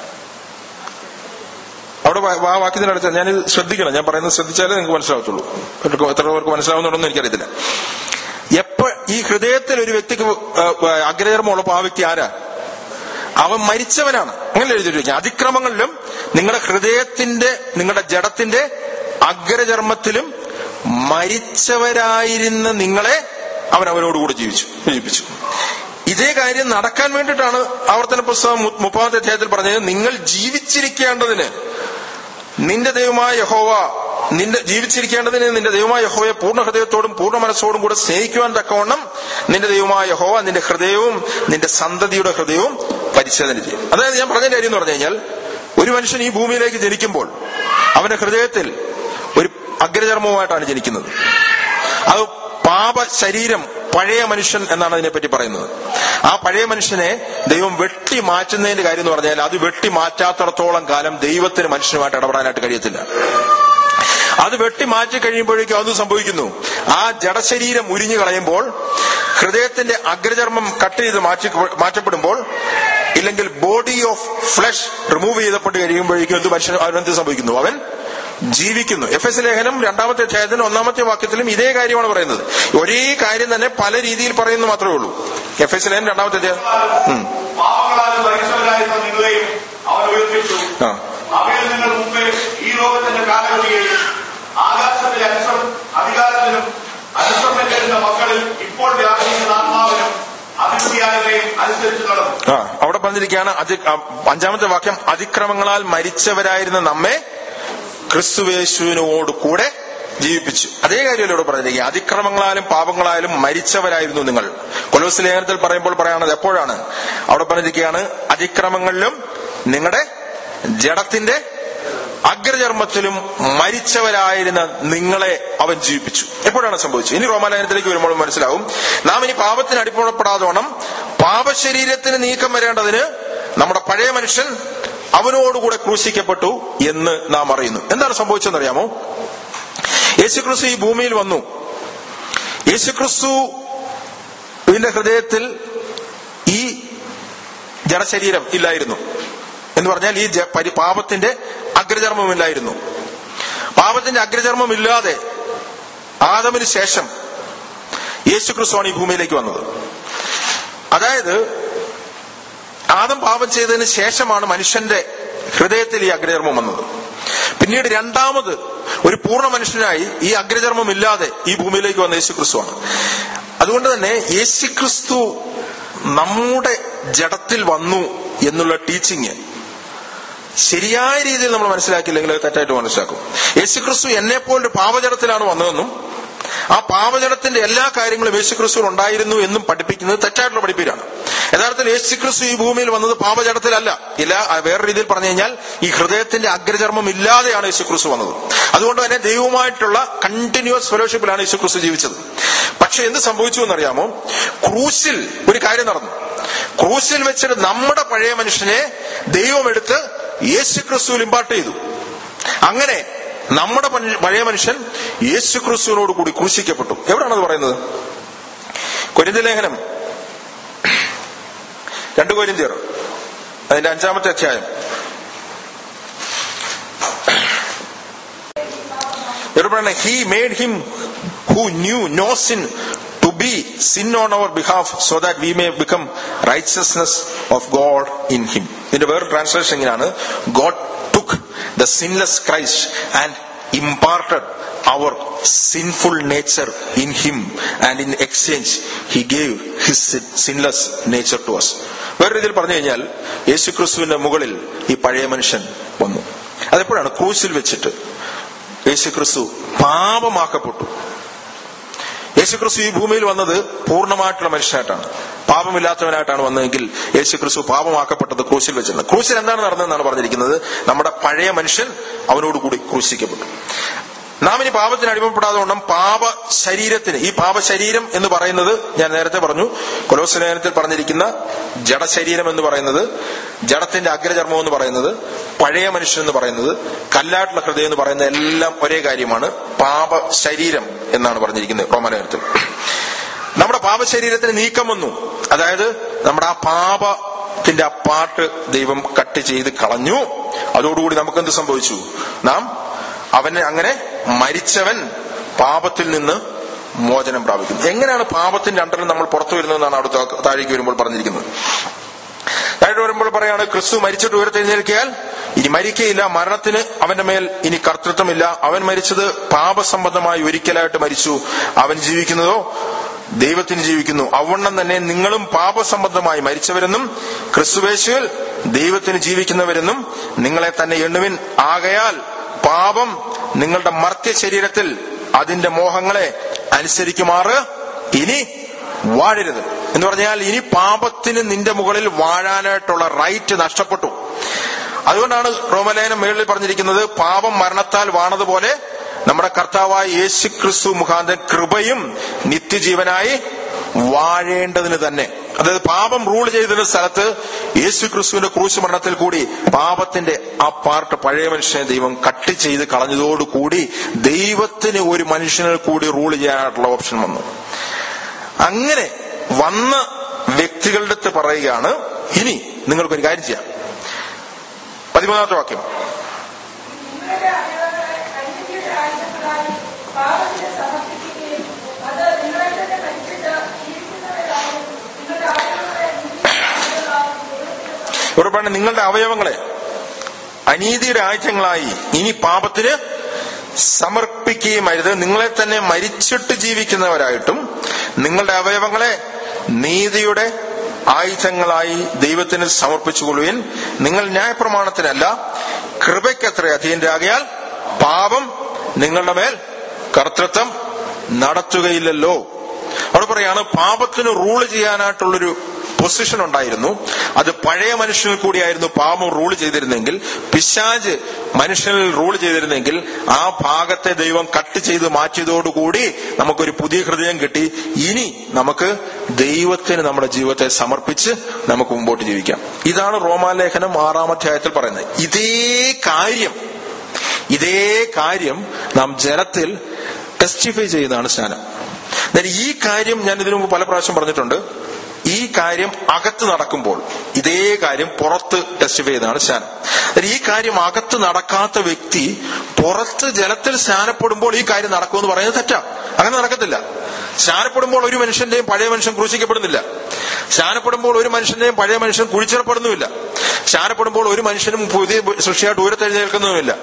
അവിടെ വാ- ആ വാക്യത്തിന്റെ അടുത്ത് ഞാൻ ശ്രദ്ധിക്കണം ഞാൻ പറയുന്നത് ശ്രദ്ധിച്ചാലേ നിങ്ങൾക്ക് മനസ്സിലാവത്തുള്ളൂ എത്ര- എത്ര പേർക്ക് മനസ്സിലാവുന്നുണ്ടെന്ന് എനിക്കറിയത്തില്ല എപ്പോ ഈ ഹൃദയത്തിൽ ഒരു വ്യക്തിക്ക് അഗ്രചർമ്മം ഉള്ളപ്പോൾ ആ വ്യക്തി ആരാ അവൻ മരിച്ചവനാണ് അങ്ങനെ എഴുതിയിരിക്കുക അതിക്രമങ്ങളിലും നിങ്ങളുടെ ഹൃദയത്തിന്റെ നിങ്ങളുടെ ജഡത്തിന്റെ അഗ്രചർമ്മത്തിലും മരിച്ചവരായിരുന്ന നിങ്ങളെ അവൻ അവനോടുകൂടി ജീവിച്ചു ജീവിപ്പിച്ചു ഇതേ കാര്യം നടക്കാൻ വേണ്ടിയിട്ടാണ് ആവർത്തന പുസ്തകം മു- മുപ്പതാമത്തെ അധ്യായത്തിൽ പറഞ്ഞത് നിങ്ങൾ ജീവിച്ചിരിക്കേണ്ടതിന് നിന്റെ ദൈവമായ യഹോവ നിന്റെ ജീവിച്ചിരിക്കേണ്ടതിന് നിന്റെ ദൈവമായ യഹോവയെ പൂർണ്ണ ഹൃദയത്തോടും പൂർണ്ണ മനസ്സോടും കൂടെ സ്നേഹിക്കുവാൻ തക്കവണ്ണം നിന്റെ ദൈവമായ യഹോവ നിന്റെ ഹൃദയവും നിന്റെ സന്തതിയുടെ ഹൃദയവും പരിശോധന ചെയ്യും അതായത് ഞാൻ പറഞ്ഞ കാര്യം എന്ന് പറഞ്ഞു കഴിഞ്ഞാൽ ഒരു മനുഷ്യൻ ഈ ഭൂമിയിലേക്ക് ജനിക്കുമ്പോൾ അവന്റെ ഹൃദയത്തിൽ ഒരു അഗ്രചർമ്മവുമായിട്ടാണ് ജനിക്കുന്നത് അത് പാപ ശരീരം പഴയ മനുഷ്യൻ എന്നാണ് അതിനെപ്പറ്റി പറയുന്നത് ആ പഴയ മനുഷ്യനെ ദൈവം വെട്ടി മാറ്റുന്നതിന്റെ കാര്യം എന്ന് പറഞ്ഞാൽ അത് വെട്ടി മാറ്റാത്തിടത്തോളം കാലം ദൈവത്തിന് മനുഷ്യനുമായിട്ട് ഇടപെടാനായിട്ട് കഴിയത്തില്ല അത് വെട്ടി മാറ്റി കഴിയുമ്പോഴേക്കും അത് സംഭവിക്കുന്നു ആ ജഡശരീരം ഉരിഞ്ഞു കളയുമ്പോൾ ഹൃദയത്തിന്റെ അഗ്രചർമ്മം കട്ട് ചെയ്ത് മാറ്റി മാറ്റപ്പെടുമ്പോൾ ഇല്ലെങ്കിൽ ബോഡി ഓഫ് ഫ്ലഷ് റിമൂവ് ചെയ്തപ്പെട്ട് കഴിയുമ്പോഴേക്കും എന്ത് മനുഷ്യൻ അവനെന്ത് സംഭവിക്കുന്നു അവൻ ജീവിക്കുന്നു എഫ് എസ് ലേഖനം രണ്ടാമത്തെ അധ്യായത്തിന് ഒന്നാമത്തെ വാക്യത്തിലും ഇതേ കാര്യമാണ് പറയുന്നത് ഒരേ കാര്യം തന്നെ പല രീതിയിൽ പറയുന്നു മാത്രമേ ഉള്ളൂ എഫ് എസ് ലേഖനം രണ്ടാമത്തെ അധ്യായം ഉം. പാപങ്ങളാൽ മരിച്ചവരായിരുന്ന നിങ്ങളെയും അവൻ ഉയർപ്പിച്ചു ആ. അവയിൽ നിങ്ങൾ മുമ്പേ ഈ ലോകത്തിന്റെ കാലഗതിയെയും ആകാശത്തിലെ അനുസർ അധികാരത്തിനും അനുസരണം തരുന്ന മക്കളിൽ ഇപ്പോൾ വ്യാപിക്കുന്ന ആത്മാവിനും അഭിവൃദ്ധിയായവരെയും അനുസരിച്ച് നടന്നു ആ അവിടെ പറഞ്ഞിരിക്കുകയാണ് അതി ആ, അഞ്ചാമത്തെ വാക്യം അതിക്രമങ്ങളാൽ മരിച്ചവരായിരുന്ന നമ്മെ ക്രിസ്തുവേശുവിനോട് കൂടെ ജീവിപ്പിച്ചു അതേ കാര്യമല്ലേ ഇവിടെ പറഞ്ഞിരിക്കുക അതിക്രമങ്ങളാലും പാപങ്ങളാലും മരിച്ചവരായിരുന്നു നിങ്ങൾ കൊലോസ് ലേഖനത്തിൽ പറയുമ്പോൾ പറയാണത് എപ്പോഴാണ് അവിടെ പറഞ്ഞിരിക്കുകയാണ് അതിക്രമങ്ങളിലും നിങ്ങളുടെ ജഡത്തിന്റെ അഗ്രചർമ്മത്തിലും മരിച്ചവരായിരുന്ന നിങ്ങളെ അവൻ ജീവിപ്പിച്ചു എപ്പോഴാണ് സംഭവിച്ചത് ഇനി റോമാലയനത്തിലേക്ക് വരുമ്പോൾ മനസ്സിലാവും നാം ഇനി പാപത്തിന് അടിപ്പുറപ്പെടാതെ വേണം പാപശരീരത്തിന് നീക്കം വരേണ്ടതിന് നമ്മുടെ പഴയ മനുഷ്യൻ അവനോടുകൂടെ ക്രൂശിക്കപ്പെട്ടു എന്ന് നാം അറിയുന്നു എന്താണ് സംഭവിച്ചതെന്നറിയാമോ യേശുക്രിസ്തു ഈ ഭൂമിയിൽ വന്നു യേശുക്രിസ്തു ഇതിന്റെ ഹൃദയത്തിൽ ഈ ജഡശരീരം ഇല്ലായിരുന്നു എന്ന് പറഞ്ഞാൽ ഈ ജ- പരി- പാപത്തിന്റെ അഗ്രചർമ്മമില്ലായിരുന്നു പാപത്തിന്റെ അഗ്രചർമ്മം ഇല്ലാതെ ആദമിന് ശേഷം യേശുക്രിസ്തുവാണ് ഈ ഭൂമിയിലേക്ക് വന്നത് അതായത് ആദം പാപം ചെയ്തതിന് ശേഷമാണ് മനുഷ്യന്റെ ഹൃദയത്തിൽ ഈ അഗ്രചർമ്മം വന്നത് പിന്നീട് രണ്ടാമത് ഒരു പൂർണ്ണ മനുഷ്യനായി ഈ അഗ്രചർമ്മം ഇല്ലാതെ ഈ ഭൂമിയിലേക്ക് വന്ന യേശുക്രിസ്തുവാണ് അതുകൊണ്ട് തന്നെ യേശുക്രിസ്തു നമ്മുടെ ജഡത്തിൽ വന്നു എന്നുള്ള ടീച്ചിങ് ശരിയായ രീതിയിൽ നമ്മൾ മനസ്സിലാക്കിയില്ലെങ്കിൽ അത് തെറ്റായിട്ട് മനസ്സിലാക്കും യേശുക്രിസ്തു എന്നെ പോലൊരു പാപജടത്തിലാണ് വന്നതെന്നും ആ പാപജടത്തിന്റെ എല്ലാ കാര്യങ്ങളും യേശുക്രിസ്തുവിൽ ഉണ്ടായിരുന്നു എന്നും പഠിപ്പിക്കുന്നത് തെറ്റായിട്ടുള്ള പഠിപ്പിലാണ് യഥാർത്ഥത്തിൽ യേശുക്രിസ്തു ഈ ഭൂമിയിൽ വന്നത് പാപജടത്തിലല്ല ഇല്ല ആ വേറെ രീതിയിൽ പറഞ്ഞു കഴിഞ്ഞാൽ ഈ ഹൃദയത്തിന്റെ അഗ്രചർമ്മം ഇല്ലാതെയാണ് യേശുക്രിസ്തു വന്നത് അതുകൊണ്ട് തന്നെ ദൈവവുമായിട്ടുള്ള കണ്ടിന്യൂസ് ഫെലോഷിപ്പിലാണ് യേശുക്രിസ്തു ജീവിച്ചത് പക്ഷെ എന്ത് സംഭവിച്ചു എന്നറിയാമോ ക്രൂശിൽ ഒരു കാര്യം നടന്നു ക്രൂശിൽ വെച്ചിട്ട് നമ്മുടെ പഴയ മനുഷ്യനെ ദൈവമെടുത്ത് യേശുക്രിസ്തുവിൽ ഇമ്പാർട്ട് ചെയ്തു അങ്ങനെ നമ്മുടെ പഴ- പഴയ മനുഷ്യൻ യേശു ക്രിസ്തുവിനോട് കൂടി ക്രൂശിക്കപ്പെട്ടു എവിടെയാണ് അത് പറയുന്നത് കൊരിന്ത ലേഖനം രണ്ടു കൊരിന്തിയർ അതിന്റെ അഞ്ചാമത്തെ അധ്യായം ഇവിടെ പറയുന്നത് he made him who knew no sin to be sin on our behalf so that we may become righteousness of God in him. ഇതിന്റെ വേറെ ട്രാൻസ്ലേഷൻ ഇങ്ങനെയാണ് God took the sinless Christ and imparted our sinful nature in him and in exchange he gave his sinless nature to us വേറെ രീതിയിൽ പറഞ്ഞു കഴിഞ്ഞാൽ യേശു ക്രിസ്തുവിന്റെ മുകളിൽ ഈ പഴയ മനുഷ്യൻ വന്നു അതെപ്പോഴാണ് ക്രൂശിൽ വെച്ചിട്ട് യേശു ക്രിസ്തു പാപമാക്കപ്പെട്ടു യേശു ക്രിസ്തു ഈ ഭൂമിയിൽ വന്നത് പൂർണ്ണമായിട്ടുള്ള മനുഷ്യനായിട്ടാണ് പാപമില്ലാത്തവനായിട്ടാണ് വന്നതെങ്കിൽ യേശു ക്രിസ്തു പാപമാക്കപ്പെട്ടത് ക്രൂശിൽ വെച്ചിരുന്നത് ക്രൂശിൽ എന്താണ് നടന്നതെന്നാണ് പറഞ്ഞിരിക്കുന്നത് നമ്മുടെ പഴയ മനുഷ്യൻ അവനോടുകൂടി ക്രൂശിക്കപ്പെട്ടു നാം ഇനി പാപത്തിന് അടിമപ്പെടാതെ വണ്ണം പാപ ശരീരത്തിന് ഈ പാപ ശരീരം എന്ന് പറയുന്നത് ഞാൻ നേരത്തെ പറഞ്ഞു കൊലോസലേഖനത്തിൽ പറഞ്ഞിരിക്കുന്ന ജഡശരീരം എന്ന് പറയുന്നത് ജഡത്തിന്റെ അഗ്രചർമ്മം എന്ന് പറയുന്നത് പഴയ മനുഷ്യൻ എന്ന് പറയുന്നത് കല്ലാട്ടുള്ള ഹൃദയം എന്ന് പറയുന്നത് എല്ലാം ഒരേ കാര്യമാണ് പാപ ശരീരം എന്നാണ് പറഞ്ഞിരിക്കുന്നത് റോമാലേഖനത്തിൽ നമ്മുടെ പാപശരീരത്തിന് നീക്കം വന്നു അതായത് നമ്മുടെ ആ പാപത്തിന്റെ ആ പാട്ട് ദൈവം കട്ട് ചെയ്ത് കളഞ്ഞു അതോടുകൂടി നമുക്ക് എന്ത് സംഭവിച്ചു നാം അവനെ അങ്ങനെ മരിച്ചവൻ പാപത്തിൽ നിന്ന് മോചനം പ്രാപിക്കുന്നു എങ്ങനെയാണ് പാപത്തിന്റെ അണ്ടറിൽ നമ്മൾ പുറത്തു വരുന്നതെന്നാണ് അവിടെ താഴേക്ക് വരുമ്പോൾ പറഞ്ഞിരിക്കുന്നത് താഴെ വരുമ്പോൾ പറയാണ് ക്രിസ്തു മരിച്ചിട്ട് ഉയർത്തെഴുന്നേൽക്കിയാൽ ഇനി മരിക്കയില്ല മരണത്തിന് അവന്റെ മേൽ ഇനി കർത്തൃത്വമില്ല അവൻ മരിച്ചത് പാപസംബന്ധമായി ഒരിക്കലായിട്ട് മരിച്ചു അവൻ ജീവിക്കുന്നതോ ദൈവത്തിന് ജീവിക്കുന്നു അവണ്ണം തന്നെ നിങ്ങളും പാപസംബന്ധമായി മരിച്ചവരെന്നും ക്രിസ്തുവേശുവിൽ ദൈവത്തിന് ജീവിക്കുന്നവരെന്നും നിങ്ങളെ തന്നെ എണ്ണുവിൻ ആകയാൽ പാപം നിങ്ങളുടെ മർത്യ ശരീരത്തിൽ അതിന്റെ മോഹങ്ങളെ അനുസരിക്കുമാറ് ഇനി വാഴരുത് എന്ന് പറഞ്ഞാൽ ഇനി പാപത്തിന് നിന്റെ മുകളിൽ വാഴാനായിട്ടുള്ള റൈറ്റ് നഷ്ടപ്പെട്ടു അതുകൊണ്ടാണ് റോമലേനം മേളിൽ പറഞ്ഞിരിക്കുന്നത് പാപം മരണത്താൽ വാണതുപോലെ നമ്മുടെ കർത്താവായ യേശു ക്രിസ്തു മുഖാന്തരം കൃപയും നിത്യജീവനായി വാഴേണ്ടതിന് തന്നെ അതായത് പാപം റൂൾ ചെയ്തിരുന്ന സ്ഥലത്ത് യേശു ക്രിസ്തുവിന്റെ ക്രൂശ് മരണത്തിൽ കൂടി പാപത്തിന്റെ ആ പാർട്ട് പഴയ മനുഷ്യനെ ദൈവം കട്ട് ചെയ്ത് കളഞ്ഞതോടുകൂടി ദൈവത്തിന് ഒരു മനുഷ്യനിൽ കൂടി റൂൾ ചെയ്യാനായിട്ടുള്ള ഓപ്ഷൻ വന്നു അങ്ങനെ വന്ന വ്യക്തികളുടെ അടുത്ത് പറയുകയാണ് ഇനി നിങ്ങൾക്കൊരു കാര്യം ചെയ്യാം പതിമൂന്നാമത്തെ വാക്യം നിങ്ങളുടെ അവയവങ്ങളെ കൈനിന്റെ ആയുധങ്ങളായി പാപത്തിന് സമർപ്പിക്കുകയും അത് നിങ്ങളെ തന്നെ മരിച്ചിട്ട് ജീവിക്കുന്നവരായും നിങ്ങളുടെ അവയവങ്ങളെ നീതിയുള്ളതായും ദൈവത്തിന് ഇവിടെ പറഞ്ഞ നിങ്ങളുടെ അവയവങ്ങളെ അനീതിയുടെ ആയുധങ്ങളായി ഇനി പാപത്തിന് സമർപ്പിക്കുകയും അരുത് നിങ്ങളെ തന്നെ മരിച്ചിട്ട് ജീവിക്കുന്നവരായിട്ടും നിങ്ങളുടെ അവയവങ്ങളെ നീതിയുടെ ആയുധങ്ങളായി ദൈവത്തിന് സമർപ്പിച്ചുകൊള്ളുവിൻ നിങ്ങൾ ന്യായപ്രമാണത്തിനല്ല കൃപയ്ക്കത്ര അധീനരാകിയാൽ പാപം നിങ്ങളുടെ മേൽ കർത്തൃത്വം നടത്തുകയില്ലല്ലോ അവിടെ പറയാണ് പാപത്തിന് റൂൾ ചെയ്യാനായിട്ടുള്ളൊരു പൊസിഷൻ ഉണ്ടായിരുന്നു അത് പഴയ മനുഷ്യനിൽ കൂടിയായിരുന്നു പാപം റൂൾ ചെയ്തിരുന്നെങ്കിൽ പിശാജ് മനുഷ്യനിൽ റൂൾ ചെയ്തിരുന്നെങ്കിൽ ആ ഭാഗത്തെ ദൈവം കട്ട് ചെയ്ത് മാറ്റിയതോടുകൂടി നമുക്കൊരു പുതിയ ഹൃദയം കിട്ടി ഇനി നമുക്ക് ദൈവത്തിന് നമ്മുടെ ജീവിതത്തെ സമർപ്പിച്ച് നമുക്ക് മുമ്പോട്ട് ജീവിക്കാം ഇതാണ് റോമാലേഖനം ആറാം അധ്യായത്തിൽ പറയുന്നത് ഇതേ കാര്യം ഇതേ കാര്യം നാം ജലത്തിൽ ടെസ്റ്റിഫൈ ചെയ്യുന്നതാണ് സ്നാനം എന്നാൽ ഈ കാര്യം ഞാൻ ഇതിനു മുമ്പ് പല പ്രാവശ്യം പറഞ്ഞിട്ടുണ്ട് ഈ കാര്യം അകത്ത് നടക്കുമ്പോൾ ഇതേ കാര്യം പുറത്ത് ടെസ്റ്റിഫൈ ചെയ്താണ് സ്നാനം എന്നാൽ ഈ കാര്യം അകത്ത് നടക്കാത്ത വ്യക്തി പുറത്ത് ജലത്തിൽ സ്നാനപ്പെടുമ്പോൾ ഈ കാര്യം നടക്കുമെന്ന് പറയുന്നത് തെറ്റാ അങ്ങനെ നടക്കത്തില്ല സ്നാനപ്പെടുമ്പോൾ ഒരു മനുഷ്യന്റെയും പഴയ മനുഷ്യൻ ക്രൂശിക്കപ്പെടുന്നില്ല സ്നാനപ്പെടുമ്പോൾ ഒരു മനുഷ്യന്റെയും പഴയ മനുഷ്യൻ കുഴിച്ചിടപ്പെടുന്നുമില്ല സ്നാനപ്പെടുമ്പോൾ ഒരു മനുഷ്യനും പുതിയ സൃഷ്ടിയായിട്ട് ഉയർത്തെഴുന്നേൽക്കുന്നുമില്ല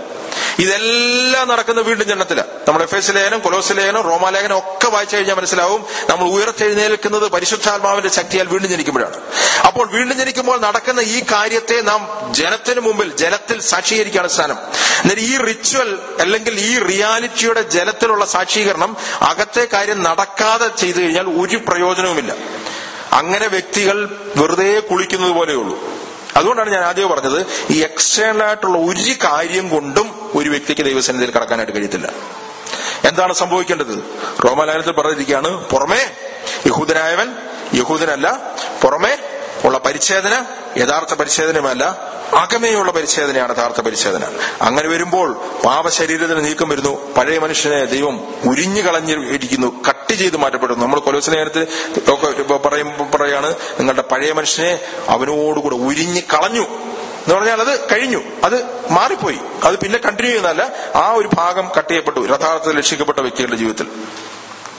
ഇതെല്ലാം നടക്കുന്ന വീണ്ടും ജനത്തില നമ്മൾ എഫ് എസ് ലേഖനം കൊലോസ് ലേഖനം റോമാലേഖനം ഒക്കെ വായിച്ചു കഴിഞ്ഞാൽ മനസ്സിലാവും നമ്മൾ ഉയർത്തെഴുന്നേൽക്കുന്നത് പരിശുദ്ധാത്മാവിന്റെ ശക്തിയാൽ വീണ്ടും ജനിക്കുമ്പോഴാണ് അപ്പോൾ വീണ്ടും ജനിക്കുമ്പോൾ നടക്കുന്ന ഈ കാര്യത്തെ നാം ജനത്തിന് മുമ്പിൽ ജലത്തിൽ സാക്ഷീകരിക്കുകയാണ് സ്ഥാനം എന്നാൽ ഈ റിച്വൽ അല്ലെങ്കിൽ ഈ റിയാലിറ്റിയുടെ ജലത്തിലുള്ള സാക്ഷീകരണം അകത്തെ കാര്യം നടക്കാതെ ചെയ്തു കഴിഞ്ഞാൽ ഒരു പ്രയോജനവുമില്ല അങ്ങനെ വ്യക്തികൾ വെറുതെ കുളിക്കുന്നത് പോലെയുള്ളൂ അതുകൊണ്ടാണ് ഞാൻ ആദ്യം പറഞ്ഞത് ഈ എക്സ്റ്റേണൽ ആയിട്ടുള്ള ഒരു കാര്യം കൊണ്ടും ഒരു വ്യക്തിക്ക് ദൈവസന്നിധിയിൽ കടക്കാനായിട്ട് കഴിയത്തില്ല എന്താണ് സംഭവിക്കേണ്ടത് റോമാലേഖനത്തിൽ പറഞ്ഞിരിക്കുകയാണ് പുറമേ യഹൂദനായവൻ യഹൂദനല്ല പുറമേ ഉള്ള പരിച്ഛേദന യഥാർത്ഥ പരിച്ഛേദനമല്ല അകമേയുള്ള പരിച്ഛേദനയാണ് യഥാർത്ഥ പരിച്ഛേദന അങ്ങനെ വരുമ്പോൾ പാപശരീരത്തിന് നീക്കം വരുന്നു പഴയ മനുഷ്യനെ ദൈവം ഉരിഞ്ഞു കളഞ്ഞിരിക്കുന്നു കട്ട് ചെയ്ത് മാറ്റപ്പെടുന്നു നമ്മൾ കൊലോസനേരത്തിൽ പറയുമ്പോൾ പറയാണ് നിങ്ങളുടെ പഴയ മനുഷ്യനെ അവനോടുകൂടെ ഉരിഞ്ഞു കളഞ്ഞു എന്ന് പറഞ്ഞാൽ അത് കഴിഞ്ഞു അത് മാറിപ്പോയി അത് പിന്നെ കണ്ടിന്യൂ ചെയ്യുന്നതല്ല ആ ഒരു ഭാഗം കട്ട് ചെയ്യപ്പെട്ടു യഥാർത്ഥത്തിൽ രക്ഷിക്കപ്പെട്ട വ്യക്തികളുടെ ജീവിതത്തിൽ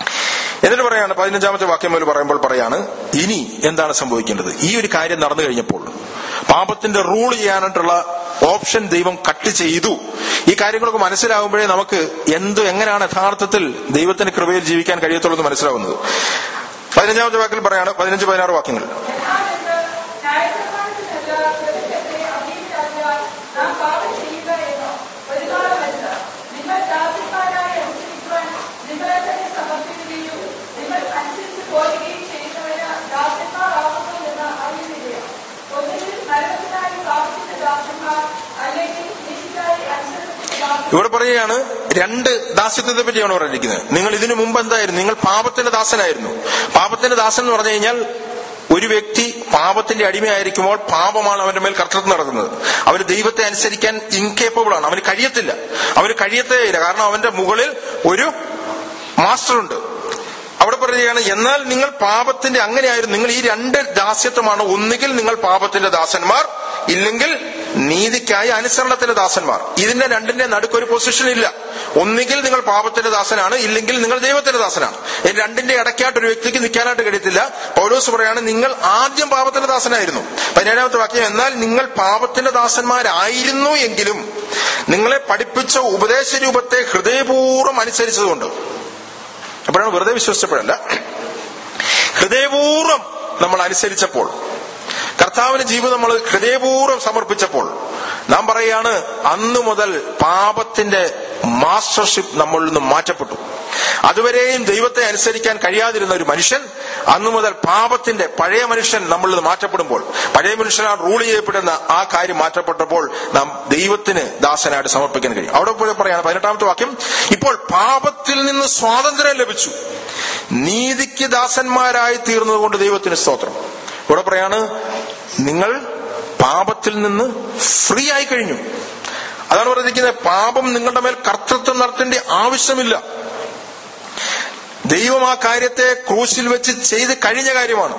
എന്നിട്ട് പറയാണ് പതിനഞ്ചാമത്തെ വാക്യം മുതൽ പറയുമ്പോൾ പറയാണ് ഇനി എന്താണ് സംഭവിക്കേണ്ടത് ഈ ഒരു കാര്യം നടന്നു കഴിഞ്ഞപ്പോൾ പാപത്തിന്റെ റൂൾ ചെയ്യാനായിട്ടുള്ള ഓപ്ഷൻ ദൈവം കട്ട് ചെയ്തു ഈ കാര്യങ്ങളൊക്കെ മനസ്സിലാകുമ്പോഴേ നമുക്ക് എന്ത് എങ്ങനെയാണ് യഥാർത്ഥത്തിൽ ദൈവത്തിന്റെ കൃപയിൽ ജീവിക്കാൻ കഴിയത്തുള്ളൂ എന്ന് മനസ്സിലാവുന്നത് പതിനഞ്ചാമത്തെ വാക്കിൽ പറയാണ് പതിനഞ്ച് പതിനാറ് വാക്യങ്ങൾ എന്നാലെന്ത് ന്യായപ്രമാണത്തിനല്ല കൃപയ്ക്കെതിരെ അധീനരല്ല നാം പാപം ചെയ്യുക എന്നോ ഒരു കാലമല്ല നിങ്ങൾ ദാസന്മാരായി അനുസരിക്കുവാൻ നിങ്ങളെ തന്നെ സമർപ്പിക്കുകയും നിങ്ങൾ അനുസരിച്ച് പോരുകയും ചെയ്യുന്നവന് ദാസന്മാരാകുന്നു എന്ന് അറിയുന്നില്ലയോ ഒന്നുകിൽ മരണത്തിനായി പാപത്തിന്റെ ദാസന്മാർ അല്ലെങ്കിൽ നീതിക്കായി അനുസരണത്തിന്റെ ദാസന്മാർ ഇവിടെ പറയുകയാണ് രണ്ട് ദാസ്യത്വത്തെ പറ്റിയാണ് പറഞ്ഞിരിക്കുന്നത് നിങ്ങൾ ഇതിനു മുമ്പ് എന്തായിരുന്നു നിങ്ങൾ പാപത്തിന്റെ ദാസനായിരുന്നു പാപത്തിന്റെ ദാസൻ എന്ന് പറഞ്ഞു കഴിഞ്ഞാൽ ഒരു വ്യക്തി പാപത്തിന്റെ അടിമയായിരിക്കുമ്പോൾ പാപമാണ് അവന്റെ മേൽ കർത്തൃത്വം നടക്കുന്നത് അവന് ദൈവത്തെ അനുസരിക്കാൻ ഇൻകേപ്പബിൾ ആണ് അവന് കഴിയത്തില്ല അവന് കഴിയത്തേ ഇല്ല കാരണം അവന്റെ മുകളിൽ ഒരു മാസ്റ്റർ ഉണ്ട് അവിടെ പറയുകയാണ് എന്നാൽ നിങ്ങൾ പാപത്തിന്റെ അങ്ങനെയായിരുന്നു നിങ്ങൾ ഈ രണ്ട് ദാസ്യത്വമാണ് ഒന്നുകിൽ നിങ്ങൾ പാപത്തിന്റെ ദാസന്മാർ ഇല്ലെങ്കിൽ നീതിക്കായി അനുസരണത്തിന്റെ ദാസന്മാർ ഇതിന്റെ രണ്ടിന്റെ നടുക്കൊരു പൊസിഷൻ ഇല്ല ഒന്നുകിൽ നിങ്ങൾ പാപത്തിന്റെ ദാസനാണ് ഇല്ലെങ്കിൽ നിങ്ങൾ ദൈവത്തിന്റെ ദാസനാണ് ഈ രണ്ടിന്റെ ഇടയ്ക്കായിട്ട് ഒരു വ്യക്തിക്ക് നിൽക്കാനായിട്ട് കഴിയത്തില്ല പൗലോസ് പറയാണ് നിങ്ങൾ ആദ്യം പാപത്തിന്റെ ദാസനായിരുന്നു പതിനേഴാമത്തെ വാക്യം എന്നാൽ നിങ്ങൾ പാപത്തിന്റെ ദാസന്മാരായിരുന്നു എങ്കിലും നിങ്ങളെ പഠിപ്പിച്ച ഉപദേശ രൂപത്തെ ഹൃദയപൂർവ്വം അനുസരിച്ചതുകൊണ്ട് അപ്പോഴാണ് വെറുതെ വിശ്വസിച്ചപ്പോഴല്ല ഹൃദയപൂർവ്വം നമ്മൾ അനുസരിച്ചപ്പോൾ കർത്താവിന് ജീവിതം നമ്മൾ ഹൃദയപൂർവ്വം സമർപ്പിച്ചപ്പോൾ നാം പറയാണ് അന്നു മുതൽ പാപത്തിന്റെ മാസ്റ്റർഷിപ്പ് നമ്മളിൽ നിന്ന് മാറ്റപ്പെട്ടു അതുവരെയും ദൈവത്തെ അനുസരിക്കാൻ കഴിയാതിരുന്ന ഒരു മനുഷ്യൻ അന്നു മുതൽ പാപത്തിന്റെ പഴയ മനുഷ്യൻ നമ്മളിൽ നിന്ന് മാറ്റപ്പെടുമ്പോൾ പഴയ മനുഷ്യനാൽ റൂൾ ചെയ്യപ്പെടുന്ന ആ കാര്യം മാറ്റപ്പെട്ടപ്പോൾ നാം ദൈവത്തിന് ദാസനായിട്ട് സമർപ്പിക്കാൻ കഴിയും അവിടെ പോയി പറയാണ് പതിനെട്ടാമത്തെ വാക്യം ഇപ്പോൾ പാപത്തിൽ നിന്ന് സ്വാതന്ത്ര്യം ലഭിച്ചു നീതിക്ക് ദാസന്മാരായി തീർന്നതുകൊണ്ട് ദൈവത്തിന് സ്തോത്രം ഇവിടെ പറയാണ് നിങ്ങൾ പാപത്തിൽ നിന്ന് ഫ്രീ ആയി കഴിഞ്ഞു അതാണ് പറഞ്ഞിരിക്കുന്നത് പാപം നിങ്ങളുടെ മേൽ കർത്തൃത്വം നടത്തേണ്ട ആവശ്യമില്ല ദൈവം ആ കാര്യത്തെ ക്രൂശിൽ വെച്ച് ചെയ്ത് കഴിഞ്ഞ കാര്യമാണ്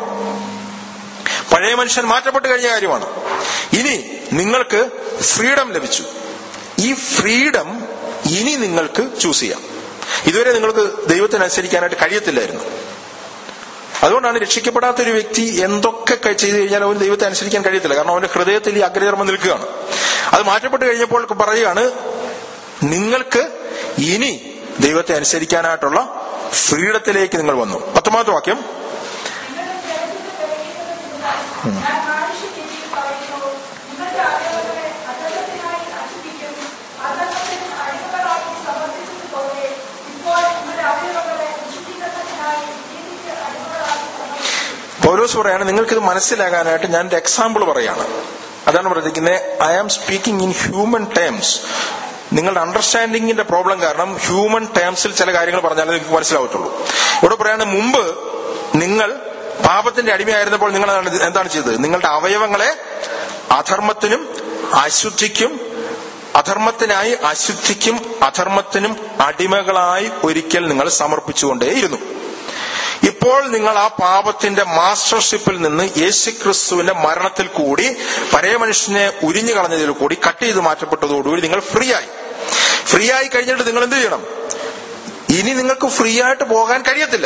പഴയ മനുഷ്യൻ മാറ്റപ്പെട്ട് കഴിഞ്ഞ കാര്യമാണ് ഇനി നിങ്ങൾക്ക് ഫ്രീഡം ലഭിച്ചു ഈ ഫ്രീഡം ഇനി നിങ്ങൾക്ക് ചൂസ് ചെയ്യാം ഇതുവരെ നിങ്ങൾക്ക് ദൈവത്തിനനുസരിക്കാനായിട്ട് കഴിയത്തില്ലായിരുന്നു അതുകൊണ്ടാണ് രക്ഷിക്കപ്പെടാത്ത ഒരു വ്യക്തി എന്തൊക്കെ ക- ചെയ്തു കഴിഞ്ഞാൽ അവന് ദൈവത്തെ അനുസരിക്കാൻ കഴിയത്തില്ല കാരണം അവന്റെ ഹൃദയത്തിൽ ഈ അഗ്രചർമ്മം നിൽക്കുകയാണ് അത് മാറ്റപ്പെട്ട് കഴിഞ്ഞപ്പോൾ പറയുകയാണ് നിങ്ങൾക്ക് ഇനി ദൈവത്തെ അനുസരിക്കാനായിട്ടുള്ള ഫ്രീഡത്തിലേക്ക് നിങ്ങൾ വന്നു പത്തൊമ്പതാമത്തെ വാക്യം നിങ്ങളുടെ ജനത്തിന്റെ പിറകിൽ ഞാൻ മനുഷ്യരീതിയിൽ പറയുന്നു നിങ്ങളുടെ അവയവങ്ങളെ അധർമ്മത്തിനായി നശിപ്പിക്കും അധർമ്മത്തിന് അടിമകളാക്കി സമർപ്പിച്ചതുപോലെ ഇപ്പോൾ നിങ്ങളുടെ അവയവങ്ങളെ വിശുദ്ധീകരണത്തിനായി നീതിക്ക് അടിമകളാക്കി സമർപ്പിക്കും പൗലോസ് പറയാണ് നിങ്ങൾക്കിത് മനസ്സിലാകാനായിട്ട് ഞാൻ ഒരു എക്സാമ്പിൾ പറയാണ് അതാണ് പറഞ്ഞിരിക്കുന്നത് I am speaking in human terms നിങ്ങളുടെ അണ്ടർസ്റ്റാൻഡിങ്ങിന്റെ പ്രോബ്ലം കാരണം ഹ്യൂമൻ ടേംസിൽ ചില കാര്യങ്ങൾ പറഞ്ഞാലേ നിങ്ങൾക്ക് മനസ്സിലാവത്തുള്ളൂ ഇവിടെ പറയാണ് മുമ്പ് നിങ്ങൾ പാപത്തിന്റെ അടിമയായിരുന്നപ്പോൾ നിങ്ങൾ എന്താണ് എന്താണ് ചെയ്തത് നിങ്ങളുടെ അവയവങ്ങളെ അധർമ്മത്തിനും അശുദ്ധിക്കും അധർമ്മത്തിനായി അശുദ്ധിക്കും അധർമ്മത്തിനും അടിമകളായി ഒരിക്കൽ നിങ്ങൾ സമർപ്പിച്ചുകൊണ്ടേയിരുന്നു ഇപ്പോൾ നിങ്ങൾ ആ പാപത്തിന്റെ മാസ്റ്റർഷിപ്പിൽ നിന്ന് യേശുക്രിസ്തുവിന്റെ മരണത്തിൽ കൂടി പഴയ മനുഷ്യനെ ഉരിഞ്ഞു കളഞ്ഞതിൽ കൂടി കട്ട് ചെയ്ത് മാറ്റപ്പെട്ടതോടുകൂടി നിങ്ങൾ ഫ്രീ ആയി ഫ്രീ ആയി കഴിഞ്ഞിട്ട് നിങ്ങൾ എന്ത് ചെയ്യണം ഇനി നിങ്ങൾക്ക് ഫ്രീ ആയിട്ട് പോകാൻ കഴിയത്തില്ല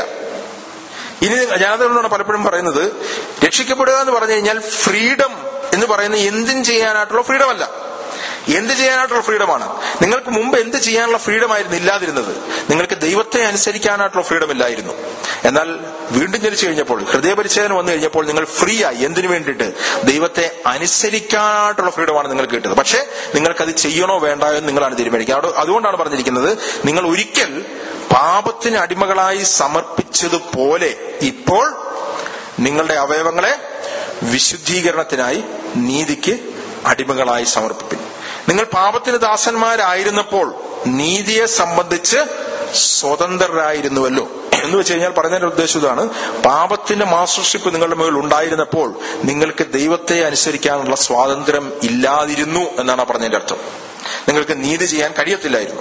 ഇനി നിങ്ങൾ- ഞാനതുകൊണ്ടാണ് പലപ്പോഴും പറയുന്നത് രക്ഷിക്കപ്പെടുക എന്ന് പറഞ്ഞു കഴിഞ്ഞാൽ ഫ്രീഡം എന്ന് പറയുന്നത് എന്തും ചെയ്യാനായിട്ടുള്ള ഫ്രീഡം അല്ല എന്ത് ചെയ്യാനായിട്ടുള്ള ഫ്രീഡമാണ് നിങ്ങൾക്ക് മുമ്പ് എന്ത് ചെയ്യാനുള്ള ഫ്രീഡം ആയിരുന്നു ഇല്ലാതിരുന്നത് നിങ്ങൾക്ക് ദൈവത്തെ അനുസരിക്കാനായിട്ടുള്ള ഫ്രീഡം ഇല്ലായിരുന്നു എന്നാൽ വീണ്ടും ജനിച്ചു കഴിഞ്ഞപ്പോൾ ഹൃദയപരിച്ഛേദന വന്നു കഴിഞ്ഞപ്പോൾ നിങ്ങൾ ഫ്രീ ആയി എന്തിനു വേണ്ടിയിട്ട് ദൈവത്തെ അനുസരിക്കാനായിട്ടുള്ള ഫ്രീഡമാണ് നിങ്ങൾക്ക് കിട്ടുന്നത് പക്ഷേ നിങ്ങൾക്കത് ചെയ്യണോ വേണ്ടയോ എന്ന് നിങ്ങളാണ് തീരുമാനിക്കുക അവിടെ അതുകൊണ്ടാണ് പറഞ്ഞിരിക്കുന്നത് നിങ്ങൾ ഒരിക്കൽ പാപത്തിന് അടിമകളായി സമർപ്പിച്ചതുപോലെ ഇപ്പോൾ നിങ്ങളുടെ അവയവങ്ങളെ വിശുദ്ധീകരണത്തിനായി നീതിക്ക് അടിമകളായി സമർപ്പിപ്പിൻ നിങ്ങൾ പാപത്തിന് ദാസന്മാരായിരുന്നപ്പോൾ നീതിയെ സംബന്ധിച്ച് സ്വതന്ത്രരായിരുന്നുവല്ലോ എന്ന് വെച്ച് കഴിഞ്ഞാൽ പറഞ്ഞതിന്റെ ഉദ്ദേശം ഇതാണ് പാപത്തിന്റെ മാസ്റ്റർഷിപ്പ് നിങ്ങളുടെ മുകളിൽ ഉണ്ടായിരുന്നപ്പോൾ നിങ്ങൾക്ക് ദൈവത്തെ അനുസരിക്കാനുള്ള സ്വാതന്ത്ര്യം ഇല്ലാതിരുന്നു എന്നാണ് ആ പറഞ്ഞതിന്റെ അർത്ഥം നിങ്ങൾക്ക് നീതി ചെയ്യാൻ കഴിയത്തില്ലായിരുന്നു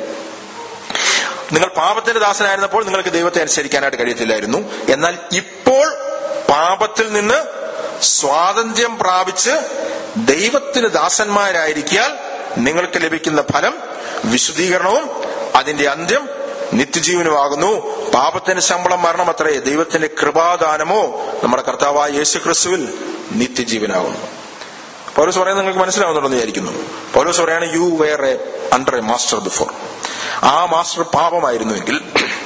നിങ്ങൾ പാപത്തിന്റെ ദാസനായിരുന്നപ്പോൾ നിങ്ങൾക്ക് ദൈവത്തെ അനുസരിക്കാനായിട്ട് കഴിയത്തില്ലായിരുന്നു എന്നാൽ ഇപ്പോൾ പാപത്തിൽ നിന്ന് സ്വാതന്ത്ര്യം പ്രാപിച്ച് ദൈവത്തിന് ദാസന്മാരായിരിക്കാൽ നിങ്ങൾക്ക് ലഭിക്കുന്ന ഫലം വിശുദ്ധീകരണവും അതിന്റെ അന്ത്യം നിത്യജീവനുമാകുന്നു പാപത്തിന്റെ ശമ്പളം മരണമത്രേ ദൈവത്തിന്റെ കൃപാദാനമോ നമ്മുടെ കർത്താവായ യേശു ക്രിസ്തുവിൽ നിത്യജീവനാകുന്നു പൗലോസ് പറയുന്നത് നിങ്ങൾക്ക് മനസ്സിലാവുന്നുണ്ടെന്ന് വിചാരിക്കുന്നു പൗലോസ് പറയാണ് you were a under a master before ആ മാസ്റ്റർ പാപമായിരുന്നുവെങ്കിൽ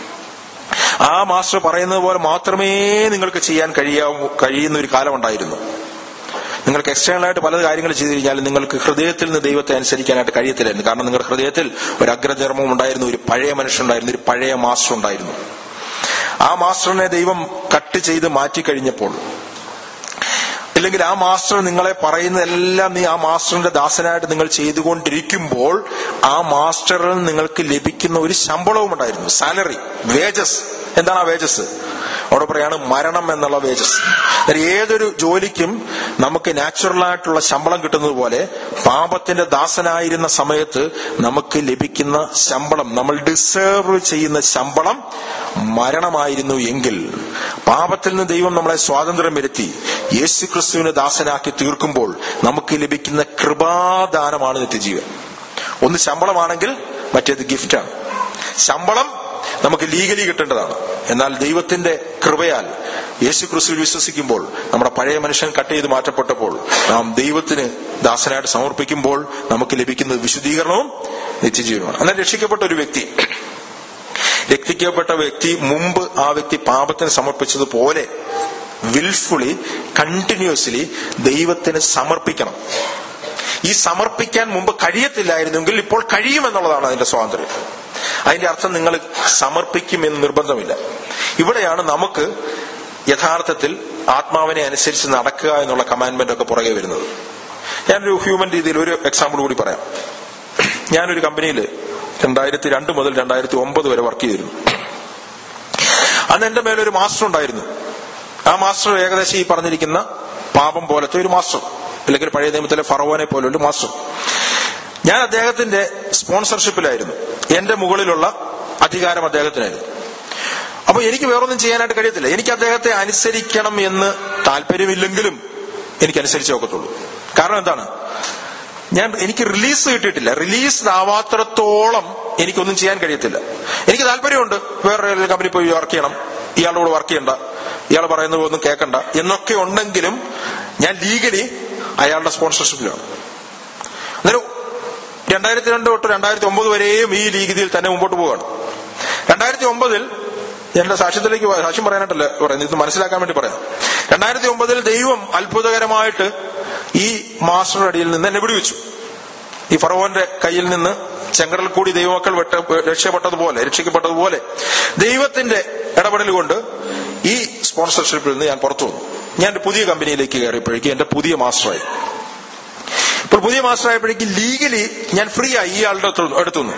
ആ മാസ്റ്റർ പറയുന്നത് പോലെ മാത്രമേ നിങ്ങൾക്ക് ചെയ്യാൻ കഴിയാവൂ കഴിയുന്ന ഒരു കാലം ഉണ്ടായിരുന്നു നിങ്ങൾക്ക് എക്സ്റ്റേണൽ ആയിട്ട് പല കാര്യങ്ങൾ ചെയ്തു കഴിഞ്ഞാൽ നിങ്ങൾക്ക് ഹൃദയത്തിൽ നിന്ന് ദൈവത്തെ അനുസരിക്കാനായിട്ട് കഴിയത്തില്ലായിരുന്നു കാരണം നിങ്ങളുടെ ഹൃദയത്തിൽ ഒരു അഗ്രചർമ്മം ഉണ്ടായിരുന്നു ഒരു പഴയ മനുഷ്യനുണ്ടായിരുന്നു ഒരു പഴയ മാസ്റ്റർ ഉണ്ടായിരുന്നു ആ മാസ്റ്ററിനെ ദൈവം കട്ട് ചെയ്ത് മാറ്റി കഴിഞ്ഞപ്പോൾ ഇല്ലെങ്കിൽ ആ മാസ്റ്റർ നിങ്ങളെ പറയുന്നതെല്ലാം നീ ആ മാസ്റ്ററിന്റെ ദാസനായിട്ട് നിങ്ങൾ ചെയ്തുകൊണ്ടിരിക്കുമ്പോൾ ആ മാസ്റ്ററിൽ നിങ്ങൾക്ക് ലഭിക്കുന്ന ഒരു ശമ്പളവും ഉണ്ടായിരുന്നു സാലറി വേജസ് എന്താണ് ആ വേജസ് അവിടെ പറയാണ് മരണം എന്നുള്ള വേജസ് ഏതൊരു ജോലിക്കും നമുക്ക് നാച്ചുറൽ ആയിട്ടുള്ള ശമ്പളം കിട്ടുന്നത് പോലെ പാപത്തിന്റെ ദാസനായിരുന്ന സമയത്ത് നമുക്ക് ലഭിക്കുന്ന ശമ്പളം നമ്മൾ ഡിസേർവ് ചെയ്യുന്ന ശമ്പളം മരണമായിരുന്നു എങ്കിൽ പാപത്തിൽ നിന്ന് ദൈവം നമ്മളെ സ്വാതന്ത്ര്യം വരുത്തി യേശു ക്രിസ്തുവിനെ ദാസനാക്കി തീർക്കുമ്പോൾ നമുക്ക് ലഭിക്കുന്ന കൃപാദാനമാണ് നിത്യജീവൻ ഒന്ന് ശമ്പളമാണെങ്കിൽ മറ്റേത് ഗിഫ്റ്റാണ് ശമ്പളം നമുക്ക് ലീഗലി കിട്ടേണ്ടതാണ് എന്നാൽ ദൈവത്തിന്റെ കൃപയാൽ യേശു ക്രിസ്തുവിൽ വിശ്വസിക്കുമ്പോൾ നമ്മുടെ പഴയ മനുഷ്യൻ കട്ട് ചെയ്ത് മാറ്റപ്പെട്ടപ്പോൾ നാം ദൈവത്തിന് ദാസനായിട്ട് സമർപ്പിക്കുമ്പോൾ നമുക്ക് ലഭിക്കുന്നത് വിശുദ്ധീകരണവും നിത്യജീവനമാണ് എന്നാൽ രക്ഷിക്കപ്പെട്ട ഒരു വ്യക്തി രക്ഷിക്കപ്പെട്ട വ്യക്തി മുമ്പ് ആ വ്യക്തി പാപത്തിന് സമർപ്പിച്ചതുപോലെ വിൽഫുള്ളി കണ്ടിന്യൂസ്ലി ദൈവത്തിന് സമർപ്പിക്കണം ഈ സമർപ്പിക്കാൻ മുമ്പ് കഴിയത്തില്ലായിരുന്നെങ്കിൽ ഇപ്പോൾ കഴിയുമെന്നുള്ളതാണ് അതിന്റെ സ്വാതന്ത്ര്യം അതിന്റെ അർത്ഥം നിങ്ങൾ സമർപ്പിക്കുമെന്ന് നിർബന്ധമില്ല ഇവിടെയാണ് നമുക്ക് യഥാർത്ഥത്തിൽ ആത്മാവിനെ അനുസരിച്ച് നടക്കുക എന്നുള്ള കമാൻഡ്മെന്റ് ഒക്കെ പുറകെ വരുന്നത് ഞാനൊരു ഹ്യൂമൻ രീതിയിൽ ഒരു എക്സാമ്പിൾ കൂടി പറയാം ഞാനൊരു കമ്പനിയിൽ രണ്ടായിരത്തി രണ്ട് മുതൽ രണ്ടായിരത്തി ഒമ്പത് വരെ വർക്ക് ചെയ്തിരുന്നു അന്ന് എന്റെ മേലൊരു മാസ്റ്റർ ഉണ്ടായിരുന്നു ആ മാസ്റ്റർ ഏകദേശം ഈ പറഞ്ഞിരിക്കുന്ന പാപം പോലത്തെ ഒരു മാസ്റ്റർ അല്ലെങ്കിൽ പഴയ നിയമത്തിലെ ഫറവോനെ പോലെ ഒരു മാസ്റ്റർ ഞാൻ അദ്ദേഹത്തിന്റെ സ്പോൺസർഷിപ്പിലായിരുന്നു എന്റെ മുകളിലുള്ള അധികാരം അദ്ദേഹത്തിനായിരുന്നു അപ്പൊ എനിക്ക് വേറൊന്നും ചെയ്യാനായിട്ട് കഴിയത്തില്ല എനിക്ക് അദ്ദേഹത്തെ അനുസരിക്കണം എന്ന് താല്പര്യമില്ലെങ്കിലും എനിക്ക് അനുസരിച്ചേ ഒക്കത്തുള്ളൂ കാരണം എന്താണ് ഞാൻ എനിക്ക് റിലീസ് കിട്ടിയിട്ടില്ല റിലീസ് ആവാത്രത്തോളം എനിക്കൊന്നും ചെയ്യാൻ കഴിയത്തില്ല എനിക്ക് താല്പര്യമുണ്ട് വേറെ കമ്പനി പോയി വർക്ക് ചെയ്യണം ഇയാളുടെ കൂടെ വർക്ക് ചെയ്യണ്ട ഇയാൾ പറയുന്നത് ഒന്നും കേൾക്കണ്ട എന്നൊക്കെ ഉണ്ടെങ്കിലും ഞാൻ ലീഗലി അയാളുടെ സ്പോൺസർഷിപ്പിലാണ് അന്നേരം രണ്ടായിരത്തി രണ്ട് തൊട്ട് രണ്ടായിരത്തി ഒമ്പത് വരെയും ഈ രീതിയിൽ തന്നെ മുമ്പോട്ട് പോവുകയാണ് രണ്ടായിരത്തി ഒമ്പതിൽ എന്റെ സാക്ഷ്യത്തിലേക്ക് പോയ- സാക്ഷ്യം പറയാനായിട്ടല്ല പറയുന്നത് ഇത് മനസ്സിലാക്കാൻ വേണ്ടി പറയാം രണ്ടായിരത്തി ഒമ്പതിൽ ദൈവം അത്ഭുതകരമായിട്ട് ഈ മാസ്റ്റർ അടിയിൽ നിന്ന് എന്നെ വിടുവിച്ചു ഈ ഫറവോന്റെ കയ്യിൽ നിന്ന് ചെങ്കടൽ കൂടി ദൈവമക്കൾ വെട്ട രക്ഷപ്പെട്ടതുപോലെ രക്ഷിക്കപ്പെട്ടതുപോലെ ദൈവത്തിന്റെ ഇടപെടൽ കൊണ്ട് ഈ സ്പോൺസർഷിപ്പിൽ നിന്ന് ഞാൻ പുറത്തു വന്നു ഞാൻ ഒരു പുതിയ കമ്പനിയിലേക്ക് കയറിയപ്പോഴേക്കും എന്റെ പുതിയ മാസ്റ്ററായി ഇപ്പോൾ പുതിയ മാസ്റ്റർ ആയപ്പോഴേക്ക് ലീഗലി ഞാൻ ഫ്രീ ആയി ഈ ആളുടെ അടുത്ത് അടുത്തുനിന്ന്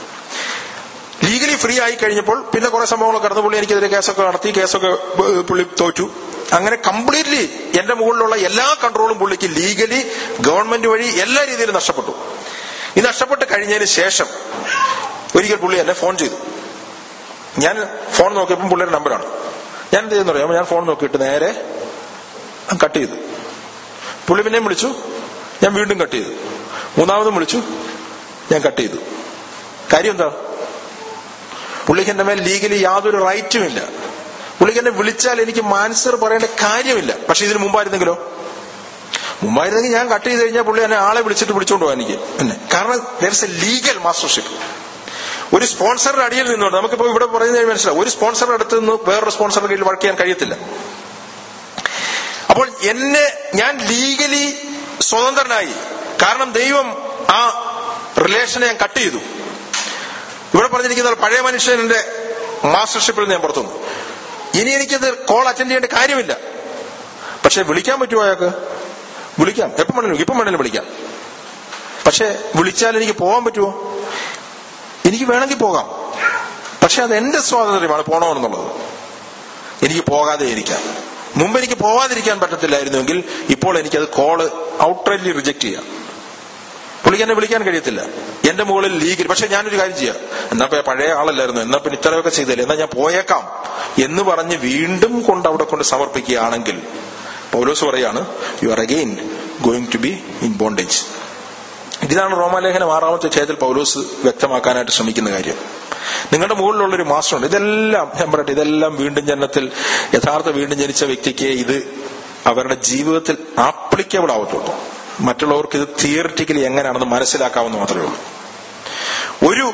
ലീഗലി ഫ്രീ ആയി കഴിഞ്ഞപ്പോൾ പിന്നെ കുറെ സംഭവങ്ങളൊക്കെ നടന്നു പുള്ളി എനിക്കെതിരെ കേസൊക്കെ നടത്തി കേസൊക്കെ ഏഹ്, പുള്ളി തോറ്റു അങ്ങനെ കംപ്ലീറ്റ്ലി എന്റെ മുകളിലുള്ള എല്ലാ കൺട്രോളും പുള്ളിക്ക് ലീഗലി ഗവൺമെന്റ് വഴി എല്ലാ രീതിയിലും നഷ്ടപ്പെട്ടു ഈ നഷ്ടപ്പെട്ട് കഴിഞ്ഞതിന് ശേഷം ഒരിക്കൽ പുള്ളി എന്നെ ഫോൺ ചെയ്തു ഞാൻ ഫോൺ നോക്കിയപ്പോൾ പുള്ളിയുടെ നമ്പറാണ് ഞാൻ എന്ത് ചെയ്യുന്ന അറിയാമോ ഞാൻ ഫോൺ നോക്കിയിട്ട് നേരെ കട്ട് ചെയ്തു പുള്ളി പിന്നെയും വിളിച്ചു ഞാൻ വീണ്ടും കട്ട് ചെയ്തു മൂന്നാമതും വിളിച്ചു ഞാൻ കട്ട് ചെയ്തു കാര്യം എന്താ പുള്ളിക്ക് എന്റെ മേൽ ലീഗലി യാതൊരു റൈറ്റും ഇല്ല പുള്ളിക്ക് എന്നെ വിളിച്ചാൽ എനിക്ക് മാൻസർ പറയേണ്ട കാര്യമില്ല പക്ഷെ ഇതിന് മുമ്പായിരുന്നെങ്കിലോ മുമ്പായിരുന്നെങ്കിൽ ഞാൻ കട്ട് ചെയ്ത് കഴിഞ്ഞാൽ പുള്ളി എന്നെ ആളെ വിളിച്ചിട്ട് പിടിച്ചോണ്ട് പോകാൻ എനിക്ക് എന്നെ കാരണം ദർസ് എ ലീഗൽ മാസ്റ്റർഷിപ്പ് ഒരു സ്പോൺസറുടെ അടിയിൽ നിന്നുകൊണ്ട് നമുക്കിപ്പോ ഇവിടെ പറയുന്നത് മനസ്സിലാവും ഒരു സ്പോൺസറുടെ അടുത്ത് നിന്ന് വേറൊരു സ്പോൺസറുടെ കീഴിൽ വർക്ക് ചെയ്യാൻ കഴിയത്തില്ല അപ്പോൾ എന്നെ ഞാൻ ലീഗലി സ്വതന്ത്രനായി കാരണം ദൈവം ആ റിലേഷനെ ഞാൻ കട്ട് ചെയ്തു ഇവിടെ പറഞ്ഞിരിക്കുന്ന ഒരു പഴയ മനുഷ്യന്റെ മാസ്റ്റർഷിപ്പിൽ നിന്ന് ഞാൻ പുറത്തു വന്നു ഇനി എനിക്കത് കോൾ അറ്റൻഡ് ചെയ്യേണ്ട കാര്യമില്ല പക്ഷെ വിളിക്കാൻ പറ്റുമോ അയാൾക്ക് വിളിക്കാം എപ്പം വേണേലും ഇപ്പം വേണേലും വിളിക്കാം പക്ഷെ വിളിച്ചാൽ എനിക്ക് പോകാൻ പറ്റുമോ എനിക്ക് വേണമെങ്കിൽ പോകാം പക്ഷെ അത് എന്റെ സ്വാതന്ത്ര്യമാണ് പോകണമെന്നുള്ളത് എനിക്ക് പോകാതെ ഇരിക്കാം മുമ്പ് എനിക്ക് പോവാതിരിക്കാൻ പറ്റത്തില്ലായിരുന്നുവെങ്കിൽ ഇപ്പോൾ എനിക്കത് കോള് ഔട്ട്റൈറ്റ്ലി റിജക്ട് ചെയ്യാം പുള്ളിക്ക് എന്നെ വിളിക്കാൻ കഴിയത്തില്ല എന്റെ മുകളിൽ ലീഗൽ പക്ഷെ ഞാനൊരു കാര്യം ചെയ്യാം എന്നാ ഇപ്പൊ പഴയ ആളല്ലായിരുന്നു എന്നാ പിന്നെ ഇത്രയൊക്കെ ചെയ്തില്ല എന്നാ ഞാൻ പോയേക്കാം എന്ന് പറഞ്ഞ് വീണ്ടും കൊണ്ട് അവിടെ കൊണ്ട് സമർപ്പിക്കുകയാണെങ്കിൽ പൗലോസ് പറയാണ് you are again going to be in bondage ഇതിനാണ് റോമാലേഖനം ആറാമത്തെ ഛേദത്തിൽ പൗലോസ് വ്യക്തമാക്കാനായിട്ട് ശ്രമിക്കുന്ന കാര്യം നിങ്ങളുടെ മുകളിലുള്ളൊരു മാസ്റ്റർ ഉണ്ട് ഇതെല്ലാം ഞാൻ പറയട്ടെ ഇതെല്ലാം വീണ്ടും ജനനത്തിൽ യഥാർത്ഥ വീണ്ടും ജനിച്ച വ്യക്തിക്ക് ഇത് അവരുടെ ജീവിതത്തിൽ ആപ്ലിക്കബിൾ ആവത്തുള്ളൂ മറ്റുള്ളവർക്ക് ഇത് തിയറിറ്റിക്കലി എങ്ങനെയാണെന്ന് മനസ്സിലാക്കാമെന്ന് മാത്രമേ ഉള്ളൂ ഒരു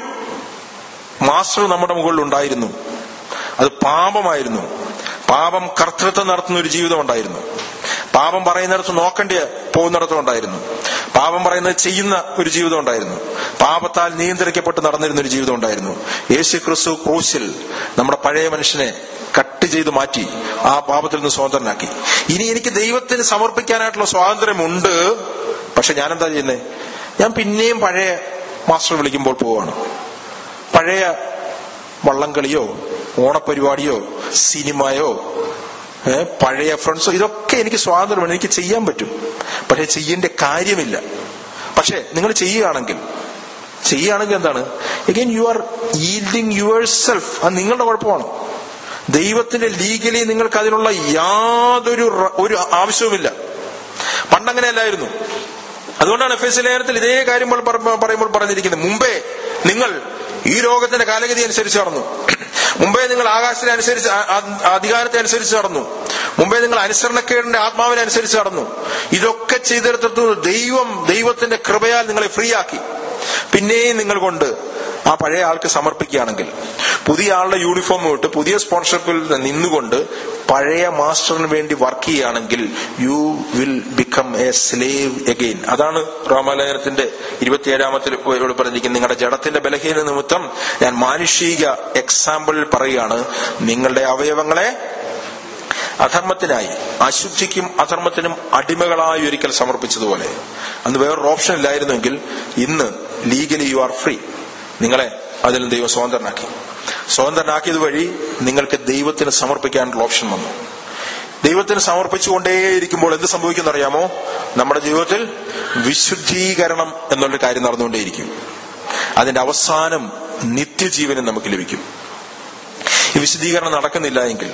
മാസ്റ്റർ നമ്മുടെ മുകളിൽ ഉണ്ടായിരുന്നു അത് പാപമായിരുന്നു പാപം കർത്തൃത്വം നടത്തുന്ന ഒരു ജീവിതം ഉണ്ടായിരുന്നു പാപം പറയുന്നിടത്ത് നോക്കേണ്ട പോകുന്നിടത്തും ഉണ്ടായിരുന്നു പാപം പറയുന്നത് ചെയ്യുന്ന ഒരു ജീവിതം ഉണ്ടായിരുന്നു പാപത്താൽ നിയന്ത്രിക്കപ്പെട്ട് നടന്നിരുന്ന ഒരു ജീവിതം ഉണ്ടായിരുന്നു യേശു ക്രിസ്തു ക്രൂശിൽ നമ്മുടെ പഴയ മനുഷ്യനെ കട്ട് ചെയ്ത് മാറ്റി ആ പാപത്തിൽ നിന്ന് സ്വതന്ത്രനാക്കി ഇനി എനിക്ക് ദൈവത്തിന് സമർപ്പിക്കാനായിട്ടുള്ള സ്വാതന്ത്ര്യമുണ്ട് പക്ഷെ ഞാൻ എന്താ ചെയ്യുന്നത് ഞാൻ പിന്നെയും പഴയ മാസ്റ്റർ വിളിക്കുമ്പോൾ പോവാണ് പഴയ വള്ളംകളിയോ ഓണപരിപാടിയോ സിനിമയോ ഏ, പഴയ ഫ്രണ്ട്സോ ഇതൊക്കെ എനിക്ക് സ്വാതന്ത്ര്യമാണ് എനിക്ക് ചെയ്യാൻ പറ്റും പക്ഷെ ചെയ്യേണ്ട കാര്യമില്ല പക്ഷെ നിങ്ങൾ ചെയ്യുകയാണെങ്കിൽ ചെയ്യുകയാണെങ്കിൽ എന്താണ് again you are yielding yourself അത് നിങ്ങളുടെ കുഴപ്പമാണ് ദൈവത്തിന്റെ ലീഗലി നിങ്ങൾക്ക് അതിനുള്ള യാതൊരു റ- ഒരു ആവശ്യവുമില്ല പണ്ടങ്ങനെയല്ലായിരുന്നു അതുകൊണ്ടാണ് എഫ് എസ് ലേഖനത്തിൽ ഇതേ കാര്യം ഇപ്പോൾ പറ- പറയുമ്പോൾ പറഞ്ഞിരിക്കുന്നത് മുമ്പേ നിങ്ങൾ ഈ ലോകത്തിന്റെ കാലഗതി അനുസരിച്ച് നടന്നു മുമ്പേ നിങ്ങൾ ആകാശത്തെ അനുസരിച്ച് ആ- ആ- അധികാരത്തെ അനുസരിച്ച് നടന്നു മുമ്പേ നിങ്ങൾ അനുസരണക്കേടിന്റെ ആത്മാവിനെ അനുസരിച്ച് നടന്നു ഇതൊക്കെ ചെയ്തെടുത്തിട്ട് ദൈവം ദൈവത്തിന്റെ കൃപയാൽ നിങ്ങളെ ഫ്രീ ആക്കി പിന്നെയും നിങ്ങൾ കൊണ്ട് ആ പഴയ ആൾക്ക് സമർപ്പിക്കുകയാണെങ്കിൽ പുതിയ ആളുടെ യൂണിഫോം ഇട്ട് പുതിയ സ്പോൺസർഷിപ്പിൽ നിന്നുകൊണ്ട് പഴയ മാസ്റ്ററിന് വേണ്ടി വർക്ക് ചെയ്യുകയാണെങ്കിൽ you will become a slave again അതാണ് റോമാലേഖനത്തിന്റെ ഇരുപത്തിയേഴാമത്തിൽ ഇവിടെ പറഞ്ഞിരിക്കുന്നത് നിങ്ങളുടെ ജഡത്തിന്റെ ബലഹീന നിമിത്തം ഞാൻ മാനുഷിക എക്സാമ്പിളിൽ പറയുകയാണ് നിങ്ങളുടെ അവയവങ്ങളെ അധർമ്മത്തിനായി അശുദ്ധിക്കും അധർമ്മത്തിനും അടിമകളായി ഒരിക്കൽ സമർപ്പിച്ചതുപോലെ അന്ന് വേറൊരു ഓപ്ഷൻ ഇല്ലായിരുന്നെങ്കിൽ ഇന്ന് ലീഗലി യു ആർ ഫ്രീ നിങ്ങളെ അതിൽ നിന്ന് ദൈവം സ്വതന്ത്രനാക്കി സ്വതന്ത്രനാക്കിയത് വഴി നിങ്ങൾക്ക് ദൈവത്തിന് സമർപ്പിക്കാനുള്ള ഓപ്ഷൻ വന്നു ദൈവത്തിന് സമർപ്പിച്ചുകൊണ്ടേയിരിക്കുമ്പോൾ എന്ത് സംഭവിക്കും അറിയാമോ നമ്മുടെ ജീവിതത്തിൽ വിശുദ്ധീകരണം എന്നുള്ളൊരു കാര്യം നടന്നുകൊണ്ടേയിരിക്കും അതിന്റെ അവസാനം നിത്യജീവനും നമുക്ക് ലഭിക്കും ഈ വിശുദ്ധീകരണം നടക്കുന്നില്ല എങ്കിൽ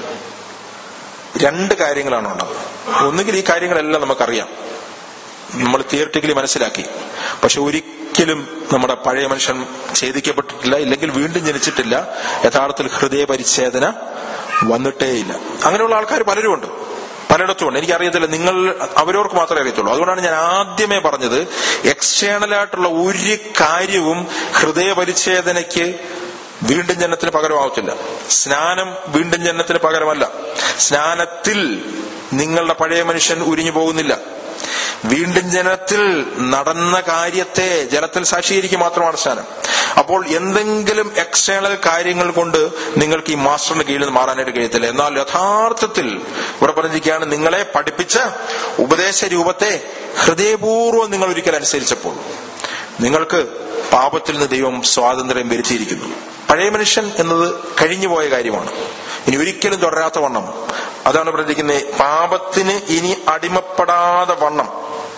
രണ്ട് കാര്യങ്ങളാണ് ഉള്ളത് ഒന്നുകിൽ ഈ കാര്യങ്ങളെല്ലാം നമുക്കറിയാം നമ്മൾ തിയറിറ്റിക്കലി മനസ്സിലാക്കി പക്ഷെ ഒരിക്കലും നമ്മുടെ പഴയ മനുഷ്യൻ ഛേദിക്കപ്പെട്ടിട്ടില്ല ഇല്ലെങ്കിൽ വീണ്ടും ജനിച്ചിട്ടില്ല യഥാർത്ഥത്തിൽ ഹൃദയ പരിച്ഛേദന വന്നിട്ടേയില്ല അങ്ങനെയുള്ള ആൾക്കാർ പലരും ഉണ്ട് പലയിടത്തും ഉണ്ട് എനിക്കറിയത്തില്ല നിങ്ങൾ അവരവർക്ക് മാത്രമേ അറിയത്തുള്ളൂ അതുകൊണ്ടാണ് ഞാൻ ആദ്യമേ പറഞ്ഞത് എക്സ്റ്റേണൽ ആയിട്ടുള്ള ഒരു കാര്യവും ഹൃദയ പരിച്ഛേദനയ്ക്ക് വീണ്ടും ജനനത്തിന് പകരമാവത്തില്ല സ്നാനം വീണ്ടും ജനനത്തിന് പകരമല്ല സ്നാനത്തിൽ നിങ്ങളുടെ പഴയ മനുഷ്യൻ ഉരിഞ്ഞു പോകുന്നില്ല വീണ്ടും ജനത്തിൽ നടന്ന കാര്യത്തെ ജലത്തിൽ സാക്ഷീകരിക്കുക മാത്രമാണ് സ്നാനം അപ്പോൾ എന്തെങ്കിലും എക്സ്റ്റേണൽ കാര്യങ്ങൾ കൊണ്ട് നിങ്ങൾക്ക് ഈ മാസ്റ്ററിന്റെ കീഴിൽ നിന്ന് മാറാനായിട്ട് കഴിയത്തില്ല എന്നാൽ യഥാർത്ഥത്തിൽ ഇവിടെ പറഞ്ഞിരിക്കുകയാണ് നിങ്ങളെ പഠിപ്പിച്ച ഉപദേശ രൂപത്തെ ഹൃദയപൂർവ്വം നിങ്ങൾ ഒരിക്കൽ അനുസരിച്ചപ്പോൾ നിങ്ങൾക്ക് പാപത്തിൽ നിന്ന് ദൈവം സ്വാതന്ത്ര്യം വരുത്തിയിരിക്കുന്നു പഴയ മനുഷ്യൻ എന്നത് കഴിഞ്ഞുപോയ കാര്യമാണ് ഇനി ഒരിക്കലും തുടരാത്ത വണ്ണം അതാണ് പറഞ്ഞിരിക്കുന്നത് പാപത്തിന് ഇനി അടിമപ്പെടാതെ വണ്ണം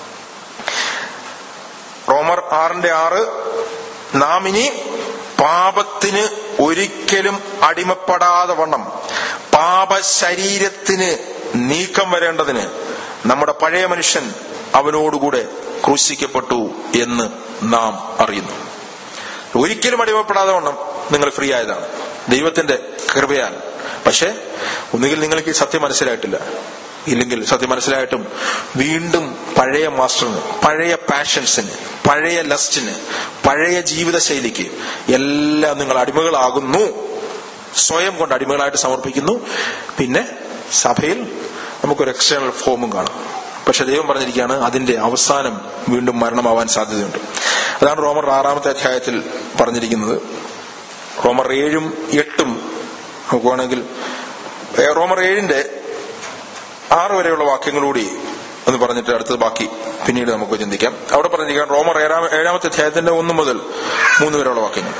റോമർ ആറിന്റെ ആറ് നാം ഇനി പാപത്തിന് ഒരിക്കലും അടിമപ്പെടാതെ വണ്ണം പാപ ശരീരത്തിന് നീക്കം വരേണ്ടതിന് നമ്മുടെ പഴയ മനുഷ്യൻ അവനോടുകൂടെ ക്രൂശിക്കപ്പെട്ടു എന്ന് നാം അറിയുന്നു ഒരിക്കലും അടിമപ്പെടാതെ വണ്ണം നിങ്ങൾ ഫ്രീ ആയതാണ് ദൈവത്തിന്റെ കൃപയാൽ പക്ഷെ ഒന്നുകിൽ നിങ്ങൾക്ക് ഈ സത്യം മനസ്സിലായിട്ടില്ല ഇല്ലെങ്കിൽ സത്യം മനസ്സിലായിട്ടും വീണ്ടും പഴയ മാസ്റ്ററിന് പഴയ പാഷൻസിന് പഴയ ലസ്റ്റിന് പഴയ ജീവിതശൈലിക്ക് എല്ലാം നിങ്ങൾ അടിമകളാകുന്നു സ്വയം കൊണ്ട് അടിമകളായിട്ട് സമർപ്പിക്കുന്നു പിന്നെ സഭയിൽ നമുക്കൊരു എക്സ്റ്റേണൽ ഫോമും കാണാം പക്ഷെ ദൈവം പറഞ്ഞിരിക്കുകയാണ് അതിന്റെ അവസാനം വീണ്ടും മരണമാവാൻ സാധ്യതയുണ്ട് അതാണ് റോമർ ആറാമത്തെ അധ്യായത്തിൽ പറഞ്ഞിരിക്കുന്നത് റോമർ ഏഴും എട്ടും നോക്കുവാണെങ്കിൽ ഏ, റോമർ ഏഴിന്റെ ആറ് വരെയുള്ള വാക്യങ്ങളൂടി എന്ന് പറഞ്ഞിട്ട് അടുത്തത് ബാക്കി പിന്നീട് നമുക്ക് ചിന്തിക്കാം അവിടെ പറഞ്ഞിരിക്കാം റോമർ ഏഴാം ഏഴാമത്തെ അധ്യായത്തിന്റെ ഒന്ന് മുതൽ മൂന്ന് വരെയുള്ള വാക്യങ്ങൾ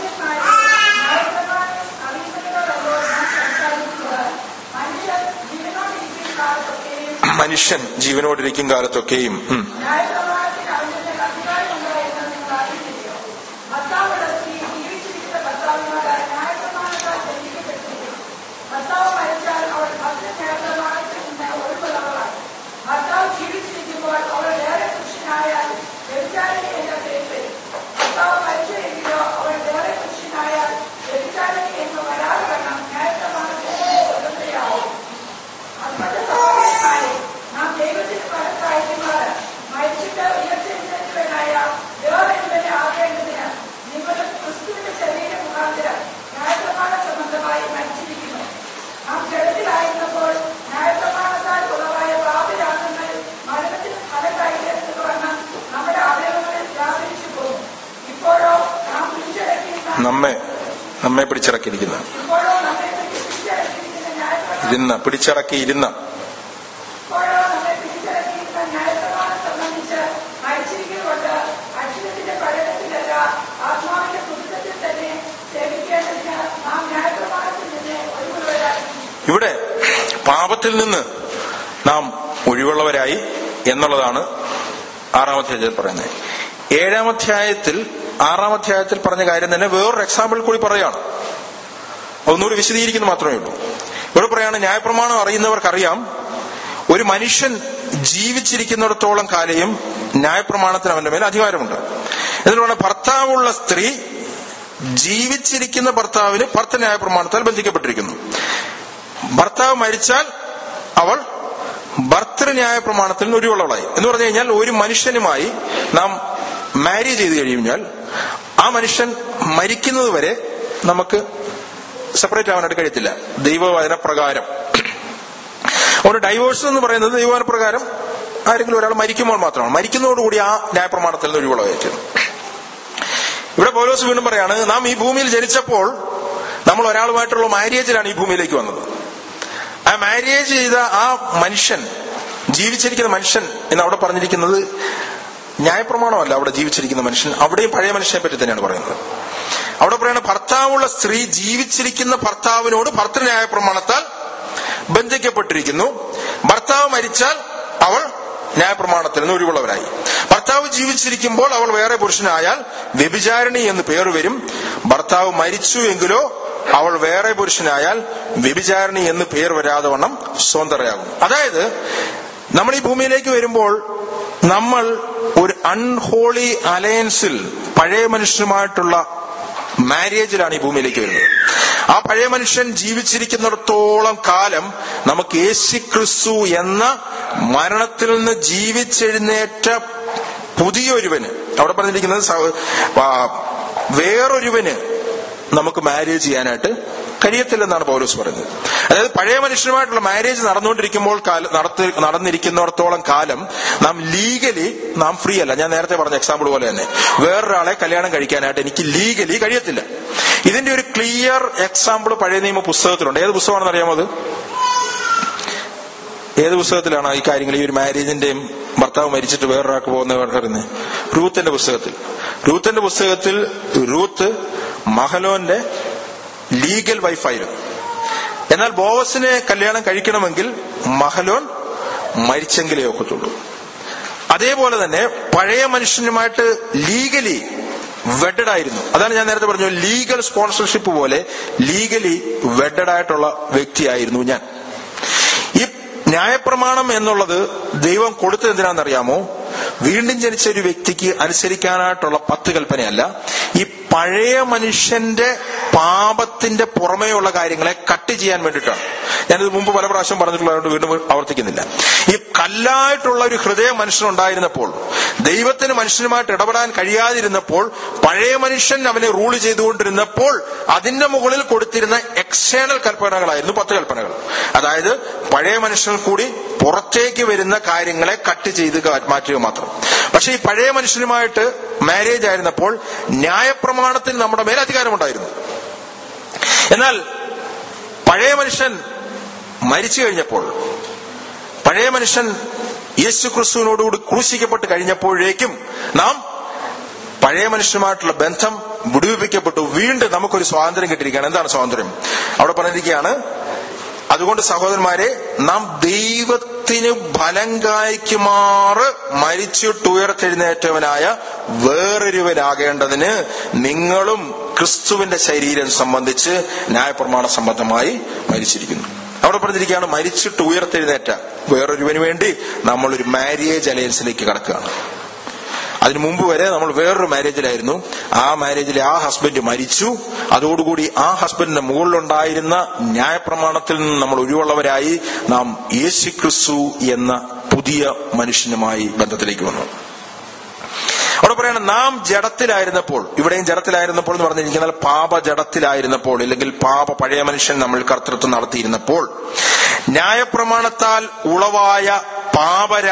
മനുഷ്യൻ ജീവനോടിരിക്കും കാലത്തൊക്കെയും ഉം, ജീവിച്ചിരിക്കുമ്പോൾ അവൾ വേറെ പുരുഷനായാൽ വ്യഭിചാരിണി എന്ന പേരിൽ ഭർത്താവ് മരിച്ചുവെങ്കിലോ അവൾ വേറെ പുരുഷനായാൽ നമ്മെ നമ്മെ പിടിച്ചടക്കിയിരിക്കുന്ന ഇപ്പോഴോ നമ്മെ പിടിച്ചിറക്കിയിരിക്കുന്ന ന്യായപ്രമാണം ഇരുന്ന പിടിച്ചടക്കിയിരുന്ന ഇപ്പോഴോ നമ്മെ പിടിച്ചിറക്കിയിരിക്കുന്ന ന്യായപ്രമാണം സംബന്ധിച്ച് മരിച്ചിരിക്കുന്നുണ്ട് അക്ഷരത്തിന്റെ പഠനത്തിലല്ല ആത്മാവിന്റെ പുസ്തകത്തിൽ തന്നെ സേവിക്കേണ്ടതിന് നാം ന്യായപ്രമാണത്തിൽ നിന്ന് ഒഴിവുള്ളവരായിരുന്നു ഇവിടെ പാപത്തിൽ നിന്ന് നാം ഒഴിവുള്ളവരായി എന്നുള്ളതാണ് ആറാം അധ്യായത്തിൽ പറയുന്നത് ഏഴാം അധ്യായത്തിൽ ആറാം അധ്യായത്തിൽ പറഞ്ഞ കാര്യം തന്നെ വേറൊരു എക്സാമ്പിൾ കൂടി പറയാണ് ഒന്നുകൂടി വിശദീകരിക്കുന്നു മാത്രമേ ഉള്ളൂ ഇവിടെ പറയാണ് ന്യായപ്രമാണം അറിയുന്നവർക്കറിയാം ഒരു മനുഷ്യൻ ജീവിച്ചിരിക്കുന്നിടത്തോളം കാലയും ന്യായപ്രമാണത്തിന് അവന്റെ മേൽ അധികാരമുണ്ട് എന്നിട്ട് പറഞ്ഞ ഭർത്താവുള്ള സ്ത്രീ ജീവിച്ചിരിക്കുന്ന ഭർത്താവിന് ഭർത്ത ന്യായപ്രമാണത്താൽ ബന്ധിക്കപ്പെട്ടിരിക്കുന്നു ഭർത്താവ് മരിച്ചാൽ അവൾ ഭർത്തൃന്യായ പ്രമാണത്തിൽ നിന്ന് ഒഴിവുള്ളവളായി എന്ന് പറഞ്ഞു കഴിഞ്ഞാൽ ഒരു മനുഷ്യനുമായി നാം മാരി ചെയ്ത് കഴിഞ്ഞാൽ ആ മനുഷ്യൻ മരിക്കുന്നത് വരെ നമുക്ക് സെപ്പറേറ്റ് ആവാനായിട്ട് കഴിയത്തില്ല ദൈവവചന പ്രകാരം ഒരു ഡൈവോഴ്സ് എന്ന് പറയുന്നത് ദൈവവചന പ്രകാരം ആരെങ്കിലും ഒരാൾ മരിക്കുമ്പോൾ മാത്രമാണ് മരിക്കുന്നതോടുകൂടി ആ ന്യായപ്രമാണത്തിൽ നിന്ന് ഒഴിവുള്ളതായിട്ട് ഇവിടെ പൗലോസ് വീണ്ടും പറയാണ് നാം ഈ ഭൂമിയിൽ ജനിച്ചപ്പോൾ നമ്മൾ ഒരാളുമായിട്ടുള്ള മാര്യേജിലാണ് ഈ ഭൂമിയിലേക്ക് വന്നത് ആ മാര്യേജ് ചെയ്ത ആ മനുഷ്യൻ ജീവിച്ചിരിക്കുന്ന മനുഷ്യൻ എന്ന് അവിടെ പറഞ്ഞിരിക്കുന്നത് ന്യായപ്രമാണമല്ല അവിടെ ജീവിച്ചിരിക്കുന്ന മനുഷ്യൻ അവിടെയും പഴയ മനുഷ്യനെ പറ്റി തന്നെയാണ് പറയുന്നത് അവിടെ പറയുന്നത് ഭർത്താവുള്ള സ്ത്രീ ജീവിച്ചിരിക്കുന്ന ഭർത്താവിനോട് ഭർത്തൃ ന്യായപ്രമാണത്താൽ ബന്ധിക്കപ്പെട്ടിരിക്കുന്നു ഭർത്താവ് മരിച്ചാൽ അവൾ ന്യായപ്രമാണത്തിൽ നിന്ന് ഒഴിവുള്ളവരായി ഭർത്താവ് ജീവിച്ചിരിക്കുമ്പോൾ അവൾ വേറെ പുരുഷനായാൽ വ്യഭിചാരിണി എന്ന് പേര് വരും ഭർത്താവ് മരിച്ചു എങ്കിലോ അവൾ വേറെ പുരുഷനായാൽ വ്യഭിചാരിണി എന്ന് പേർ വരാതെ വണ്ണം സ്വതന്ത്രയാകും അതായത് നമ്മൾ ഈ ഭൂമിയിലേക്ക് വരുമ്പോൾ നമ്മൾ ഒരു അൺഹോളി അലയൻസിൽ പഴയ മനുഷ്യനുമായിട്ടുള്ള മാരേജിലാണ് ഈ ഭൂമിയിലേക്ക് വരുന്നത് ആ പഴയ മനുഷ്യൻ ജീവിച്ചിരിക്കുന്നിടത്തോളം കാലം നമുക്ക് യേശു ക്രിസ്തു എന്ന മരണത്തിൽ നിന്ന് ജീവിച്ചെഴുന്നേറ്റ പുതിയൊരുവന് അവിടെ പറഞ്ഞിരിക്കുന്നത് സ- ആ, വേറൊരുവന് നമുക്ക് മാരേജ് ചെയ്യാനായിട്ട് കഴിയത്തില്ലെന്നാണ് പൗലോസ് പറയുന്നത് അതായത് പഴയ മനുഷ്യനുമായിട്ടുള്ള മാരേജ് നടന്നുകൊണ്ടിരിക്കുമ്പോൾ കാല- നടത്തി- നടന്നിരിക്കുന്നിടത്തോളം കാലം നാം ലീഗലി നാം ഫ്രീ അല്ല ഞാൻ നേരത്തെ പറഞ്ഞ എക്സാമ്പിൾ പോലെ തന്നെ വേറൊരാളെ കല്യാണം കഴിക്കാനായിട്ട് എനിക്ക് ലീഗലി കഴിയത്തില്ല ഇതിന്റെ ഒരു ക്ലിയർ എക്സാമ്പിൾ പഴയ നിയമ പുസ്തകത്തിലുണ്ട് ഏത് പുസ്തകമാണെന്ന് അറിയാമോ അത് ഏത് പുസ്തകത്തിലാണ് ഈ കാര്യങ്ങൾ ഈ ഒരു മാരേജിന്റെയും ഭർത്താവ് മരിച്ചിട്ട് വേറൊരാൾക്ക് പോകുന്ന പറയുന്നത് റൂത്തിന്റെ പുസ്തകത്തിൽ റൂത്തിന്റെ പുസ്തകത്തിൽ റൂത്ത് മഹലോന്റെ ലീഗൽ വൈഫായിരുന്നു എന്നാൽ ബോവസിനെ കല്യാണം കഴിക്കണമെങ്കിൽ മഹലോൻ മരിച്ചെങ്കിലേ ഒക്കത്തുള്ളൂ അതേപോലെ തന്നെ പഴയ മനുഷ്യനുമായിട്ട് ലീഗലി വെഡഡ് ആയിരുന്നു അതാണ് ഞാൻ നേരത്തെ പറഞ്ഞു ലീഗൽ സ്പോൺസർഷിപ്പ് പോലെ ലീഗലി വെഡഡ് ആയിട്ടുള്ള വ്യക്തിയായിരുന്നു ഞാൻ ഈ ന്യായപ്രമാണം എന്നുള്ളത് ദൈവം കൊടുത്തത് എന്തിനാണെന്നറിയാമോ വീണ്ടും ജനിച്ച ഒരു വ്യക്തിക്ക് അനുസരിക്കാനായിട്ടുള്ള പത്ത് കൽപ്പനയല്ല ഈ പഴയ മനുഷ്യന്റെ പാപത്തിന്റെ പുറമേയുള്ള കാര്യങ്ങളെ കട്ട് ചെയ്യാൻ വേണ്ടിയിട്ടാണ് ഞാനിത് മുമ്പ് പല പ്രാവശ്യം പറഞ്ഞിട്ടുള്ളതുകൊണ്ട് വീണ്ടും ആവർത്തിക്കുന്നില്ല ഈ കല്ലായിട്ടുള്ള ഒരു ഹൃദയ മനുഷ്യനുണ്ടായിരുന്നപ്പോൾ ദൈവത്തിന് മനുഷ്യനുമായിട്ട് ഇടപെടാൻ കഴിയാതിരുന്നപ്പോൾ പഴയ മനുഷ്യൻ അവനെ റൂൾ ചെയ്തുകൊണ്ടിരുന്നപ്പോൾ അതിന്റെ മുകളിൽ കൊടുത്തിരുന്ന എക്സ്റ്റേണൽ കൽപ്പനകളായിരുന്നു പത്ത് കൽപ്പനകൾ അതായത് പഴയ മനുഷ്യനിൽ കൂടി പുറത്തേക്ക് വരുന്ന കാര്യങ്ങളെ കട്ട് ചെയ്ത് കാ- മാറ്റുക മാത്രം പക്ഷെ ഈ പഴയ മനുഷ്യനുമായിട്ട് മാരേജ് ആയിരുന്നപ്പോൾ ന്യായപ്രമാണത്തിന് നമ്മുടെ മേൽ അധികാരമുണ്ടായിരുന്നു എന്നാൽ പഴയ മനുഷ്യൻ മരിച്ചു കഴിഞ്ഞപ്പോൾ പഴയ മനുഷ്യൻ യേശു ക്രിസ്തുവിനോടുകൂടി ക്രൂശിക്കപ്പെട്ട് കഴിഞ്ഞപ്പോഴേക്കും നാം പഴയ മനുഷ്യനുമായിട്ടുള്ള ബന്ധം വിടുവിപ്പിക്കപ്പെട്ടു വീണ്ടും നമുക്കൊരു സ്വാതന്ത്ര്യം കിട്ടിയിരിക്കുകയാണ് എന്താണ് സ്വാതന്ത്ര്യം അവിടെ പറഞ്ഞിരിക്കുകയാണ് അതുകൊണ്ട് സഹോദരന്മാരെ നാം ദൈവത്തിന് ഫലം കായ്ക്കുമാറ് മരിച്ചിട്ടുയർത്തെഴുന്നേറ്റവനായ വേറൊരുവനാകേണ്ടതിന് നിങ്ങളും ക്രിസ്തുവിന്റെ ശരീരം സംബന്ധിച്ച് ന്യായപ്രമാണ സംബന്ധമായി മരിച്ചിരിക്കുന്നു അവിടെ പറഞ്ഞിരിക്കുകയാണ് മരിച്ചിട്ട് ഉയർത്തെഴുന്നേറ്റ വേറൊരുവന് വേണ്ടി നമ്മൾ ഒരു മാരിയേജ് അലയൻസിലേക്ക് കടക്കുകയാണ് അതിനു മുമ്പ് വരെ നമ്മൾ വേറൊരു മാരേജിലായിരുന്നു ആ മാരേജിലെ ആ ഹസ്ബൻഡ് മരിച്ചു അതോടുകൂടി ആ ഹസ്ബൻഡിന്റെ മുകളിലുണ്ടായിരുന്ന ന്യായപ്രമാണത്തിൽ നിന്ന് നമ്മൾ ഒഴിവുള്ളവരായി നാം യേശു ക്രിസ്തു എന്ന പുതിയ മനുഷ്യനുമായി ബന്ധത്തിലേക്ക് വന്നു അവിടെ പറയണം നാം ജഡത്തിലായിരുന്നപ്പോൾ ഇവിടെയും ജഡത്തിലായിരുന്നപ്പോൾ എന്ന് പറഞ്ഞിരിക്കുന്നത് പാപ ജഡത്തിലായിരുന്നപ്പോൾ അല്ലെങ്കിൽ പാപ പഴയ മനുഷ്യൻ നമ്മൾ കർത്തൃത്വം നടത്തിയിരുന്നപ്പോൾ ന്യായപ്രമാണത്താൽ ഉളവായ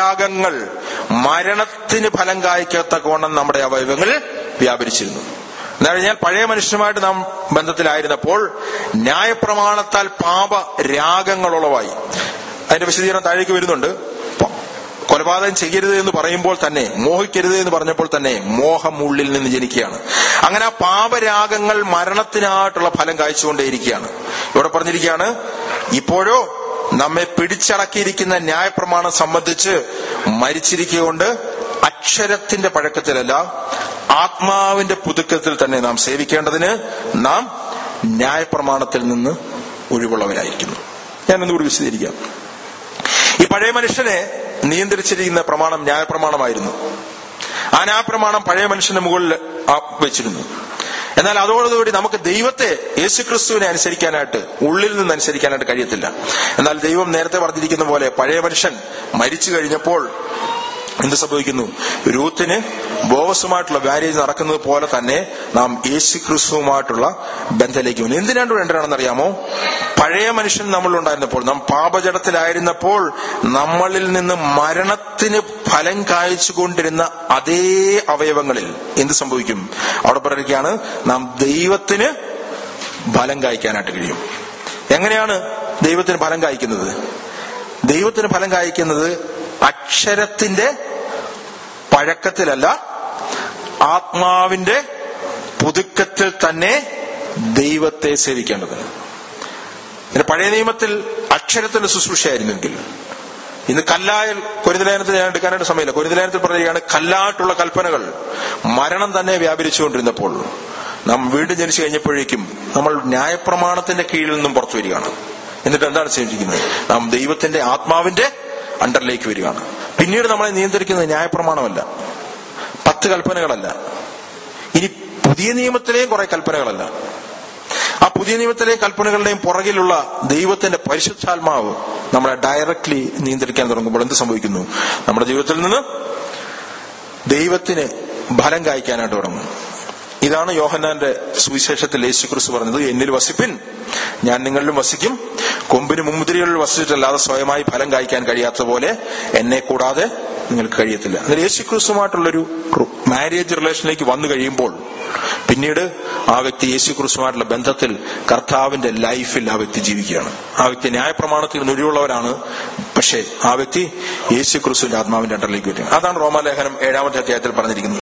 പാപരാഗങ്ങൾ മരണത്തിന് ഫലം കായ്ക്കത്തക്കോണം നമ്മുടെ അവയവങ്ങളിൽ വ്യാപരിച്ചിരുന്നു എന്താ കഴിഞ്ഞാൽ പഴയ മനുഷ്യനുമായിട്ട് നാം ബന്ധത്തിലായിരുന്നപ്പോൾ ന്യായപ്രമാണത്താൽ പാപ രാഗങ്ങൾ ഉളവായി അതിന്റെ വിശദീകരണം താഴേക്ക് വരുന്നുണ്ട് പ- കൊലപാതകം ചെയ്യരുത് എന്ന് പറയുമ്പോൾ തന്നെ മോഹിക്കരുത് എന്ന് പറഞ്ഞപ്പോൾ തന്നെ മോഹം ഉള്ളിൽ നിന്ന് ജനിക്കുകയാണ് അങ്ങനെ ആ പാപരാഗങ്ങൾ മരണത്തിനായിട്ടുള്ള ഫലം കാഴ്ചകൊണ്ടേയിരിക്കുകയാണ് ഇവിടെ പറഞ്ഞിരിക്കുകയാണ് ഇപ്പോഴോ നമ്മെ പിടിച്ചടക്കിയിരിക്കുന്ന ന്യായപ്രമാണം സംബന്ധിച്ച് മരിച്ചിരിക്കൊണ്ട് അക്ഷരത്തിന്റെ പഴക്കത്തിലല്ല ആത്മാവിന്റെ പുതുക്കത്തിൽ തന്നെ നാം സേവിക്കേണ്ടതിന് നാം ന്യായപ്രമാണത്തിൽ നിന്ന് ഒഴിവുള്ളവരായിരിക്കുന്നു ഞാനൊന്നുകൂടി വിശദീകരിക്കാം ഈ പഴയ മനുഷ്യനെ നിയന്ത്രിച്ചിരിക്കുന്ന പ്രമാണം ന്യായപ്രമാണമായിരുന്നു ആ ന്യായപ്രമാണം പഴയ മനുഷ്യന്റെ മുകളിൽ ആ വെച്ചിരുന്നു എന്നാൽ അതോടുകൂടി നമുക്ക് ദൈവത്തെ യേശുക്രിസ്തുവിനെ അനുസരിക്കാനായിട്ട് ഉള്ളിൽ നിന്ന് അനുസരിക്കാനായിട്ട് കഴിയത്തില്ല എന്നാൽ ദൈവം നേരത്തെ പറഞ്ഞിരിക്കുന്ന പോലെ പഴയ മനുഷ്യൻ മരിച്ചു കഴിഞ്ഞപ്പോൾ എന്ത് സംഭവിക്കുന്നു രൂത്തിന് ബോവസുമായിട്ടുള്ള മാരേജ് നടക്കുന്നത് പോലെ തന്നെ നാം യേശു ക്രിസ്തുവുമായിട്ടുള്ള ബന്ധത്തിലേക്ക് വന്നു എന്തിനാണ്ട് വേണ്ടതാണെന്ന് അറിയാമോ പഴയ മനുഷ്യൻ നമ്മളിലുണ്ടായിരുന്നപ്പോൾ നാം പാപജടത്തിലായിരുന്നപ്പോൾ നമ്മളിൽ നിന്ന് മരണത്തിന് ഫലം കായ്ച്ചുകൊണ്ടിരുന്ന അതേ അവയവങ്ങളിൽ എന്ത് സംഭവിക്കും അവിടെ പറയുകയാണ് നാം ദൈവത്തിന് ഫലം കായ്ക്കാനായിട്ട് കഴിയും എങ്ങനെയാണ് ദൈവത്തിന് ഫലം കായ്ക്കുന്നത് ദൈവത്തിന് ഫലം കായ്ക്കുന്നത് അക്ഷരത്തിന്റെ പഴക്കത്തിലല്ല ആത്മാവിന്റെ പുതുക്കത്തിൽ തന്നെ ദൈവത്തെ സേവിക്കേണ്ടത് പിന്നെ പഴയ നിയമത്തിൽ അക്ഷരത്തിന്റെ ശുശ്രൂഷയായിരുന്നെങ്കിൽ ഇന്ന് കല്ലായൽ കൊരിതലേനത്തിൽ ഞാൻ എടുക്കാനായിട്ട് സമയമില്ല കൊരിതലേനത്തിൽ പറയുകയാണ് കല്ലായിട്ടുള്ള കൽപ്പനകൾ മരണം തന്നെ വ്യാപരിച്ചുകൊണ്ടിരുന്നപ്പോൾ നാം വീണ്ടും ജനിച്ചു കഴിഞ്ഞപ്പോഴേക്കും നമ്മൾ ന്യായപ്രമാണത്തിന്റെ കീഴിൽ നിന്നും പുറത്തു വരികയാണ് എന്നിട്ട് എന്താണ് ചെയ്തിരിക്കുന്നത് നാം ദൈവത്തിന്റെ ആത്മാവിന്റെ അണ്ടറിലേക്ക് വരികയാണ് പിന്നീട് നമ്മളെ നിയന്ത്രിക്കുന്നത് ന്യായപ്രമാണമല്ല പത്ത് കൽപ്പനകളല്ല ഇനി പുതിയ നിയമത്തിലെയും കുറെ കൽപ്പനകളല്ല ആ പുതിയ നിയമത്തിലെ കൽപ്പനകളുടെയും പുറകിലുള്ള ദൈവത്തിന്റെ പരിശുദ്ധാത്മാവ് നമ്മളെ ഡയറക്ട്ലി നിയന്ത്രിക്കാൻ തുടങ്ങുമ്പോൾ എന്ത് സംഭവിക്കുന്നു നമ്മുടെ ജീവിതത്തിൽ നിന്ന് ദൈവത്തിന് ഫലം കായ്ക്കാനായിട്ട് തുടങ്ങും ഇതാണ് യോഹന്നാന്റെ സുവിശേഷത്തിൽ യേശുക്രിസ്തു പറഞ്ഞത് എന്നിൽ വസിപ്പിൻ ഞാൻ നിങ്ങളിലും വസിക്കും കൊമ്പിന് മുമ്പിരികളിൽ വസിച്ചിട്ടല്ലാതെ സ്വയമായി ഫലം കായ്ക്കാൻ കഴിയാത്ത പോലെ എന്നെ കൂടാതെ നിങ്ങൾക്ക് കഴിയത്തില്ല എന്നാൽ യേശുക്രിസ്തുമായിട്ടുള്ളൊരു മാരേജ് റിലേഷനിലേക്ക് വന്നു കഴിയുമ്പോൾ പിന്നീട് ആ വ്യക്തി യേശുക്രിസ്തുമായിട്ടുള്ള ബന്ധത്തിൽ കർത്താവിന്റെ ലൈഫിൽ ആ വ്യക്തി ജീവിക്കുകയാണ് ആ വ്യക്തി ന്യായപ്രമാണത്തിൽ നുരിയുള്ളവരാണ് പക്ഷേ ആ വ്യക്തി യേശുക്രിസ്തുവിന്റെ ആത്മാവിന്റെ അണ്ടറിലേക്ക് വരും അതാണ് റോമാലേഖനം ഏഴാമത്തെ അധ്യായത്തിൽ പറഞ്ഞിരിക്കുന്നത്